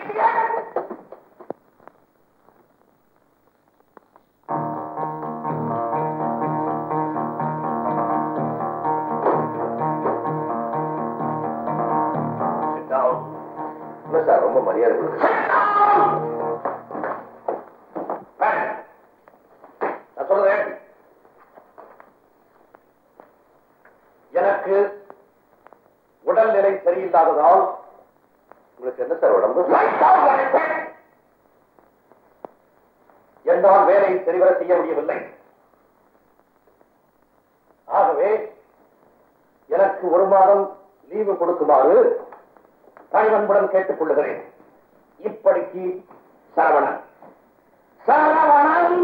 இல்ல சார் ரொம்ப மரியாதை கொடுக்குறேன். நான் சொல்றேன் எனக்கு உடல்நிலை சரியில்லாததால் உங்களுக்கு என்ன சார் உடம்பு என்னால் வேலை சரிவர செய்ய முடியவில்லை ஆகவே எனக்கு ஒரு மாதம் லீவு கொடுக்குமாறு பணிவன்புடன் கேட்டுக் கொள்ளுகிறேன் இப்படிக்கு சரவணன் சரவணன்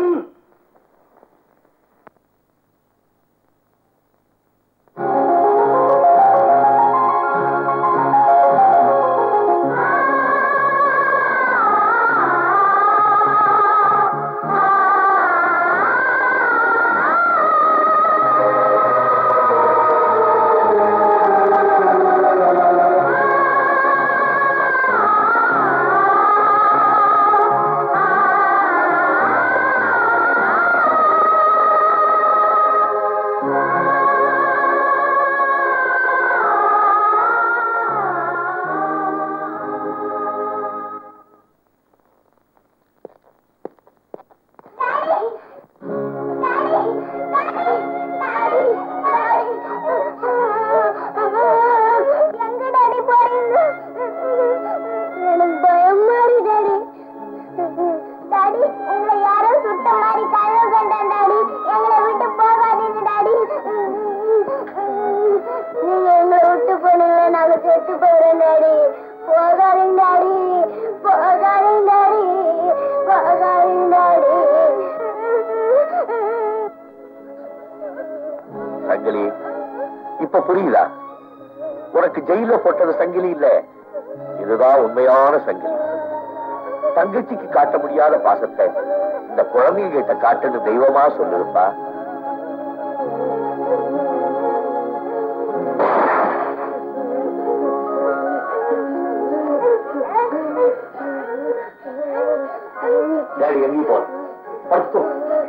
ஆ இப்ப புரியுதா உனக்கு ஜெயில போட்டது சங்கிலி இல்ல இதுதான் உண்மையான சங்கிலி தங்கச்சிக்கு காட்ட முடியாத பாசத்தை இந்த குழந்தைங்க கிட்ட காட்டுன்னு தெய்வமா சொல்லிருப்பா டேடி எங்கேயும் போற படுத்து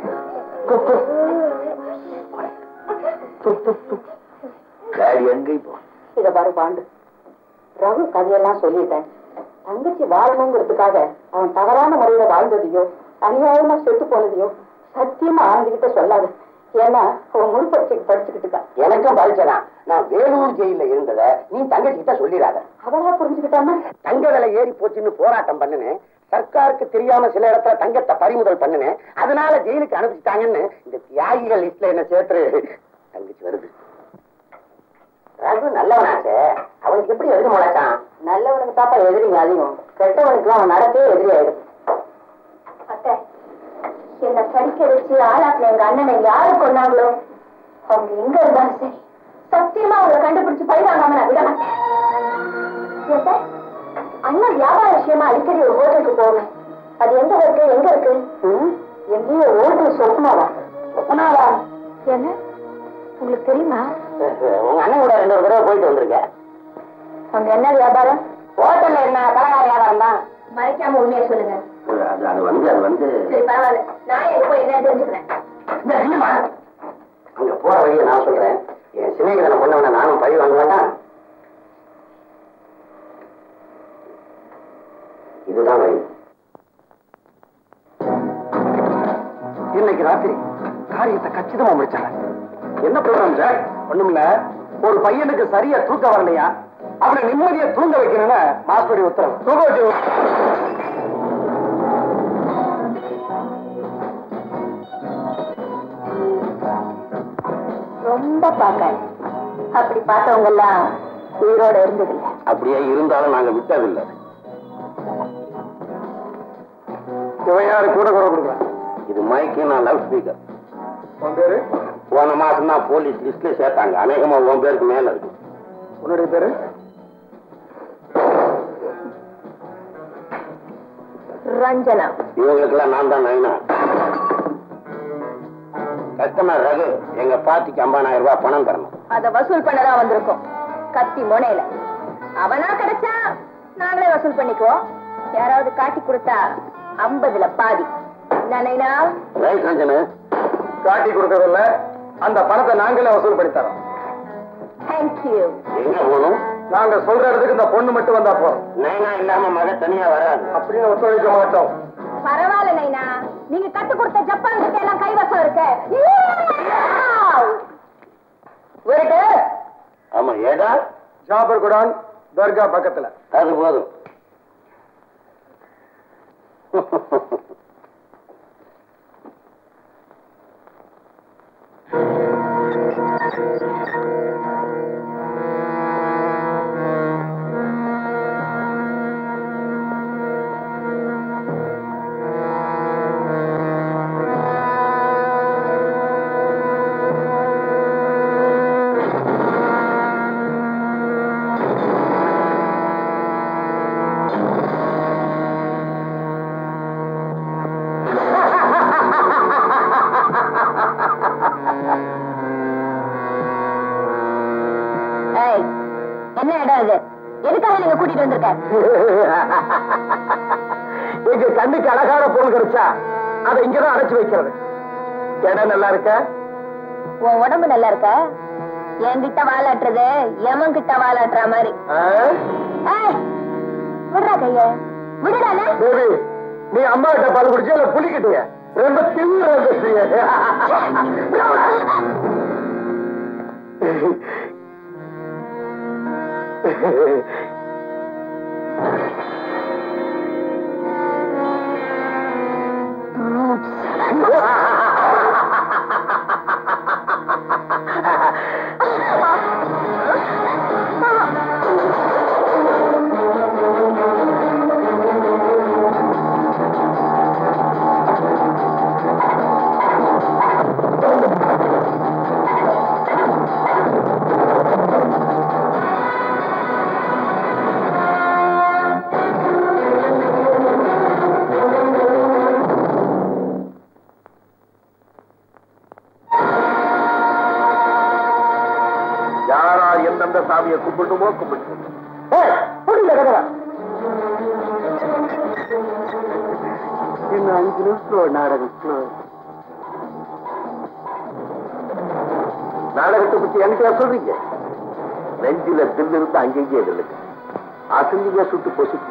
டேடி எங்கேயும் போ இத பாரு பாண்டு ரகு கதையெல்லாம் சொல்லிட்டேன் தங்கச்சி வாழணுங்கிறதுக்காக அவன் தவறான முறையில வாழ்ந்ததையோ அநியாயமா செத்து போனதையோ சத்தியமா ஆனந்துகிட்ட சொல்லாத ஏன்னா அவன் முழு பரீட்சைக்கு படிச்சுக்கிட்டு இருக்கான் எனக்கும் பரிச்சதான் நான் வேலூர் ஜெயில இருந்தத நீ தங்கச்சி கிட்ட சொல்லிடாத அவளா புரிஞ்சுக்கிட்டான்னா தங்க விலை ஏறி போச்சுன்னு போராட்டம் பண்ணினேன் சர்க்காருக்கு தெரியாம சில இடத்துல தங்கத்தை பறிமுதல் பண்ணினேன் அதனால ஜெயிலுக்கு அனுப்பிச்சிட்டாங்கன்னு இந்த தியாகிகள் லிஸ்ட்ல என்ன சேர்த்து தங்கச்சி வருது ரகு நல்லவனாச்சே அவனுக்கு எப்படி எதிரி முளைச்சான் நல்லவனுக்கு தாப்பா எதிரிங்க அதிகம் கெட்டவனுக்கு அவன் நடத்தே எதிரி ஆயிடும் அத்தை என்ன படிக்க வச்சு ஆளாக்குன எங்க அண்ணனை யாரு கொண்டாங்களோ அவங்க எங்க இருந்தாலும் சரி சத்தியமா அவங்களை கண்டுபிடிச்சு பழிவாங்காம நான் விட மாட்டேன் ஏன் சார்? அண்ணன் வியாபார விஷயமா அடிக்கடி ஒரு ஹோட்டலுக்கு போவேன் அது எந்த இருக்கு எங்க இருக்கு ம், எங்கேயோ ஹோட்டல் சொப்னாவா சொப்னாவா என்ன உங்களுக்கு தெரியுமா உங்க அண்ணன் கூட ரெண்டு ஒரு தடவை போயிட்டு வந்திருக்க அங்க என்ன வியாபாரம் ஹோட்டல்ல என்ன பலகார வியாபாரம் தான் மறைக்காம உண்மையை சொல்லுங்க அது அது வந்து அது வந்து சரி பரவாயில்ல நான் எங்க போய் என்ன தெரிஞ்சுக்கிறேன் இந்த இல்லம்மா. அங்க போற வழியை நான் சொல்றேன் என் சிநேகிதனை கொண்டவன நானும் பழி வாங்க வேண்டாம் இதுதான் வழி இன்னைக்கு ராத்திரி காரியத்தை கச்சிதமா முடிச்சாங்க என்ன ப்ரோக்ராம் சார் ஒண்ணுமில்ல ஒரு பையனுக்கு சரியா தூக்கம் வரலையா அவனை நிம்மதியா தூங்க வைக்கணும்னு மாஸ்டருடைய உத்தரவு தூங்க வச்சு ரொம்ப பார்க்க அப்படி பார்த்தவங்க எல்லாம் உயிரோட இருந்ததில்லை அப்படியே இருந்தாலும் நாங்க விட்டதில்லை இவன் யாரு கூட குறை கொடுக்குறான் இது மைக்கு நான் லவுட் ஸ்பீக்கர் உன் பேரு போன மாசம் தான் போலீஸ் லிஸ்ட்ல சேர்த்தாங்க அநேகமா உன் பேருக்கு மேல இருக்கு உன்னுடைய பேரு ரஞ்சனா இவங்களுக்கெல்லாம் நான் தான் நைனா கஸ்டமர் ரகு எங்க பாட்டிக்கு ஐம்பதாயிரம் ரூபாய் பணம் தரணும் அத வசூல் பண்ணதான் வந்திருக்கோம் கத்தி முனையில அவனா கிடைச்சா நாங்களே வசூல் பண்ணிக்குவோம் யாராவது காட்டி கொடுத்தா ஐம்பதுல பாதி நினைனா ரைட் ரஞ்சனு காட்டி கொடுக்கறதில்ல அந்த பணத்தை நாங்களே வசூல் பண்ணி தரோம் தேங்க்யூ எங்க போகணும் நாங்க சொல்ற இடத்துக்கு இந்த பொண்ணு மட்டும் வந்தா போறோம் நைனா இல்லாம மக தனியா வராது அப்படின்னு ஒத்துழைக்க மாட்டோம் பரவாயில்ல நைனா நீங்க கத்து கொடுத்த ஜப்பான் கிட்ட எல்லாம் கைவசம் இருக்கு விருது ஆமா ஏடா ஜாபர் குடான் தர்கா பக்கத்துல அது போதும் ஏய், என்ன இடம் இது எதுக்காக நீங்க கூட்டிட்டு வந்திருக்க எங்க கண்ணுக்கு அழகான பொருள் கிடைச்சா அதை இங்கதான் அடைச்சு வைக்கிறது இடம் நல்லா இருக்க உன் உடம்பு நல்லா இருக்க என்கிட்ட வாலாட்டுறது எமன் கிட்ட வாலாட்டுற மாதிரி ஏய், விடுறா கைய விடுடானே பேபி நீ அம்மா கிட்ட பால் குடிச்சு இல்ல புளிக்கிட்டிய ரொம்ப திமிரா பேசுறீங்க சாமியை கும்பிடணுமோ கும்பிட்டு புரியல கதவை இன்னும் அஞ்சு நிமிஷம் நாடகம் நாடகத்தை பத்தி என்கிட்ட சொல்றீங்க நெஞ்சில தில்லு இருந்து அங்கேயே இல்லைங்க அசந்திங்க சுட்டு பொசிக்கணும்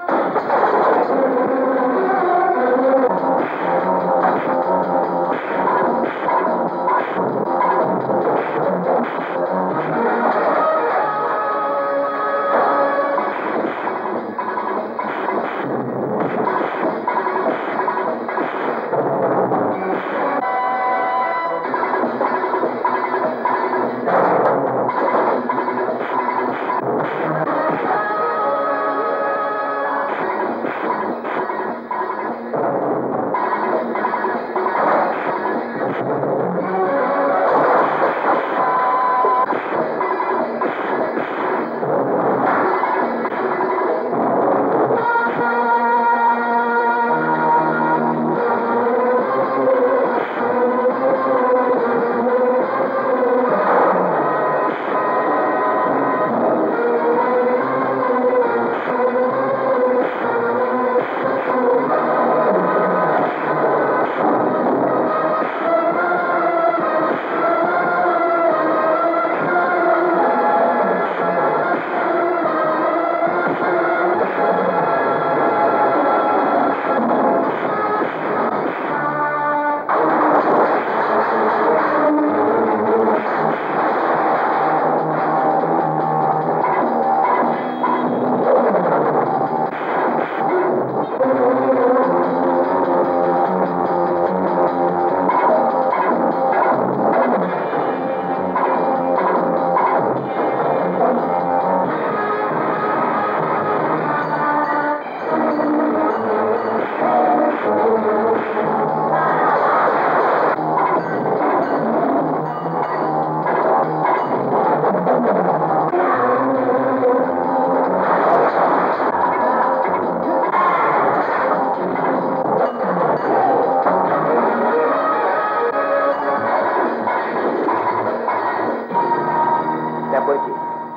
என் போச்சு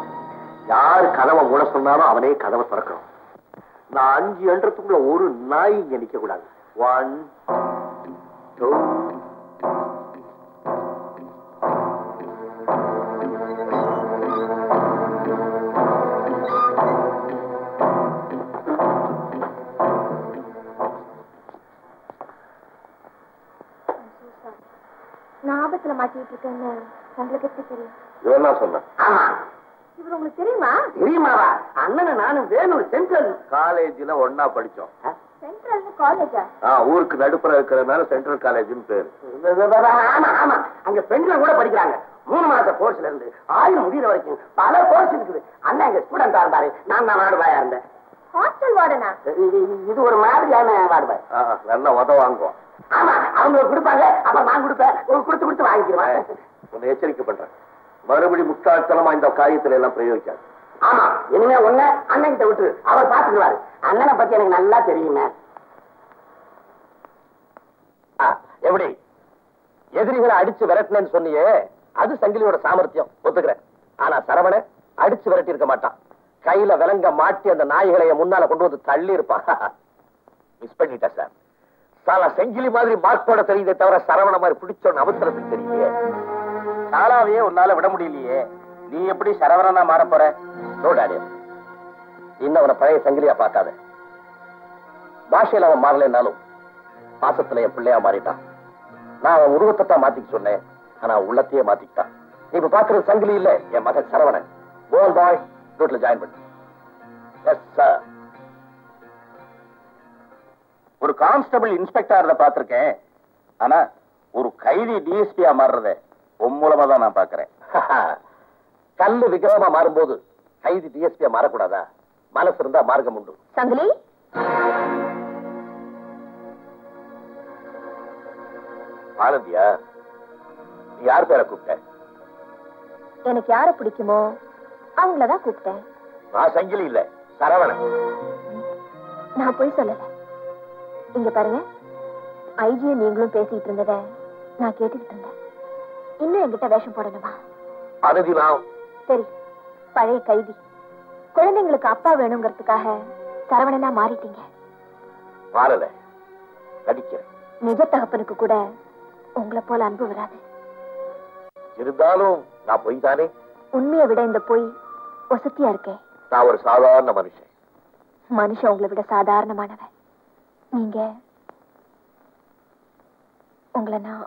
யாரு கதவை மூட சொன்னாலும் அவனே கதவை திறக்கணும் நான் அஞ்சு எண்ணத்துக்குள்ள ஒரு நாய் இங்க நிக்க கூடாது ஒன் டூ நான் ஆபத்துல மாட்டிட்டு இருக்கேன்னு உங்களுக்கு எப்படி தெரியும் இவன் தான் சொன்னான் ஆமா இவர் உங்களுக்கு தெரியுமா தெரியுமாவா அண்ணனை நானும் வேலூர் சென்ட்ரல் காலேஜ்ல ஒன்னா படிச்சோம் சென்ட்ரல் காலேஜா ஆ, ஊருக்கு நடுப்புற இருக்கிறதுனால சென்ட்ரல் காலேஜ்னு பேரு ஆமா ஆமா அங்க பெண்கள் கூட படிக்கிறாங்க மூணு மாச கோர்ஸ்ல இருந்து ஆயுள் முடியிற வரைக்கும் பல கோர்ஸ் இருக்குது அண்ணன் எங்க ஸ்டூடெண்டா இருந்தாரு நான் தான் வார்டுபாயா இருந்தேன் ஹாஸ்டல் வார்டனா இது- இது- இது ஒரு மாதிரியான வார்டுபாய் ஆ, நல்லா உத வாங்குவோம் ஆமா அவங்க கொடுப்பாங்க அப்ப நான் கொடுப்பேன் ஒரு கொடுத்து கொடுத்து வாங்கிக்குவேன் உன்னை எச்சரிக்கை பண்றேன் மறுபடி முட்டாள்தனமா இந்த காரியத்துல எல்லாம் பிரயோகிக்காது ஆமா இனிமே ஒண்ணு அண்ணன் கிட்ட விட்டு அவர் பாத்துக்குவாரு அண்ணனை பத்தி எனக்கு நல்லா தெரியுமே ஆ, எப்படி எதிரிகளை அடிச்சு விரட்டினேன்னு சொன்னியே அது சங்கிலியோட சாமர்த்தியம் ஒத்துக்கிறேன் ஆனா சரவண அடிச்சு விரட்டி இருக்க மாட்டான் கையில விலங்க மாட்டி அந்த நாய்களை முன்னால கொண்டு வந்து தள்ளி இருப்பான் மிஸ் பண்ணிட்டேன் சார் சாலா செங்கிலி மாதிரி மார்க் போட தெரியுதே தவிர சரவண மாதிரி பிடிச்சோன்னு அவசரத்துக்கு தெரியலையே சாலாவையே உன்னால விட முடியலையே நீ எப்படி சரவணனா மாற போற நோடாடிய இன்னும் அவனை பழைய சங்கிலியா பார்க்காத பாஷையில அவன் மாறலைன்னாலும் பாசத்துல என் பிள்ளையா மாறிட்டான் நான் அவன் உருவத்தை தான் மாத்திக்க சொன்னேன் ஆனா உள்ளத்தையே மாத்திக்கிட்டான் நீ இப்ப பாக்குறது சங்கிலி இல்ல என் மகன் சரவணன் கோல் பாய் ரூட்ல ஜாயின் பண்ணு எஸ் சார் ஒரு கான்ஸ்டபிள் இன்ஸ்பெக்டர் பார்த்திருக்கேன் ஆனா ஒரு கைதி டிஎஸ்பியா மாறுறத உன் மூலமா தான் நான் பாக்குறேன் கல்லு விக்கிரமா மாறும்போது கைதி டிஎஸ்பியா மாறக்கூடாதா மனசு இருந்தா மார்க்கம் உண்டு சங்கிலி ஆனந்தியா நீ யார் பேரை கூப்பிட்ட எனக்கு யார பிடிக்குமோ அவங்களதான் கூப்பிட்டேன் நான் சங்கிலி இல்ல சரவணன் நான் போய் சொல்லல இங்க பாருங்க ஐஜியும் நீங்களும் பேசிட்டு இருந்தத நான் கேட்டுக்கிட்டு இருந்தேன் இன்னும் என்கிட்ட வேஷம் போடணுமா அனுதி நான் சரி பழைய கைதி குழந்தைங்களுக்கு அப்பா வேணுங்கிறதுக்காக சரவணனா மாறிட்டீங்க மாறல நடிக்கிறேன் நிஜ தகப்பனுக்கு கூட உங்களை போல அன்பு வராது இருந்தாலும் நான் பொய் தானே உண்மையை விட இந்த பொய் ஒசத்தியா இருக்கே நான் ஒரு சாதாரண மனுஷன் மனுஷன் உங்களை விட சாதாரணமானவன் நீங்க உங்களை நான்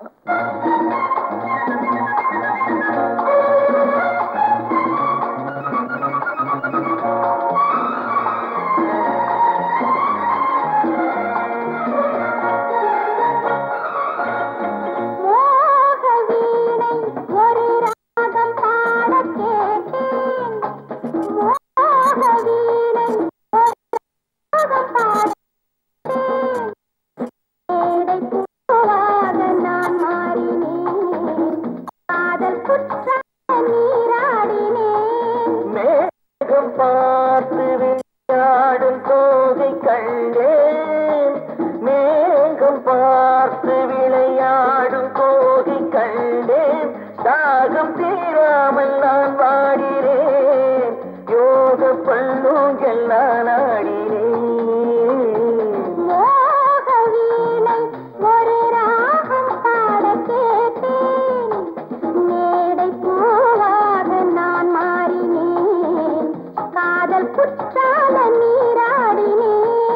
மோக வீணை ஒரு ராகம் பாடக் கேட்டேன் மோக வீணை ஒரு ராகம் பாடக் கேட்டேன் மேடை பூவாக நான் மாறினேன் காதல் குற்ற நீராடினேன் மேகம் பார்த்து விளையாடும் தோகை கண்டேன் மேகம் பார்த்து விளையாடும் தோகை கண்டேன் தாகம் தீராமல் நான் வாடினேன் யோக பல்லூஞ்சல் நான் ஆடினேன் மோக வீணை ஒரு ராகம் பாடக் கேட்டேன் மேடை பூவாக நான் மாறினேன் காதல் குற்றால நீராடினேன்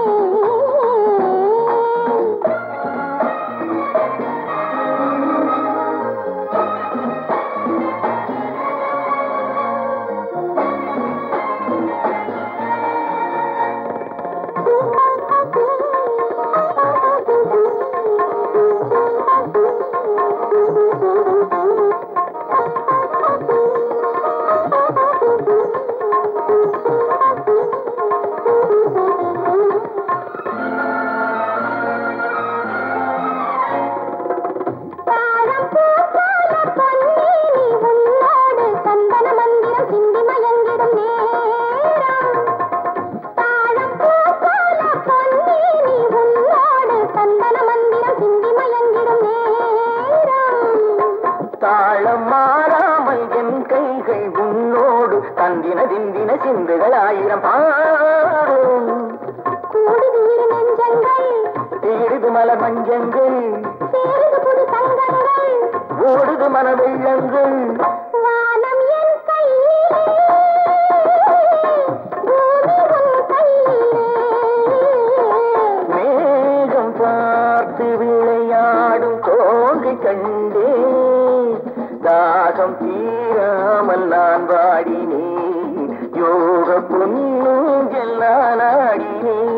தாழம் பூ போல பொன்னேனி உன்னோடு சந்தன மந்திரம் சிந்தி மயங்கிடும் நேரம் தாழம் பூ போல பொன்னேனி உன்னோடு சந்தன மந்திரம் சிந்தி மயங்கிடும் நேரம் தாளம் மாறாமல் என் கைகள் உன்னோடு தந்தின திந்தின சிந்துகள் ஆயிரம் பாடும் கூடுது இரு நெஞ்சங்கள் தேடுது மலர் மஞ்சங்கள் சேருது புது சங்கங்கள் ஓடுது மன வெள்ளங்கள் வானம் என் கையிலே பூமி உன் கையிலே மேகம் பார்த்து விளையாடும் தோகை கண்டே தாகம் தீராமல் நான் வாடினேன் யோக பொன்னூஞ்சல் நான் ஆடினேன்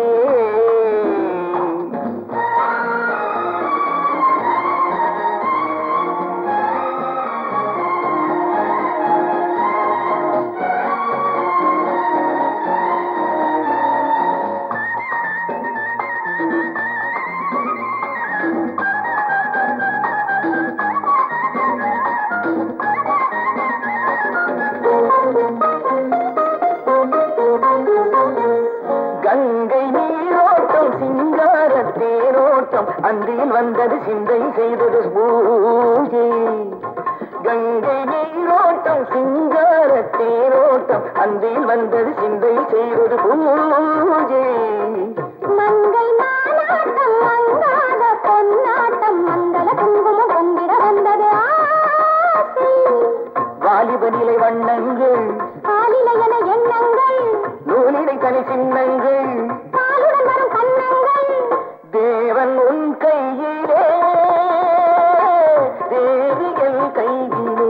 கங்கை நீரோட்டம் சிங்கார தேரோட்டம் அன்றில் வந்தது சிந்தை செய்தது பூஜை கங்கை நீரோட்டம் சிங்கார தேரோட்டம் அன்றில் வந்தது சிந்தை செய்தது பூஜை மங்கை மானாட்டம் மங்காத பொன்னாட்டம் மங்கள குங்குமம் பொங்கிட வந்தது ஆசை வாலிப நிலை வண்ணங்கள் காலில என எண்ணங்கள் நூலிடை தனி சின்னங்கள் காலுடன் வரும் கண்ணங்கள் தேவன் உன் கையிலே தேவிகள் கையிலே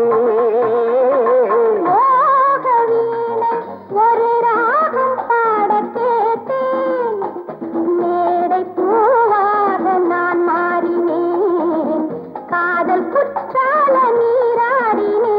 மோக வீணை ஒரு ராகம் பாடக் கேட்டேன் மேடை பூவாக நான் மாறினேன் காதல் குற்றால நீராடினேன்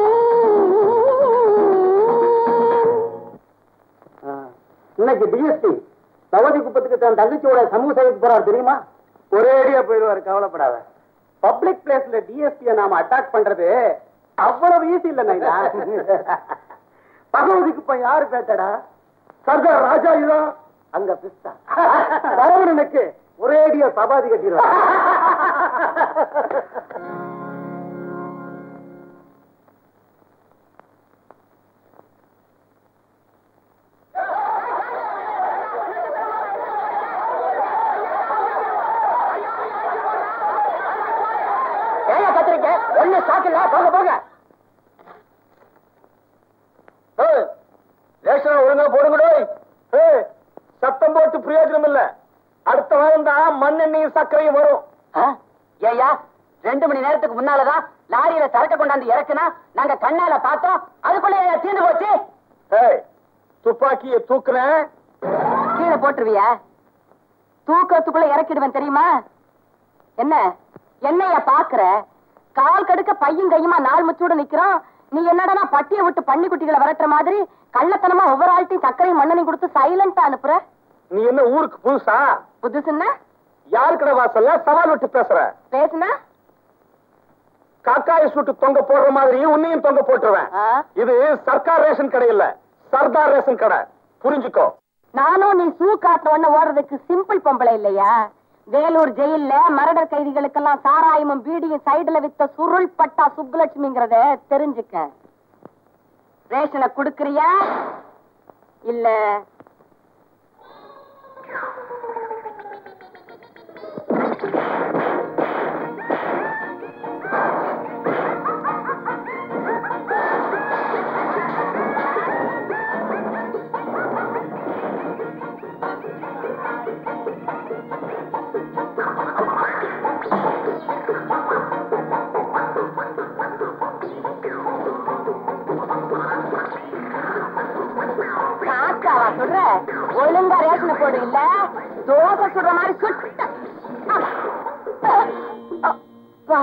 இன்னைக்கு டிஎஸ்பி சவதி குப்பத்துக்கு தன் தங்கச்சியோட சமூக சேவைக்கு போறாரு தெரியுமா ஒரே அடியா போயிடுவாரு கவலைப்படாத பப்ளிக் பிளேஸ்ல டிஎஸ்பிய நாம அட்டாக் பண்றது அவ்வளவு ஈஸி இல்ல நைனா பகவதி குப்பம் யாரு பேட்டடா சர்தார் ராஜா இதான் அங்க பிஸ்தா பரவனுக்கு ஒரே அடியா சபாதி கட்டிடுவார் பாக்கல போங்க போங்க ரேஷன் ஒழுங்கா போடுங்கடோ சத்தம் போட்டு பிரயோஜனம் இல்ல அடுத்த வாரம் தான் மண்ணெண்ணையும் சர்க்கரையும் வரும் ஏயா ரெண்டு மணி நேரத்துக்கு முன்னாலதான் லாரியில சரக்கு கொண்டாந்து இறக்குனா நாங்க கண்ணால பார்த்தோம் அதுக்குள்ள தீர்ந்து போச்சு ஏய், துப்பாக்கியை தூக்குறேன் கீழே போட்டுருவியா தூக்கத்துக்குள்ள இறக்கிடுவேன் தெரியுமா என்ன என்னைய பாக்குற கால் கடுக்க பையும் கையுமா நாள் முச்சூட நிக்கிறோம் நீ என்னடா பட்டியை விட்டு பன்னி குட்டிகளை விரட்டுற மாதிரி கள்ளத்தனமா ஒவ்வொரு ஆள்கிட்டையும் சர்க்கரையும் மண்ணனையும் கொடுத்து சைலண்டா அனுப்புற நீ என்ன ஊருக்கு புதுசா புதுசுன்னா யாருக்கட வாசல்ல சவால் விட்டு பேசுற பேசுனா காக்காய சுட்டு தொங்க போடுற மாதிரி உன்னையும் தொங்க போட்டுருவேன் ஆ? இது சர்க்கார் ரேஷன் கடை இல்ல சர்தார் ரேஷன் கடை புரிஞ்சுக்கோ நானும் நீ சூ காட்டுற ஒண்ணு ஓடுறதுக்கு சிம்பிள் பொம்பளை இல்லையா வேலூர் ஜெயில்ல மரடர் கைதிகளுக்கெல்லாம் சாராயமும் பீடியும் சைடுல வித்த சுருள் பட்டா சுப்புலட்சுமிங்கிறத தெரிஞ்சுக்க ரேஷனை குடுக்கறியா இல்ல காக்காவா சொல்ற ஒழுங்கா ரேஷனை போடு இல்ல தோசை சுடுற மாதிரி சுட்ட அப்பா.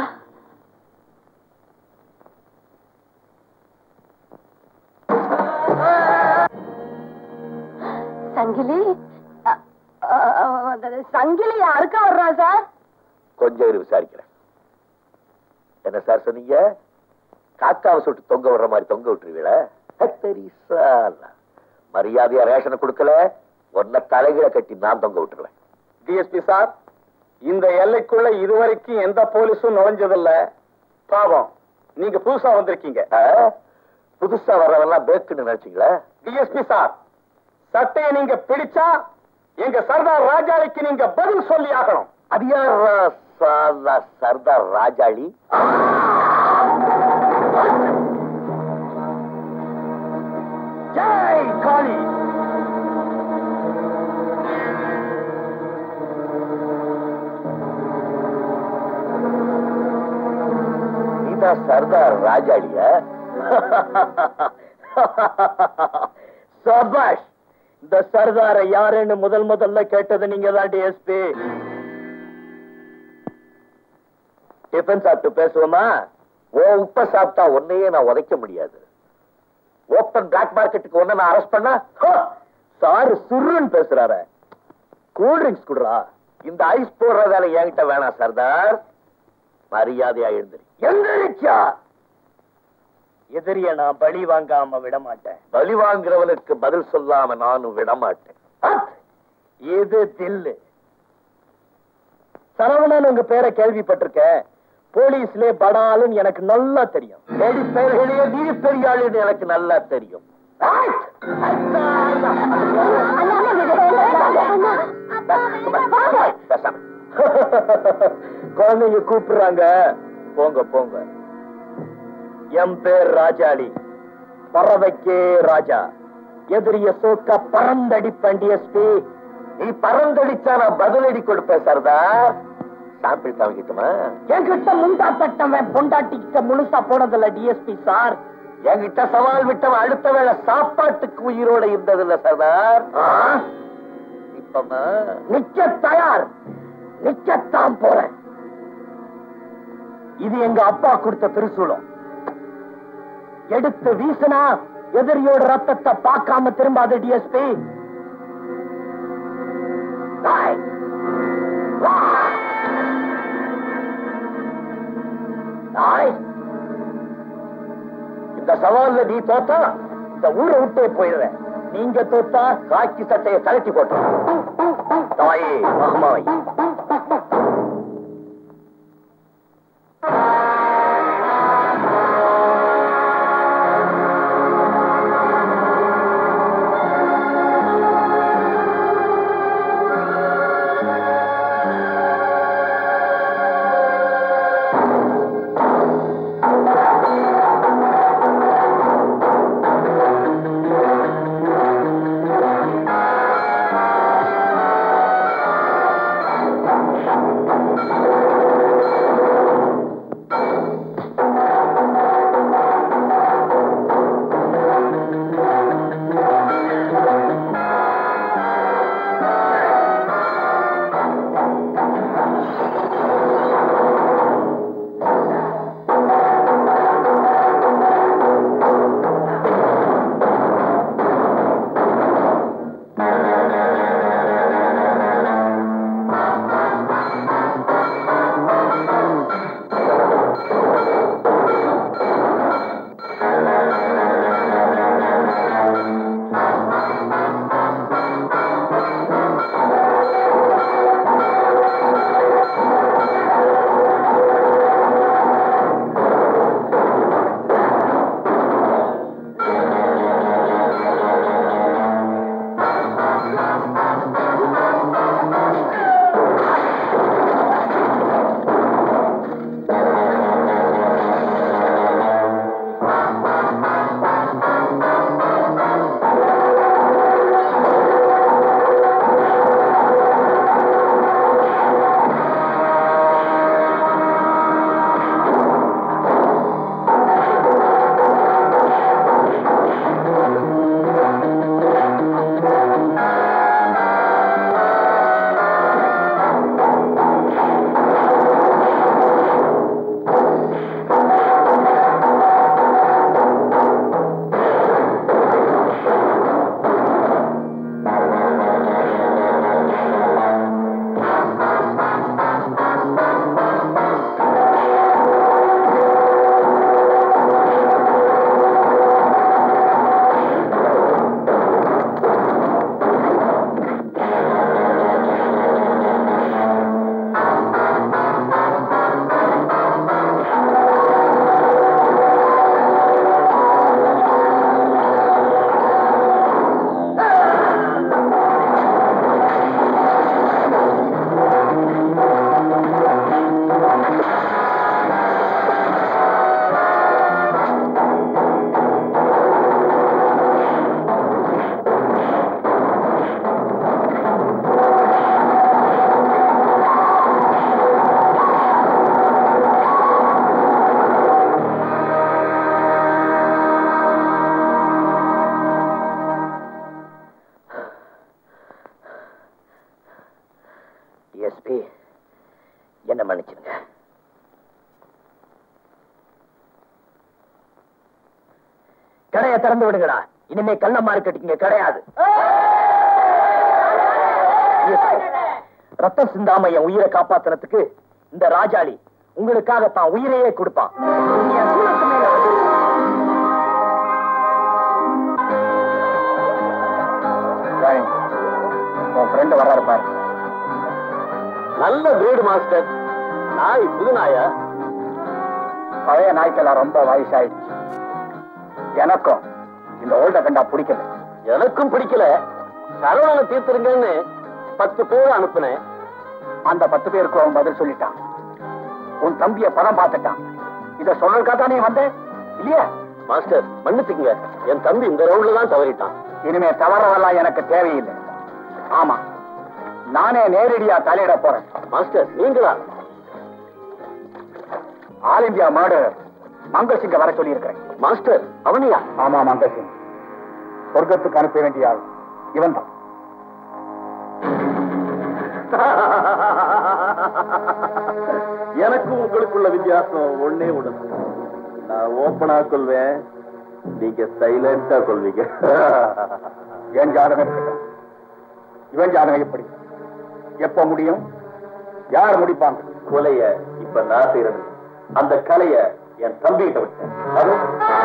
சங்கிலி அ, அ, அ, சங்கிலி யாருக்கா வர்றா சார் கொஞ்சம் இரு விசாரிக்கிறேன் என்ன சார் சொன்னீங்க காக்காவை சுட்டு தொங்க விடுற மாதிரி தொங்க விட்டுருவீங்களா பெரிசா மரியாதையா ரேஷனை கொடுக்கல ஒன்ன தலைகளை கட்டி நான் தொங்க விட்டுருவேன் டிஎஸ்பி சார் இந்த எல்லைக்குள்ள இதுவரைக்கும் எந்த போலீஸும் நுழைஞ்சதில்ல பாவம் நீங்க புதுசா வந்திருக்கீங்க ஆ? புதுசா வர்றவெல்லாம் பேக்குன்னு நினைச்சீங்களா டிஎஸ்பி சார் சட்டையை நீங்க பிடிச்சா எங்க சர்தார் ராஜாளிக்கு நீங்க பதில் சொல்லி ஆகணும் அது யாரா சாதா சர்தார் ராஜாளி ஜெய் காளி நீதான் சர்தார் ராஜாளியா சபாஷ் இந்த சர்தார யாருன்னு முதல் முதல்ல கேட்டது நீங்க தான் டிஎஸ்பி டிஃபன் சாப்பிட்டு பேசுவோமா ஓ உப்ப சாப்பிட்டா உன்னையே நான் உதைக்க முடியாது ஓப்பன் பிளாக் மார்க்கெட்டுக்கு ஒண்ணு நான் அரெஸ்ட் பண்ணா சாரு சுருன்னு பேசுறாரு கூல் ட்ரிங்க்ஸ் குடுறா இந்த ஐஸ் போடுற வேலை என்கிட்ட வேணாம் சர்தார் மரியாதையா எழுந்திரி எந்திரிச்சா எதிரிய நான் பழி வாங்காம விட மாட்டேன் பலி வாங்குறவனுக்கு பதில் சொல்லாம நானும் விட மாட்டேன் அத்! இது தில்லு சரவணன் உங்க பேரை கேள்விப்பட்டிருக்கேன் போலீஸ்ல படாலும் எனக்கு நல்லா தெரியும் தேடி பெயர்களையே நீ பெரிய ஆளுன்னு எனக்கு நல்லா தெரியும் ஆய்ட்! அச்சா, ஐயா. பேசாம குழந்தைங்க கூப்பிடுறாங்க போங்க போங்க என் பேர் ராஜாளி பறவைக்கே ராஜா எதிரிய சோக்க பறந்தடிப்பேன் டிஎஸ்பி நீ பறந்தடிச்சா நான் பதிலடி கொடுப்பேன் சர்தார் சாம்பிள் காமிக்கட்டுமா என்கிட்ட முண்டா தட்டவன் பொண்டாட்டிக்கிட்ட முழுசா போனதில்ல டிஎஸ்பி சார் என்கிட்ட சவால் விட்டவன் அடுத்த வேளை சாப்பாட்டுக்கு உயிரோட இருந்ததில்ல சர்தார் இப்பமா நிக்க தயார் நிக்கத்தான் போறேன் இது எங்க அப்பா கொடுத்த திருசூலம் எடுத்து வீசினா எதிரியோட ரத்தத்தை பார்க்காம திரும்பாத டிஎஸ்பி இந்த சவால்ல நீ தோத்தா இந்த ஊரை விட்டே போயிடுற நீங்க தோத்தா காக்கி சட்டையை கழட்டி போட்டோம் தாயே மகமாய் ஆ எஸ்பி என்ன மன்னிச்சிருங்க கடையை திறந்து விடுங்கடா இனிமே கள்ள மார்க்கெட் இங்க கிடையாது ESP, ரத்தம் சிந்தாம என் உயிரை காப்பாத்துறதுக்கு இந்த ராஜாளி உங்களுக்காக தான் உயிரையே கொடுப்பான் என் சூழலுக்கு மேல உன் ஃப்ரெண்டு வர்றாரு பாரு நல்ல பிரீடு மாஸ்டர் நாய் புது நாயா பழைய நாய்க்கெல்லாம் ரொம்ப வயசாயிடுச்சு எனக்கும் இந்த ஓல்ட கண்டா பிடிக்கல எனக்கும் பிடிக்கல சரவணனை தீர்த்துருங்கன்னு பத்து பேர் அனுப்புனேன் அந்த பத்து பேருக்கு அவன் பதில் சொல்லிட்டான் உன் தம்பிய படம் பார்த்துட்டான் இத சொல்றதுக்காக நீ வந்த இல்லையா மாஸ்டர் மன்னிச்சுக்குங்க என் தம்பி இந்த ரவுண்ட்ல தான் தவறிட்டான் இனிமே தவறவெல்லாம் எனக்கு தேவையில்லை ஆமா நானே நேரடியா தலையிட போறேன் மாஸ்டர் நீங்களா ஆல் இந்தியா மர்டர் மங்க சிங்க வர சொல்லி இருக்கிறேன் மாஸ்டர் அவனியா ஆமா மங்க சிங் சொர்க்கத்துக்கு அனுப்ப வேண்டிய ஆள் இவன் தான் எனக்கும் உங்களுக்குள்ள வித்தியாசம் ஒன்னே ஒண்ணு நான் ஓப்பனா கொள்வேன் நீங்க சைலண்டா கொள்வீங்க என் ஜாதகம் இருக்கட்டும் இவன் ஜாதகம் எப்படி எப்ப முடியும் யார் முடிப்பாங்க கொலைய இப்ப நான் செய்யறது அந்த கலைய என் தம்பிகிட்ட விட்டேன் அது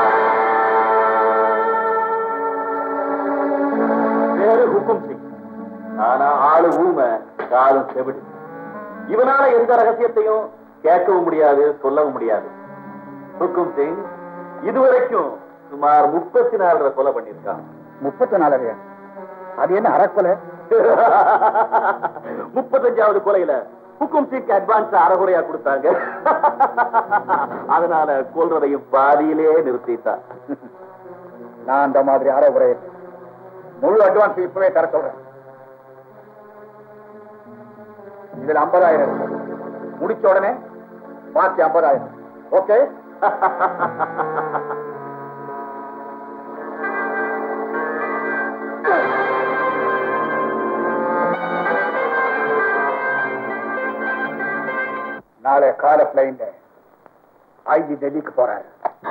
பேரு ஹுக்கும் சிங் ஆனா ஆளு ஊமை காலம் செவிடு இவனால எந்த ரகசியத்தையும் கேட்கவும் முடியாது சொல்லவும் முடியாது ஹுக்கும் சிங் இதுவரைக்கும் சுமார் முப்பத்தி நாலரை கொலை பண்ணிருக்கான் முப்பத்தி நாலரையா அது என்ன அறக்கொலை முப்பத்தஞ்சாவது கொலையில ஹுக்கும் சிங் அட்வான்ஸ் அறகுறையா கொடுத்தாங்க அதனால கொல்றதையும் பாதியிலே நிறுத்திட்டான் நான் அந்த மாதிரி அறகுறை முழு அட்வான்ஸ் இப்பவே தர சொல்றேன் இதுல ஐம்பதாயிரம் இருக்கு. முடிச்ச உடனே பாக்கி ஐம்பதாயிரம் ஓகே நாளை கால பிளைன்ல ஐஜி டெல்லிக்கு போறாரு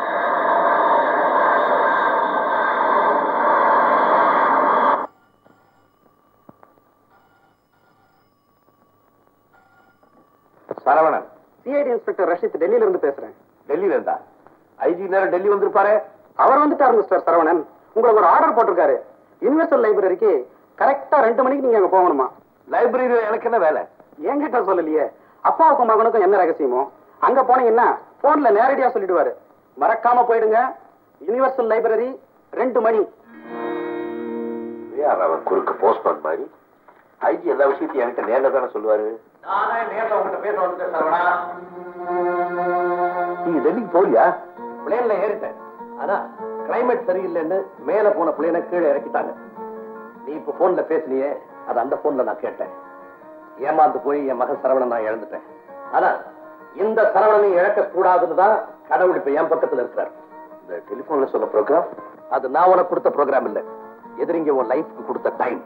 சரவணன் சிஐடி இன்ஸ்பெக்டர் ரஷித் டெல்லியில இருந்து பேசுறேன் டெல்லியில இருந்தா ஐஜி நேரம் டெல்லி வந்திருப்பாரு அவர் வந்துட்டாரு மிஸ்டர் சரவணன் உங்களுக்கு ஒரு ஆர்டர் போட்டிருக்காரு யுனிவர்சல் லைப்ரரிக்கு கரெக்டா ரெண்டு மணிக்கு நீங்க அங்க போகணுமா லைப்ரரியில எனக்கு என்ன வேலை என்கிட்ட சொல்லலையே அப்பாவுக்கும் மகனுக்கும் என்ன ரகசியமோ அங்க போனீங்கன்னா போன்ல நேரடியா சொல்லிடுவாரு மறக்காம போயிடுங்க யுனிவர்சல் லைப்ரரி ரெண்டு மணி யார் அவன் குறுக்கு போஸ்ட்மேன் மாதிரி ஐஜி எல்லா விஷயத்தையும் என்கிட்ட நேர்ல தானே சொல்லுவாரு நானே நேர்ல உங்ககிட்ட பேச வந்துட்டேன் சரவணா நீங்க டெல்லிக்கு போலியா பிளேன்ல ஏறிட்டேன் ஆனா கிளைமேட் சரியில்லைன்னு மேல போன பிளேனை கீழே இறக்கிட்டாங்க நீ இப்ப போன்ல பேசுனியே அது அந்த போன்ல நான் கேட்டேன் ஏமாந்து போய் என் மகன் சரவணன் நான் இழந்துட்டேன் ஆனா இந்த சரவணனை இழக்க கூடாதுன்னு தான் கடவுள் இப்ப என் பக்கத்துல இருக்கிறார் இந்த டெலிபோன்ல சொன்ன ப்ரோக்ராம் அது நான் உனக்கு கொடுத்த ப்ரோக்ராம் இல்ல எதிரிங்க உன் லைஃப்க்கு கொடுத்த டைம்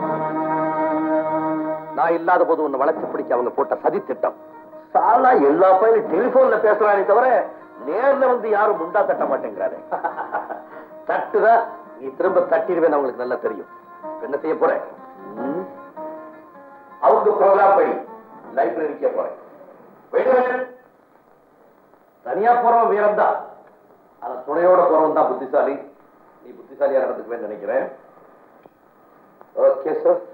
நான் இல்லாத போது உன்னை வளர்ச்சி பிடிக்க அவங்க போட்ட சதி திட்டம் சாலா எல்லா பையனும் டெலிபோன்ல பேசுறானே தவிர நேர்ல வந்து யாரும் முண்டா தட்ட மாட்டேங்கிறாரு தட்டுதான் நீ திரும்ப தட்டிடுவேன்னு அவங்களுக்கு நல்லா தெரியும் இப்ப என்ன செய்ய போறேன் ம்? அவங்க ப்ரோக்ராம் படி லைப்ரரிக்கே போறேன் Wait a minute. தனியா போறவன் வீரம் தான் ஆனா துணையோட போறவன் தான் புத்திசாலி நீ புத்திசாலியா நடந்துக்குவேன்னு நினைக்கிறேன் okay sir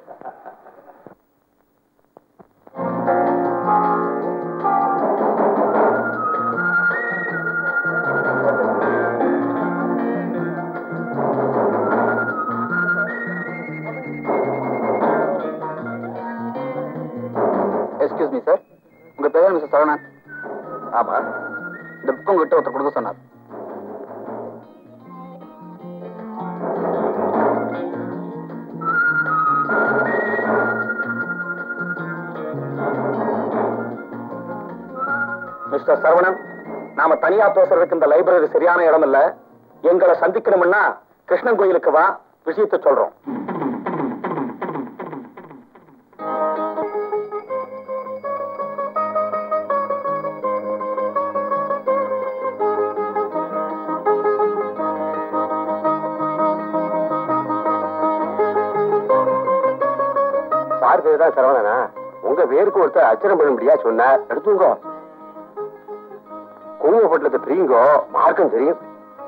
excuse me sir உங்க பேர் மிஸ்டர் சரவணன் ஆமா இந்த புக் உங்ககிட்ட ஒருத்தர் கொடுக்க சொன்னார் மிஸ்டர் சரவணன் நாம தனியா பேசுறதுக்கு இந்த லைப்ரரி சரியான இடம் இல்ல எங்களை சந்திக்கணும்னா கிருஷ்ணன் கோயிலுக்கு வா விஷயத்தை சொல்றோம் சார் பேர் தான் சரவணனா உங்க பேருக்கு ஒருத்தர் அச்சரம் பண்ண முடியா சொன்னார் எடுத்துங்கோ குங்குமப்பட்டத்தை பிரியுங்கோ மார்க்கம் தெரியும்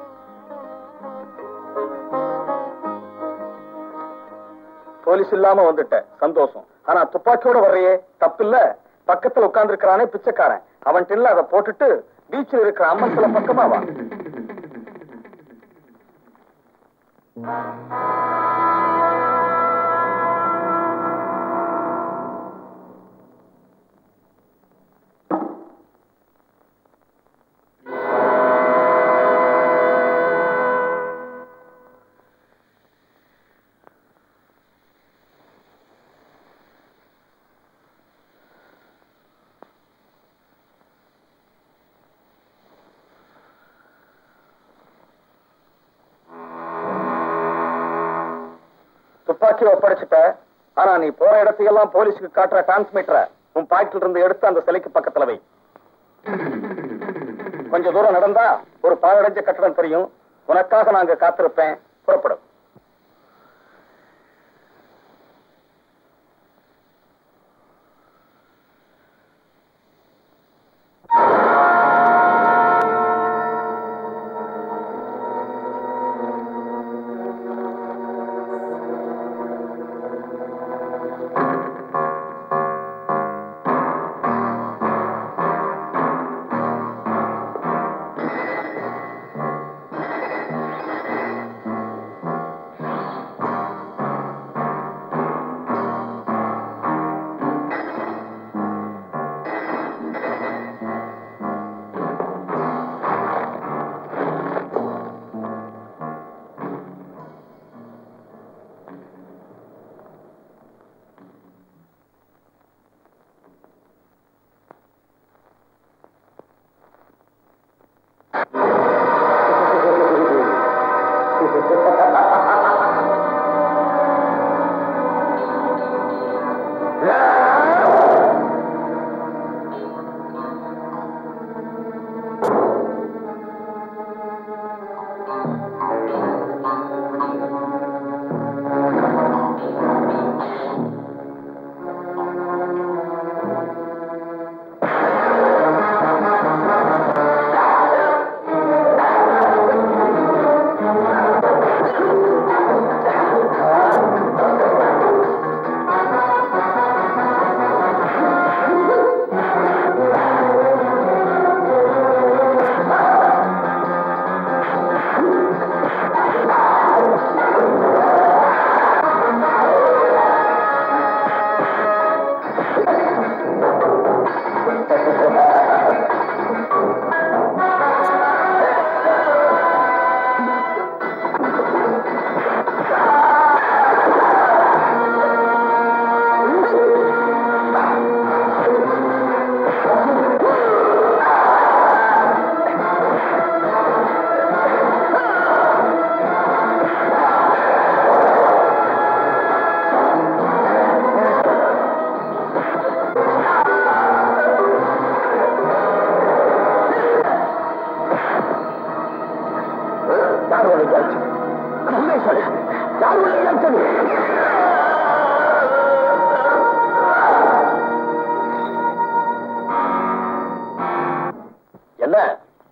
போலீஸ் இல்லாம வந்துட்டேன் சந்தோஷம் ஆனா துப்பாக்கியோட வர்றையே தப்பில்ல பக்கத்துல உட்கார்ந்து இருக்கிறானே பிச்சைக்காரன் அவன் டின்ல அதை போட்டுட்டு பீச்சில் இருக்கிற அம்மன் சில பக்கமா வா துப்பாக்கி ஒப்படைச்சிட்ட ஆனா நீ போற இடத்தையெல்லாம் போலீஸுக்கு காட்டுற டிரான்ஸ்மிட்டரை உன் பாக்கெட்ல இருந்து எடுத்து அந்த சிலைக்கு பக்கத்துல வை கொஞ்ச தூரம் நடந்தா ஒரு பாழடைஞ்ச கட்டடம் தெரியும் உனக்காக நாங்க காத்திருப்பேன் புறப்படும்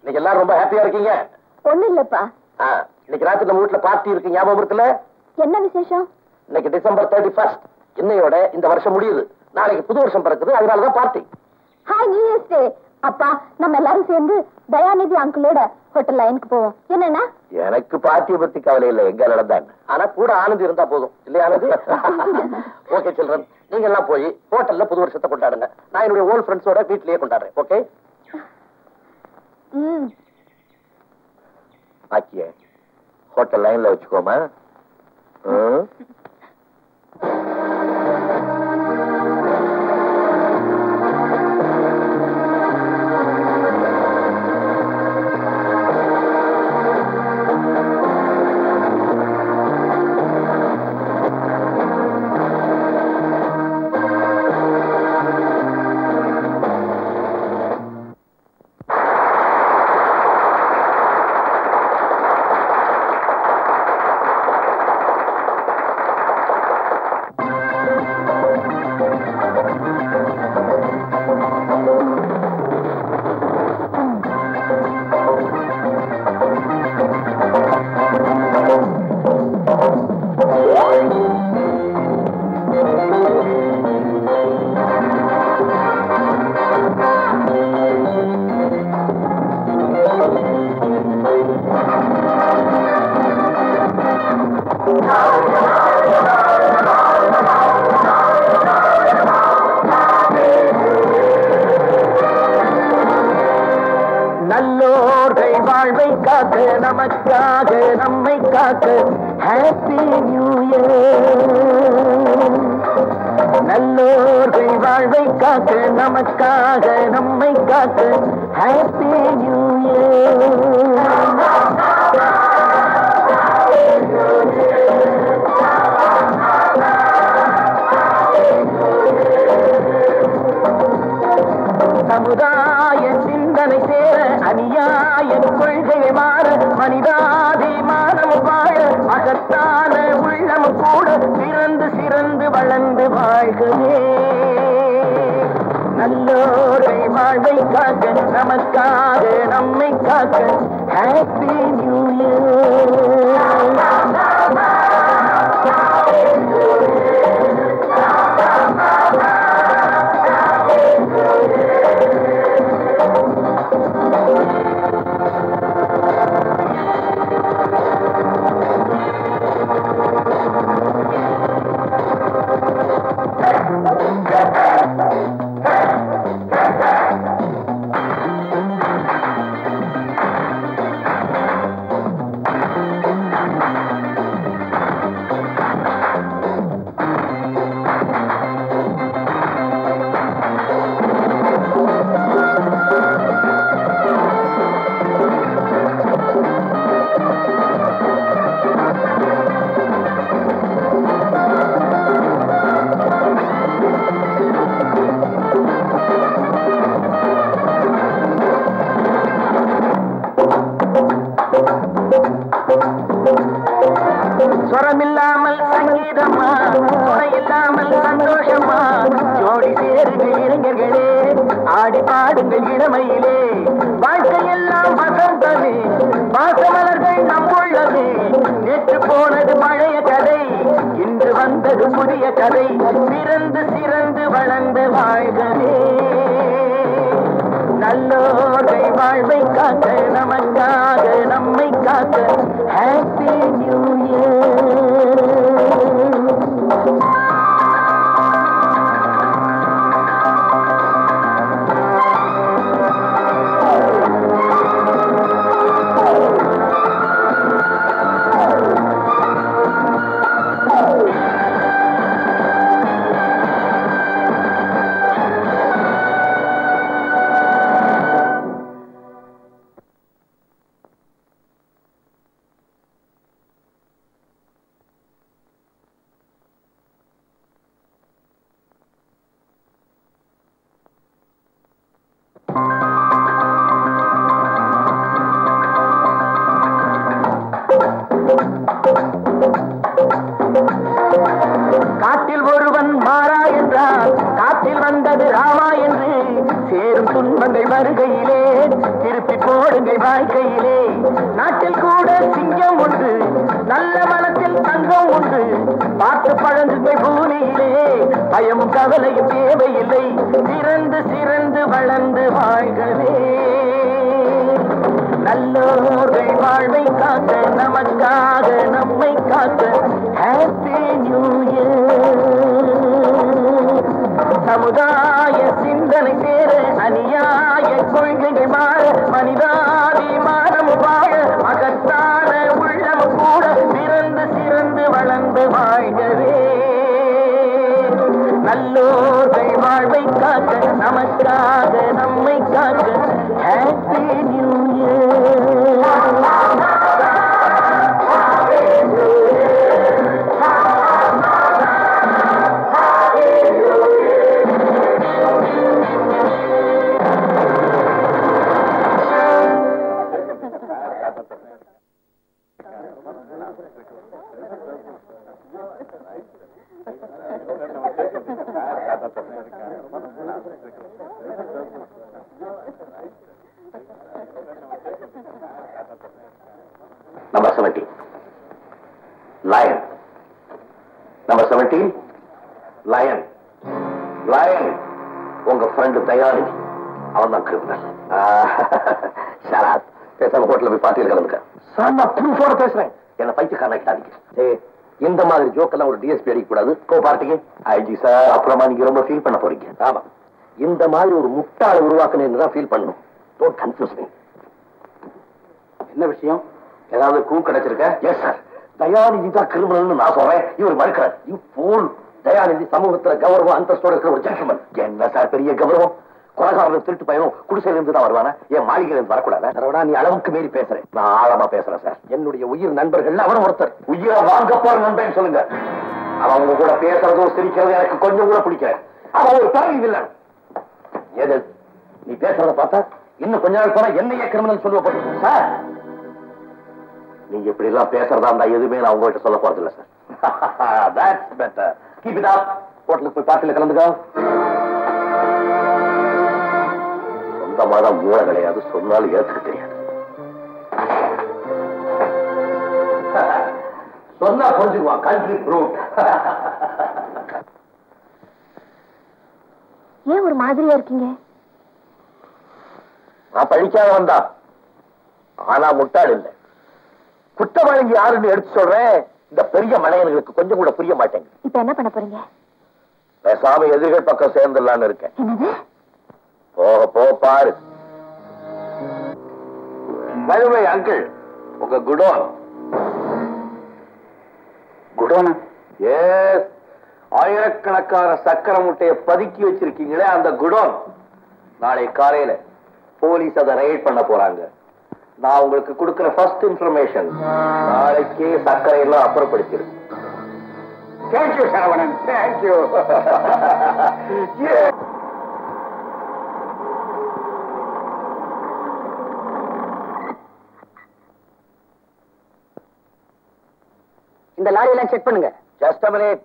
இன்னைக்கு எல்லாரும் ரொம்ப ஹாப்பியா இருக்கீங்க ஒண்ணும் இல்லப்பா ஆ, இன்னைக்கு ராத்திரி நம்ம வீட்டுல பார்ட்டி இருக்கு ஞாபகம் இருக்குல்ல என்ன விசேஷம் இன்னைக்கு டிசம்பர் தேர்ட்டி ஃபர்ஸ்ட் இன்னையோட இந்த வருஷம் முடியுது நாளைக்கு புது வருஷம் பிறக்குது அதனாலதான் party hi new year's day அப்பா நம்ம எல்லாரும் சேர்ந்து தயாநிதி அங்கிளோட ஹோட்டல் லைனுக்கு போவோம் என்னன்னா எனக்கு பார்ட்டியை பத்தி கவலை இல்லை எங்க நடந்தாங்க ஆனா கூட ஆனந்த் இருந்தா போதும் இல்லையா ஆனந்த் ஓகே சில்ட்ரன் நீங்க எல்லாம் போய் ஹோட்டல்ல புது வருஷத்தை கொண்டாடுங்க நான் என்னுடைய ஓல்ட் ஃப்ரெண்ட்ஸோட வீட்லயே கொண்டாடுறேன் ஓகே ம் ஆக்கிய ஹோட்டல் லைன்ல வச்சுக்கோமா ம்? நல்லோர்கள் வாழ்வை காக்க நமக்காக நம்மை காக்க ஹாப்பி நியூ இயர் நல்லோர்கள் வாழ்வை காக்க நமக்காக நம்மை காக்க ஹாப்பி நியூ இயர் சமுதாய சிந்தனை சேர அநியாய கொள்கை மாற மனிதாபிமானம் வாழ அகத்தான உள்ளம் கூட சிறந்து சிறந்து வளர்ந்து வாழ்கவே நல்லோரை வாழ்வை காக்க நமக்காக நம்மை காக்க ஹாப்பி நியூ இயர் ஸ்வரமில்லாமல் சங்கீதமா இல்லாமல் சந்தோஷமா ஜோடி சேருங்கள் இளைஞர்களே ஆடி பாடுங்கள் இளமையிலே வாழ்க்கையெல்லாம் வசந்தமே பாசமலர்கள் நம்புள்ளதே நேற்று போனது பழைய கதை இன்று வந்தது புதிய கதை சிறந்து சிறந்து வளர்ந்து வாழ்கவே நல்லோரை வாழ்வை காக்க நமக்காக நம்மை காக்க ஹாப்பி நியூ இயர் வா என்று சேரும் துன்பங்கள் வருகையிலே திருப்பி போடுங்கள் வாழ்க்கையிலே நாட்டில் கூட சிங்கம் உண்டு நல்ல மனத்தில் தங்கம் உண்டு பார்த்து பழங்குங்கள் பூமியிலே பயமும் கவலையும் தேவையில்லை சிறந்து சிறந்து வளர்ந்து வாழ்கவே நல்லோர்கள் வாழ்வை காக்க நமக்காக நம்மை காக்க ஹாப்பி நியூ இயர் சமுதாய சிந்தனை சேர அநியாய கொள்கைகள் மாற மனிதாபிமானம் வாழ மகத்தான உள்ளம் கூட சிறந்து சிறந்து வளர்ந்து வாழ்கவே நல்லோர்கள் வாழ்வை காக்க நமக்காக நம்மை காக்க happy new year number seventeen lion number seventeen lion lion உங்க ஃப்ரெண்டு தயாநிதி அவன் தான் கிரிமினல் ஷராத் பேசாம ஹோட்டல்ல போய் பார்ட்டியில் கலந்துக்க சார் நான் ப்ரூஃபோட பேசுறேன் என்ன பைத்தியக்காரன் ஆக்கிட்டாதீங்க ஏய், இந்த மாதிரி ஜோக்கெல்லாம் ஒரு டிஎஸ்பி அடிக்க கூடாது கோ பார்ட்டிக்கு ஐஜி சார் அப்புறமா நீங்க ரொம்ப ஃபீல் பண்ண போறீங்க ஆமா இந்த மாதிரி ஒரு முட்டாளை உருவாக்கணும்னு தான் ஃபீல் பண்ணணும் டோன்ட் கன்ஃபியூஸ் மீ என்ன விஷயம் ஏதாவது கூ கிடைச்சிருக்க எஸ் சார் தயாநிதி தான் கிரிமினல்னு நான் சொல்றேன் இவர் மறுக்கிறார் யூ போல் தயாநிதி சமூகத்துல கௌரவம் அந்தஸ்தோட இருக்கிற ஒரு ஜென்டில்மேன் என்ன சார் பெரிய கௌரவம் கொலகாரன் திருட்டு பயணம் குடிசையில இருந்து தான் வருவானா என் மாளிகையில இருந்து வரக்கூடாது சரவணா நீ அளவுக்கு மீறி பேசுறேன் நான் ஆழமா பேசுறேன் சார் என்னுடைய உயிர் நண்பர்கள் அவன் ஒருத்தர் உயிரை வாங்க போற நண்பன் சொல்லுங்க அவன் உங்க கூட பேசுறதும் சிரிக்கிறதும் எனக்கு கொஞ்சம் கூட பிடிக்கல அவன் ஒரு பிறகு இல்லை எது நீ பேசுறத பார்த்தா இன்னும் கொஞ்ச நாள் போனா என்னையே கிரிமினல் சொல்லப்பட்டிருக்கும் சார் நீங்க இப்படி எல்லாம் பேசுறதா இருந்தா எதுவுமே நான் உங்ககிட்ட சொல்ல போறது இல்ல sir that's better keep it up ஹோட்டலுக்கு போய் பார்ட்டில கலந்துக்கோ சொந்தமா தான் மூளை கிடையாது சொன்னாலும் ஏத்துக்க தெரியாது சொன்னா புரிஞ்சுக்குவான் கண்ட்ரி ப்ரூட் ஏன் ஒரு மாதிரியா இருக்கீங்க நான் படிக்காதவன் தான் ஆனா முட்டாள் இல்லை குற்றவாளி யாருன்னு எடுத்து சொல்றேன் இந்த பெரிய மலையர்களுக்கு கொஞ்சம் கூட புரிய மாட்டேங்குது இப்ப என்ன பண்ண போறீங்க பேசாம எதிர்கள் பக்கம் சேர்ந்துடலான்னு இருக்கேன் என்னது போக போ பாரு வயமை அங்கிள் உங்க குடோன் குடோனா எஸ் ஆயிரக்கணக்கான சக்கரை முட்டையை பதுக்கி வச்சிருக்கீங்களே அந்த குடோன் நாளை காலையில போலீஸ் அதை ரைட் பண்ண போறாங்க நான் உங்களுக்கு கொடுக்கிற ஃபர்ஸ்ட் இன்ஃபர்மேஷன் நாளைக்கே சர்க்கரை எல்லாம் அப்புறப்படுத்திருக்கு தேங்க்யூ சரவணன் தேங்க்யூ இந்த லாரி எல்லாம் செக் பண்ணுங்க ஜஸ்ட் அ மினிட்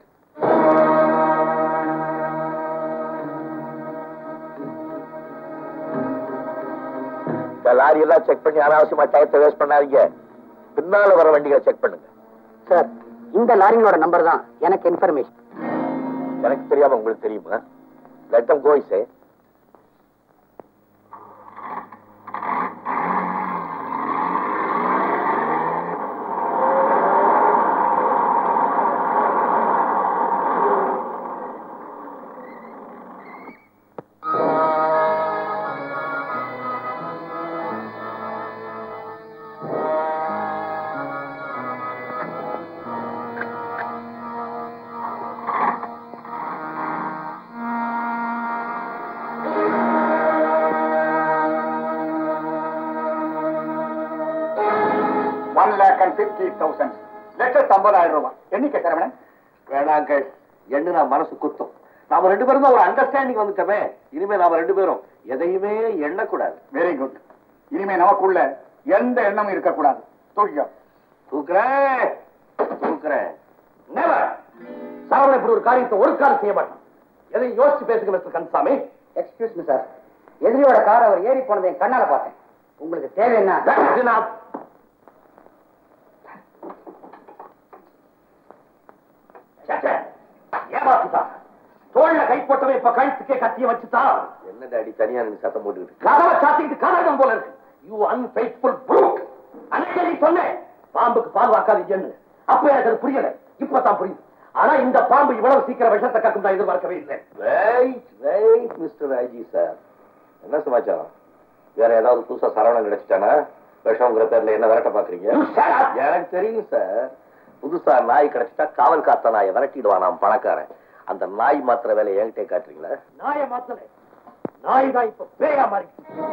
இந்த லாரி எல்லாம் செக் பண்ணி அனாவசியமா டயத்தை வேஸ்ட் பண்ணாதீங்க பின்னால வர வண்டிகளை செக் பண்ணுங்க சார் இந்த லாரிங்களோட நம்பர் தான் எனக்கு இன்ஃபர்மேஷன் எனக்கு தெரியாம உங்களுக்கு தெரியுமா let them go say one lakh and fifty thousand லட்சத்து ஐம்பதாயிரம் ரூபாய் எண்ணிக்கை சரவணன் வேணாங்கள் எண்ணு நான் மனசு குத்தும் நாம ரெண்டு பேரும் தான் ஒரு அண்டர்ஸ்டாண்டிங் வந்துட்டோமே இனிமே நாம ரெண்டு பேரும் எதையுமே எண்ணக்கூடாது வெரி குட் இனிமே நமக்குள்ள எந்த எண்ணமும் இருக்கக்கூடாது தூக்கிக்கோ தூக்குறேன் தூக்குறேன் Never. சரவணன் இப்படி ஒரு காரியத்தை ஒரு காலம் செய்ய மாட்டான் எதையும் யோசிச்சு பேசுங்க mister Kansami excuse me sir எதிரியோட கார் அவர் ஏறி போனதை என் கண்ணால பார்த்தேன் உங்களுக்கு தேவை என்ன ஏமாத்திட்டான் தோல்ல கை போட்டவன் இப்ப கழுத்துக்கே கத்திய வச்சுட்டான் என்ன டாடி தனியா நின்னு சத்தம் போட்டுக்கிட்டு கதவை சாத்திக்கிட்டு கதகம் போல இருக்கு யூ அன்ஃபெய்த்ஃபுல் ப்ரூட் அன்னைக்கு நீ சொன்னேன் பாம்புக்கு பால் வாக்காதீங்கன்னு அப்ப எனக்கு அது புரியல இப்பதான் புரியுது ஆனா இந்த பாம்பு இவ்வளவு சீக்கிரம் விஷத்தை கக்கும் தான் எதிர்பார்க்கவே இல்லை wait wait mister IG sir என்ன சமாச்சாரம் வேற ஏதாவது புதுசா சரவணம் கிடைச்சிட்டானா விஷம்ங்கிற பேர்ல என்ன விரட்ட பாக்குறீங்க You shut up. எனக்கு தெரியும் சார் புதுசா நாய் கிடைச்சிட்டா காவல் காத்த நாயை விரட்டிடுவான் நான் பணக்காரன் அந்த நாய் மாத்திர வேலையை என்கிட்ட காட்டுறீங்களா நாய மாத்தல நாய் தான் இப்ப பேயா மாறி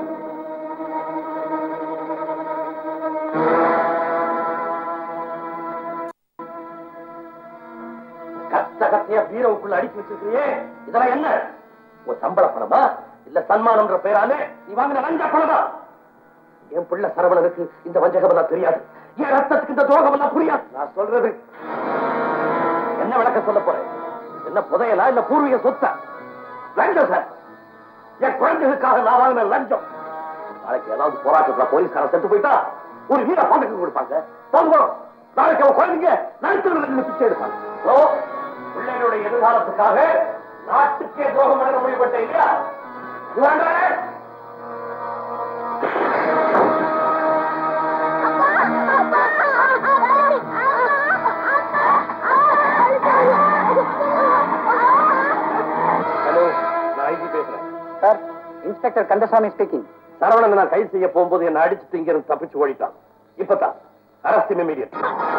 கத்த கத்தைய பீரோவுக்குள்ள அடிச்சு வச்சிருக்கிறியே இதெல்லாம் என்ன உன் சம்பள பணமா இல்ல சன்மானம்ன்ற பேரால நீ வாங்கின லஞ்ச பணமா என் பிள்ளை சரவணனுக்கு இந்த வஞ்சகம் எல்லாம் தெரியாது என் ரத்தத்துக்கு இந்த துரோகம் எல்லாம் புரியாது நான் சொல்றது என்ன விளக்க சொல்ல போறேன் என்ன புதையலா இல்ல பூர்வீக சொத்தா லஞ்சம் சார் என் குழந்தைகளுக்காக நான் வாங்கின லஞ்சம் நாளைக்கு ஏதாவது போராட்டத்துல போலீஸ்காரன் செத்து போயிட்டா ஒரு வீர பதக்கம் கொடுப்பாங்க போதும் நாளைக்கு அவன் குழந்தைங்க நடுத்தவர்களுக்கு பிச்சை எடுப்பாங்க So, பிள்ளைகளுடைய எதிர்காலத்துக்காக நாட்டுக்கே துரோகம் பண்ண முடிவுபட்ட இல்லையா You understand? ஹலோ நான் ஐஜி பேசுறேன் sir inspector Kandasamy speaking Saravanan நான் கைது செய்ய போகும்போது என்ன அடிச்சுட்டு இங்க இருந்து தப்பிச்சு ஓடிட்டான் இப்பதான் அரஸ்ட் இமீடியட்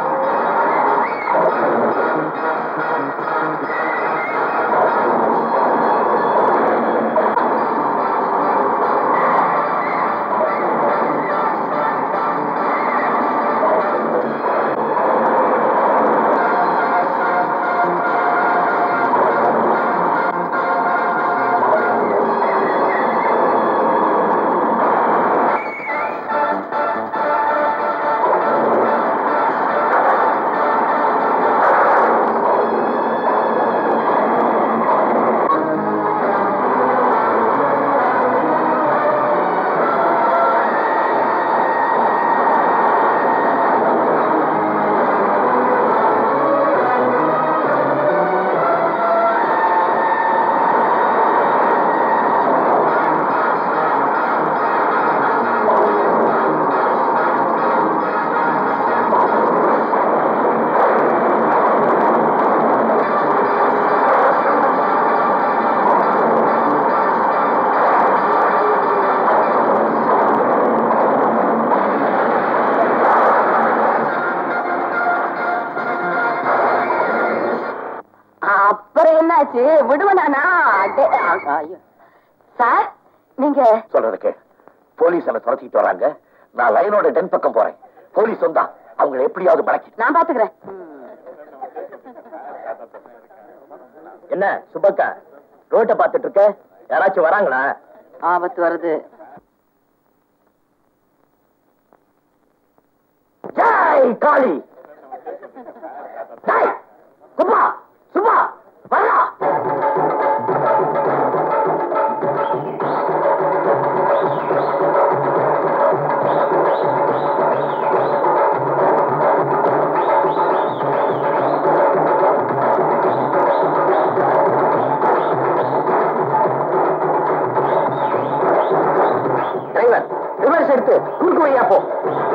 அப்புறம் என்னாச்சு விடுவனானா அடே, ஆ, ஐயோ. சார் நீங்க சொல்றதுக்கு போலீஸ் என்ன துரத்திட்டு வராங்க நான் லைனோட டென் பக்கம் போறேன் போலீஸ் வந்தா அவங்களை எப்படியாவது பழக்கி நான் பாத்துக்கிறேன் என்ன சுபக்கா ரோட்டை பார்த்துட்டு இருக்க யாராச்சும் வராங்களா ஆபத்து வருது ஜெய் காளி ஜெய் சுப்பா சுப்பா வரா டிரைவர் ரிவர்ஸ் எடுத்து குறுக்கு வழியா போ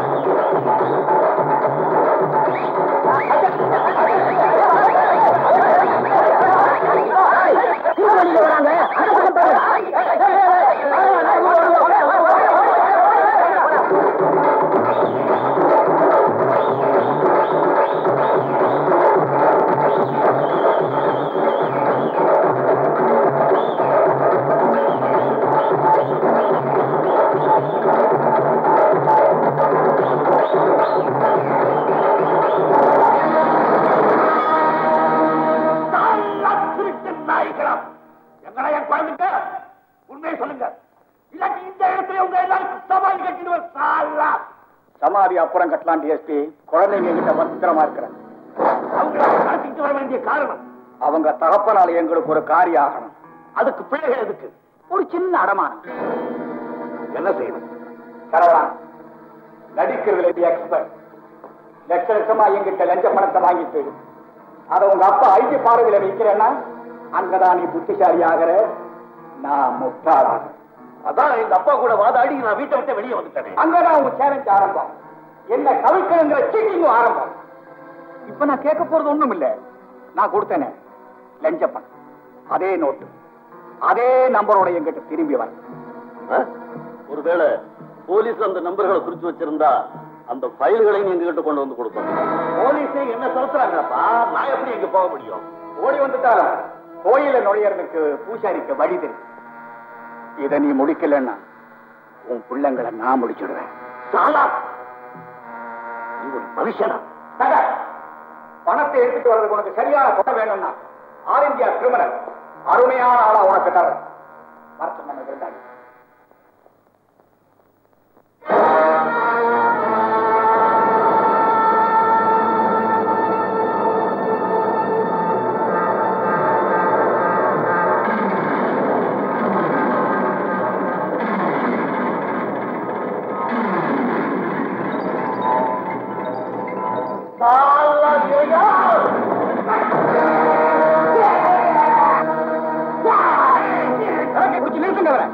நாய்களம் எங்களை என் குழந்தைங்க உண்மையை சொல்லுங்க இல்லாட்டி இந்த இடத்துல உங்க எல்லாருக்கும் சமாளி கட்டிடுவேன் சாலா சமாதி அப்புறம் கட்டலாம் டிஎஸ்பி குழந்தைங்க கிட்ட பத்திரமா இருக்கிறேன் அவங்களை கடத்திட்டு வர வேண்டிய காரணம் அவங்க தகப்பனால எங்களுக்கு ஒரு காரியம் ஆகணும் அதுக்கு பிள்ளைகள் எதுக்கு ஒரு சின்ன அடமானம் என்ன செய்யணும் சரவணா நடிக்கிறதுல இது எக்ஸ்பர்ட் லட்ச லட்சமா எங்கிட்ட லஞ்ச பணத்தை வாங்கிட்டு அதை உங்க அப்பா ஐக்கிய பார்வையில வைக்கிறேன்னா அங்கதான் நீ புத்திசாலி ஆகிற நான் முட்டாளாக அதான் எங்க அப்பா கூட வாதாடி நான் வீட்டை விட்டு வெளியே வந்துட்டேன் அங்கதான் உங்க சேலஞ்ச் ஆரம்பம் என்ன கவிக்கணுங்கிற சீட்டிங்கும் ஆரம்பம் இப்ப நான் கேட்க போறது ஒண்ணும் இல்ல நான் கொடுத்தேனே லஞ்ச பணம் அதே நோட்டு அதே நம்பரோட எங்கிட்ட திரும்பி வர ஒருவேளை போலீஸ் அந்த நம்பர்களை குறிச்சு வச்சிருந்தா அந்த ஃபைல்களையும் எங்ககிட்ட கொண்டு வந்து கொடுப்பாங்க போலீஸே என்ன செலுத்துறாங்கப்பா நான் எப்படி எங்க போக முடியும் ஓடி வந்துட்டாலும் கோயில நுழையறதுக்கு பூசாரிக்கு வழி தெரியும் இத நீ முடிக்கலன்னா உன் பிள்ளைங்களை நான் முடிச்சிடுவேன் சாலா நீ ஒரு மனுஷனா தக, பணத்தை எடுத்துட்டு வர்றதுக்கு உனக்கு சரியான கொடை வேணும்னா ஆல் இந்தியா கிரிமினல் அருமையான ஆளா உனக்கு தரேன் வருஷம் நம்ம இருந்தாங்க கொஞ்சம் நிறுத்துங்க அவரை.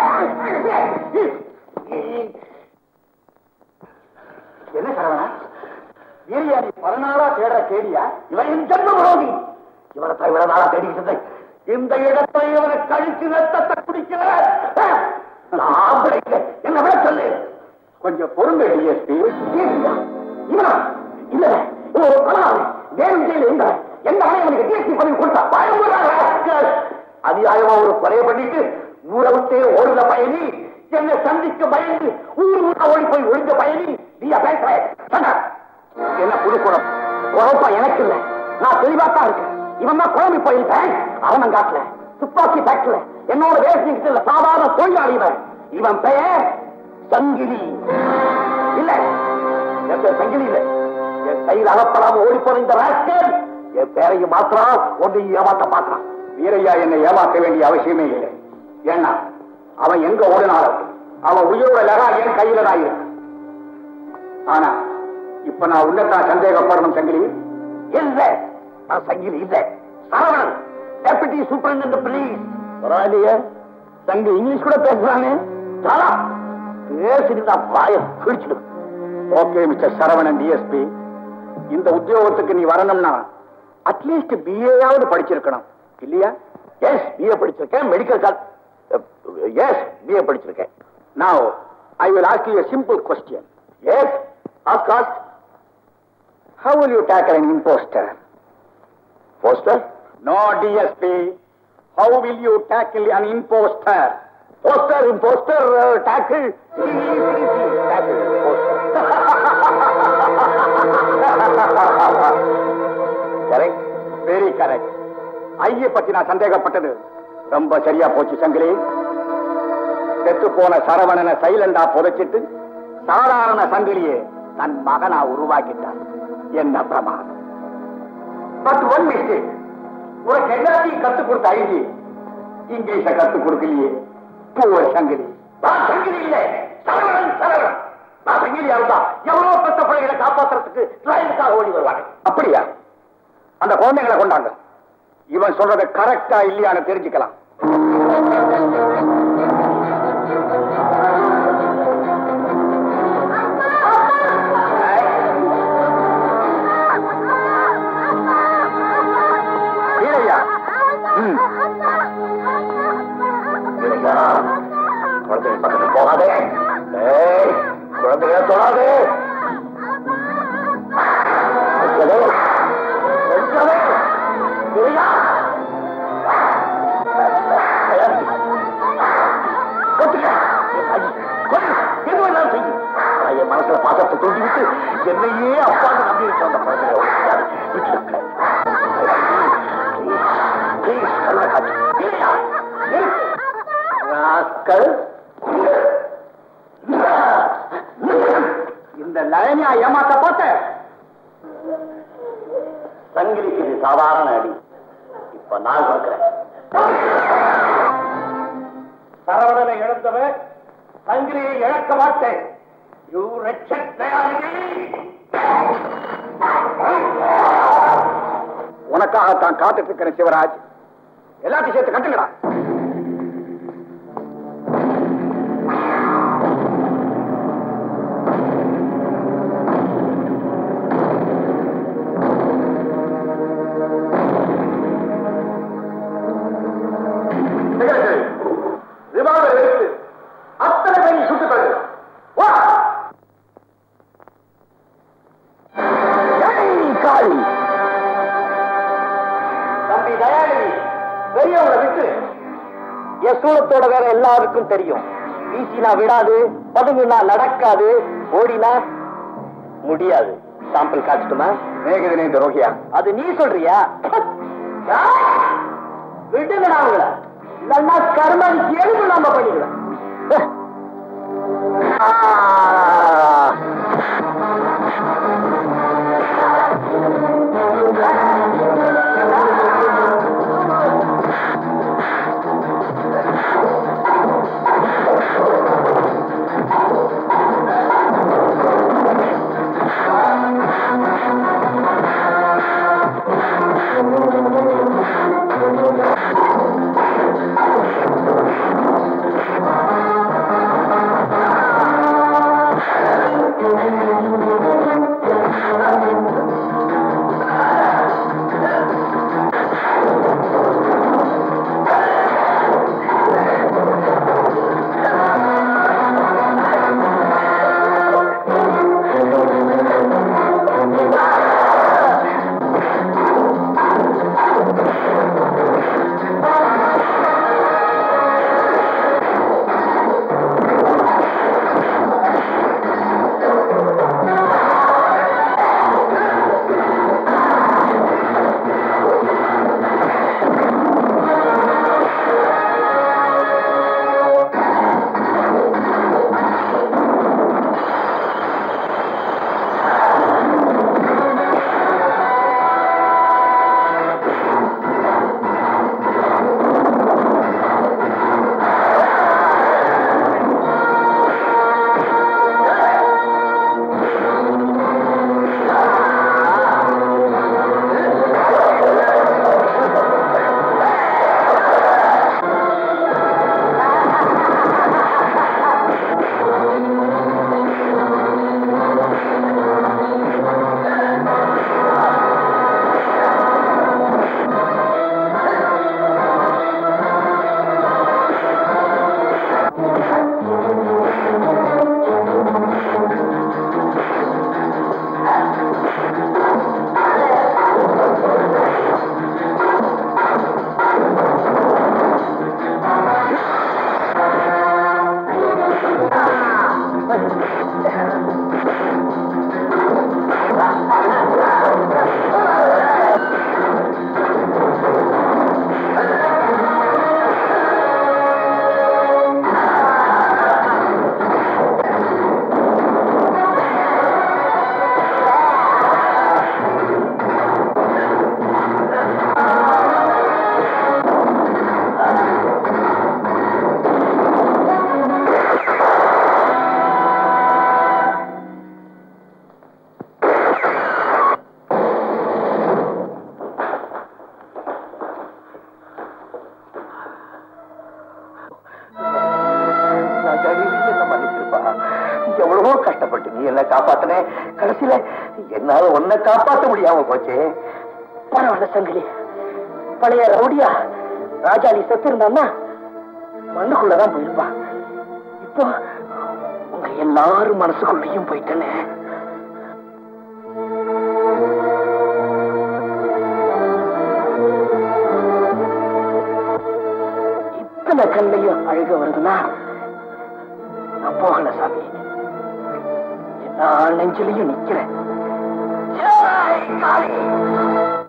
என்ன சரவணா வீரியா நீ பல நாளா தேடுற கேடியா இவன் என் ஜன்ம விரோதி இவனை தான் இவ்வளவு நாளா தேடிக்கிட்டு இருந்தேன் இந்த இடத்துல இவனை கழிச்சு ரத்தத்தை குடிக்கிறேன் நான் பிடிக்கல. என்ன விட சொல்லு கொஞ்சம் பொறுங்க டிஎஸ்பி கேட்டியா? இவனா இல்ல இவன் ஒரு கொலாவன் வேணும் ஜெயில இருந்த எந்த அவனுக்கு டிஎஸ்பி பதவி கொடுத்தா பயமுறாங்க அநியாயமா ஒரு கொலையை பண்ணிட்டு ஊரை விட்டே ஓடுற பயணி என்னை சந்திக்க பயந்து ஊர் ஊரா ஓடி போய் ஒழிஞ்ச பயணி நீயா பேசுற சொன்ன என்ன புது குழப்பம் குழப்பம் எனக்கு இல்ல நான் தெளிவா தான் இருக்கேன் இவன் தான் குழம்பி போயிருக்கேன் அவன் காட்டல துப்பாக்கி பேக்கல என்னோட வேசிக்கிட்டு இல்ல சாதாரண தொழிலாளி இவன் இவன் பெயர் சங்கிலி இல்ல என் பேர் சங்கிலி இல்ல என் கையில் அகப்படாம ஓடி போன இந்த ராஸ்கல் என் பேரையும் மாத்திரம் ஒன்று ஏமாத்த பாக்குறான் வீரையா என்னை ஏமாற்ற வேண்டிய அவசியமே இல்லை ஏன்னா அவன் எங்க ஓடினாலும் அவன் உயிரோட லகா என் கையில தான் இருக்கு ஆனா இப்ப நான் உன்னதான் சந்தேகப்படணும் சங்கிலி இல்ல நான் சங்கிலி இல்ல சரவணன் டெபுட்டி சூப்பரண்ட் பிளீஸ் பரவாயில்லையே சங்க இங்கிலீஷ் கூட பேசுறானே சாலா பேசிட்டு பாயம் பிடிச்சிடும் ஓகே மிஸ்டர் சரவணன் டிஎஸ்பி இந்த உத்தியோகத்துக்கு நீ வரணும்னா அட்லீஸ்ட் பிஏயாவது படிச்சிருக்கணும் இல்லையா எஸ் பிஏ படிச்சிருக்கேன் மெடிக்கல் கால் எஸ் பிஏ படிச்சிருக்கேன் Now, I will ask you a simple question. Yes ஆஸ்காஸ்ட் How will you tackle an imposter? Poster No, DSP. How will you tackle an imposter? Poster poster tackle tackle correct very correct ஐய பத்தி நான் சந்தேகப்பட்டது ரொம்ப சரியா போச்சு சங்கிலி செத்து போன சரவணனை சைலண்டா புதைச்சிட்டு சாதாரண சங்கிலியே தன் மகனா உருவாக்கிட்டான் என்ன பிரமாதம் பட் ஒன் மிஸ்டேக் உனக்கு எல்லாத்தையும் கத்து கொடுத்த ஐஜி இங்கிலீஷ கத்து கொடுக்கலையே பூவ சங்கிலி நான் சங்கிலி இல்ல சரவணன் சரவணன் நான் சங்கிலியா இருந்தா எவ்வளவு பெத்த பிள்ளைகளை காப்பாத்துறதுக்கு ட்ரைனுக்காக ஓடி வருவாங்க அப்படியா அந்த குழந்தைகளை கொண்டாங்க இவன் சொல்றது கரெக்டா இல்லையான்னு தெரிஞ்சுக்கலாம் வீரையா ம். இல்லையா குழந்தை பக்கத்துல போகாதே ஏய், குழந்தைகளை தொடாதே வைக்கவே, வைக்கவே. இல்லையா? கொத்துக்க. ஐ, கொல்லு. எது வேணாலும் செய்யு. ஆனா என் மனசுல பாசத்தை தூண்டி விட்டு என்னையே அப்பான்னு நம்பி இருக்க அந்த குழந்தைகளை விட்டுடாது. விட்டுடு. Please, please, கருணை காட்டு. இல்லையா? நிறுத்து. ராஸ்கல். இந்த லயனியா ஏமாத்த பார்த்த சங்கிலிக்கு இது சாதாரண அடி இப்ப நான் கொடுக்கிறேன் சரவணனை இழந்தவன் சங்கிலியை இழக்க மாட்டேன் யூ ரெச்சட் உனக்காகத்தான் காத்துட்டு இருக்கிறேன் சிவராஜ் எல்லாத்தையும் சேர்த்து கட்டுங்கடா ரிவால்வர் எடுத்து அத்தனை பேரையும் சுட்டுத் தள்ளு வா காளி தம்பி தயாளி பெரியவங்களை விட்டு என் சூளத்தோட வேற எல்லாருக்கும் தெரியும் வீசினா விடாது பதுங்குனா நடக்காது ஓடினா முடியாது சாம்பிள் காட்டுமா மேகதினே துரோகியா அது நீ சொல்றியா விடுங்கடா அவங்கள இல்லன்னா கர்மாதிக்கு எதுவும் நாம பண்ணிக்கலாம் என்ன மன்னிச்சிருப்பா எவ்வளவோ கஷ்டப்பட்டு நீ என்ன காப்பாத்தின கடைசியில என்னால உன்னை காப்பாத்த முடியாம போச்சே பரவாயில்ல சங்கிலி பழைய ரவுடியா ராஜாளி செத்து இருந்தான்னா மண்ணுக்குள்ளதான் போயிருப்பான் இப்போ உங்க எல்லாரும் மனசுக்குள்ளேயும் போயிட்டனே இத்தனை கண்ணையும் அழுக வருதுன்னா நான் போகல சாமி எல்லா நெஞ்சிலையும் நிக்கிறேன் ஜெய் காளி!